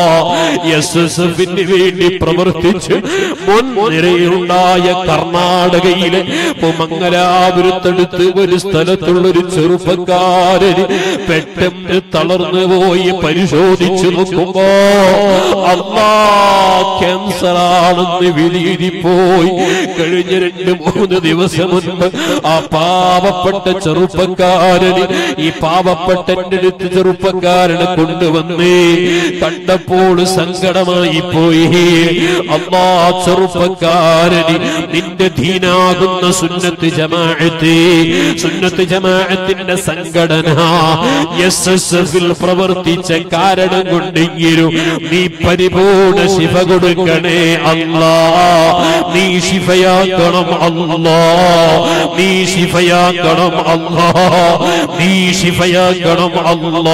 എസ് എസ് എഫിന് വേണ്ടി പ്രവർത്തിച്ച് മുൻനിരയിലുണ്ടായ കർണാടകയിലെ മംഗലാപുരത്തടുത്ത് ഒരു സ്ഥലത്തുള്ളൊരു ചെറുപ്പക്കാരന് പെട്ടെന്ന് തളർന്നു പോയി പരിശോധിച്ചു നോക്കുമ്പോ അല്ലാ ക്യാൻസർ ആണെന്ന് വിധിയിരിപ്പോയി കഴിഞ്ഞ രണ്ട് മൂന്ന് ദിവസം മുൻപ് ആ പാവപ്പെട്ട ചെറുപ്പക്കാരന് ഈ പാവപ്പെട്ട എന്റെ അടുത്ത് ചെറുപ്പക്കാരനെ കൊണ്ടുവന്നേ കണ്ടപ്പോൾ സങ്കടമായി പോയി അമ്മാ ചെറുപ്പക്കാരന് നിന്റെ ദീനാകുന്ന സുന്നത്ത് ജമാഅത്ത് സുന്നത്ത് ജമാഅത്തിന്റെ സംഘടന എസ് എസ് എഫിൽ പ്രവർത്തിച്ച കാരണം കൊണ്ടെങ്കിലും നീ പരിപൂർണ ശിഫ കൊടുക്കണേ അല്ലാ നീ ശിഫയാക്കണം അല്ലാ നീ ശിഫയാക്കണം അല്ലാ നീ ശിഫയാക്കണം അല്ലാ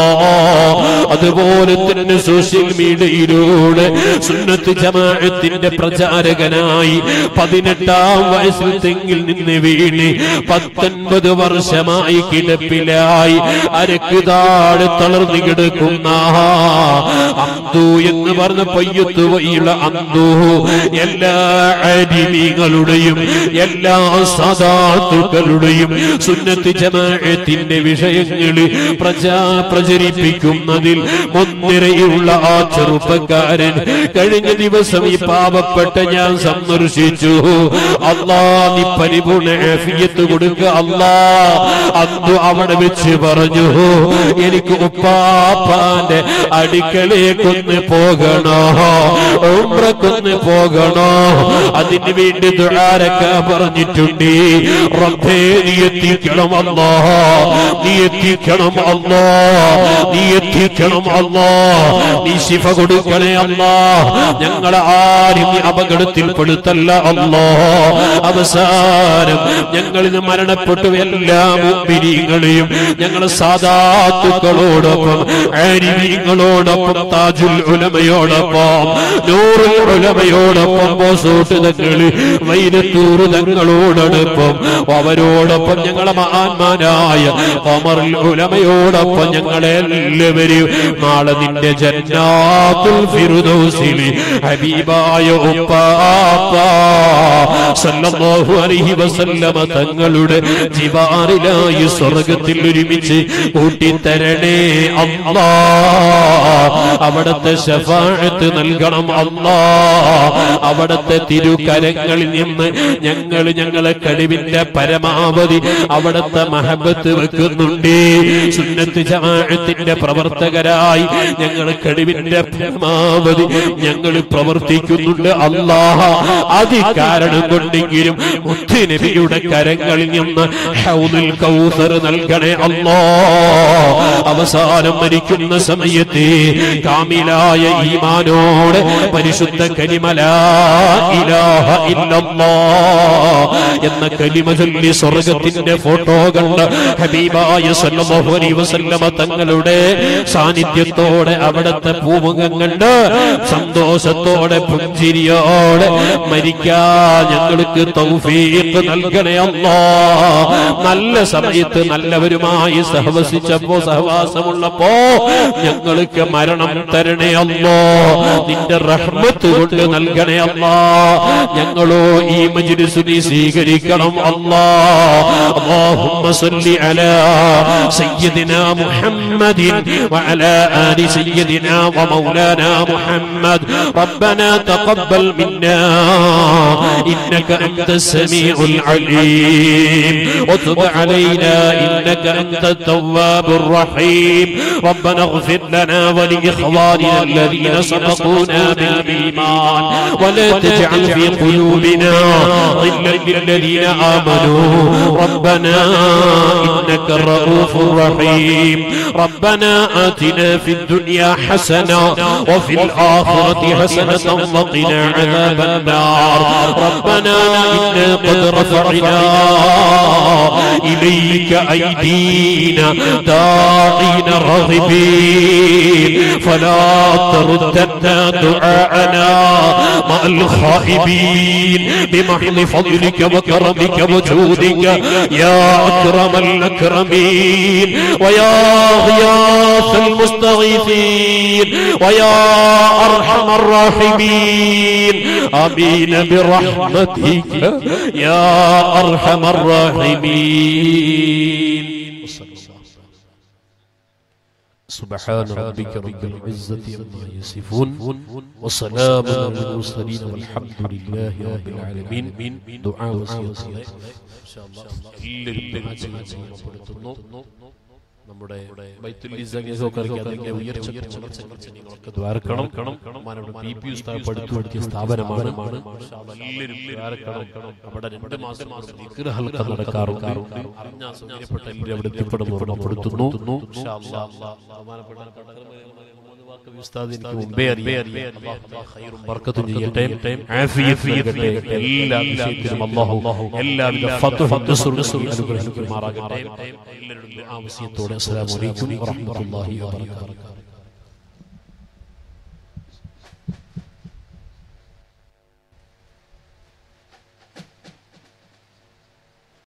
അതുപോലെ തന്നെ സോഷ്യൽ മീഡിയയിലൂടെ സുന്നത്ത് ജമാഅത്തിന്റെ പ്രചാരകനായി പതിനെട്ടാം വയസ്സിൽ തെങ്ങിൽ നിന്ന് വീണ് പത്തൊൻപത് വർഷമായി കിടപ്പിലായി അരക്ക് താഴെ തളർന്നു കിടക്കുന്ന അന്തു എന്ന് പറഞ്ഞ പയ്യത്ത് വയ്യുള്ള അന്തു എല്ലാ അരിമികളുടെയും എല്ലാ സദാത്തുക്കളുടെയും സുന്നത്ത് ജമാഅത്തിന്റെ വിഷയങ്ങൾ പ്രചാ പ്രചരിപ്പിക്കുന്നതിൽ മുൻനിരയുള്ള ആ ചെറുപ്പക്കാരൻ കഴിഞ്ഞ ദിവസം ഈ പാവപ്പെട്ട ഞാൻ സന്ദർശിച്ചു അള്ളാ നീ പരിപൂർണ ആഫിയത്ത് കൊടുക്കുക അള്ളാ അന്ന് അവിടെ വെച്ച് പറഞ്ഞു എനിക്ക് ഉപ്പാപ്പാന്റെ അടുക്കളേക്കൊന്ന് പോകണോ ഉംറക്കൊന്ന് പോകണോ അതിന് വേണ്ടി ദുരാരൊക്കെ പറഞ്ഞിട്ടുണ്ട് റബ്ബേ നീ എത്തിക്കണം അല്ലാ നീ എത്തിക്കണം അല്ലാ നീ എത്തിക്കണം അല്ലാ നീ ശിഫ കൊടുക്കണേ അല്ലാ ഞങ്ങളെ ആരും നീ അപകടത്തിൽപ്പെടുത്തല്ല അല്ലാ അവസാനം ഞങ്ങളിത് മരണപ്പെട്ടു എല്ലാ മുമ്പിരികളെയും ഞങ്ങളെ സാധാത്തുക്കളോടൊപ്പം ആരിമീങ്ങളോടൊപ്പം താജുൽ ഉലമയോടൊപ്പം നൂറുൽ ഉലമയോടൊപ്പം ബോസോട്ട് തങ്ങള് വൈരത്തൂർ തങ്ങളോടൊപ്പം അവരോടൊപ്പം ഞങ്ങളെ മഹാന്മാരായ ഒമറുൽ ഉലമയോടൊപ്പം ഞങ്ങളെ എല്ലാവരും നാളെ നിന്റെ ജന്നാത്തുൽ ഫിറുദൗസിൽ ഹബീബായ ഉപ്പാപ്പ സല്ലല്ലാഹു അലൈഹി വസല്ലമ തങ്ങളുടെ ജിവാറിലായി സ്വർഗത്തിൽ ഒരുമിച്ച് കൂട്ടിത്തരണേ അല്ലാ അവിടത്തെ ശഫാഅത്ത് നൽകണം അല്ലാ അവിടത്തെ തിരുകരങ്ങളിൽ നിന്ന് ഞങ്ങൾ ഞങ്ങളെ കഴിവിന്റെ പരമാവധി അവിടത്തെ മഹബത്ത് വെക്കുന്നുണ്ട് സുന്നത്ത് ജമാഅത്തിന്റെ പ്രവർത്തകരായി ഞങ്ങൾ കഴിവിന്റെ പരമാവധി ഞങ്ങൾ പ്രവർത്തിക്കുന്നുണ്ട് അല്ലാഹ അത് കാരണം കൊണ്ടെങ്കിലും മുത്തുനബിയുടെ കരങ്ങളിൽ നിന്ന് ഹൗദുൽ കൗസർ നൽകണേ അല്ലാ അവസാനം മരിക്കുന്ന സമയത്ത് കാമിലായ ഈമാനോട് പരിശുദ്ധ കലിമലാ ഇലാഹ ഇല്ലല്ലാ എന്ന കലിമ ചൊല്ലി സ്വർഗത്തിന്റെ ഫോട്ടോ കണ്ട് ഹബീബായ സല്ലല്ലാഹു അലൈഹി വസല്ലമ തങ്ങളുടെ സാന്നിധ്യത്തോടെ അവിടത്തെ പൂമുഖം കണ്ട് സന്തോഷത്തോടെ പുഞ്ചിരിയോടെ മരിക്കാൻ ഞങ്ങൾക്ക് തൗഫീഖ് നൽകണേ അല്ലാ നല്ല സമയത്ത് നല്ലവരുമായി സഹവസിച്ചപ്പോ സഹവാസമുള്ളപ്പോ ഞങ്ങൾക്ക് മരണം തരണേ അല്ലോ നിന്റെ റഹ്മത്ത് കൊണ്ട് നൽകണേ അല്ലാ ഞങ്ങളോ ഈ മജ്ലിസിനെ സ്വീകരിക്കണം അല്ലാ اللهم صل على سيدنا محمد وعلى آل سيدنا ومولانا محمد ربنا تقبل منا إنك أنت السميع العليم وتب علينا إنك أنت التواب الرحيم ربنا اغفر لنا ولإخواننا الذين سبقونا بالإيمان ولا تجعل في قلوبنا غلا للذين آمنوا ربنا إنك الرؤوف الرحيم ربنا آتنا في الدنيا حسنة وفي الآخرة حسنة وقنا عذاب النار ربنا إنا قد رفعنا إليك أيدينا داعين طائعين راغبين فلا تردنا دعاءنا مع الخائبين بمحض فضلك وكرمك وجودك يا أكرم الأكرمين ويا غياث المستغيثين ويا أرحم الراحمين آمين برحمتك يا أرحم الراحمين سبحان ربك رب العزة عما يصفون وسلام على المرسلين والحمد لله رب العالمين دعاء وصية നമ്മുടെ ബൈത്തുൽ ഇസ്സഖൊക്കെ അതിന്റെ ഉയർച്ച നിങ്ങളൊക്കെ ദ്വാരക്കണം മാനവിടെ പി പി ഉസ്താദ് പടുത്തുപടുത്തിയ സ്ഥാപനമാണ് എല്ലാവരും ദ്വാരക്കണം അവിടെ രണ്ട് മാസം ദിക്ർ ഹൽക്ക നടക്കാറുണ്ട് അറിഞ്ഞ സൗകര്യപ്പെട്ട എല്ലാവരും അവിടെ എത്തിപ്പെടുന്നു ഓർമ്മപ്പെടുത്തുന്നു ഇൻഷാ അല്ലാഹ്. ബഹുമാനപ്പെട്ട വാക്ക് ഉസ്താദ് എനിക്ക് മുമ്പേ അറിയാം അല്ലാഹു ഖൈറും ബർക്കത്തും ചെയ്യട്ടെ ആഫിയത്ത് നൽകട്ടെ എല്ലാ വിഷയത്തിലും അല്ലാഹു എല്ലാവിധ ഫത്ഹും നസ്റും അനുഗ്രഹിക്കുമാറാകട്ടെ എല്ലാവരും ആവശ്യത്തോടെ അസ്സലാമു അലൈക്കും വറഹ്മത്തുള്ളാഹി വബറകാതുഹു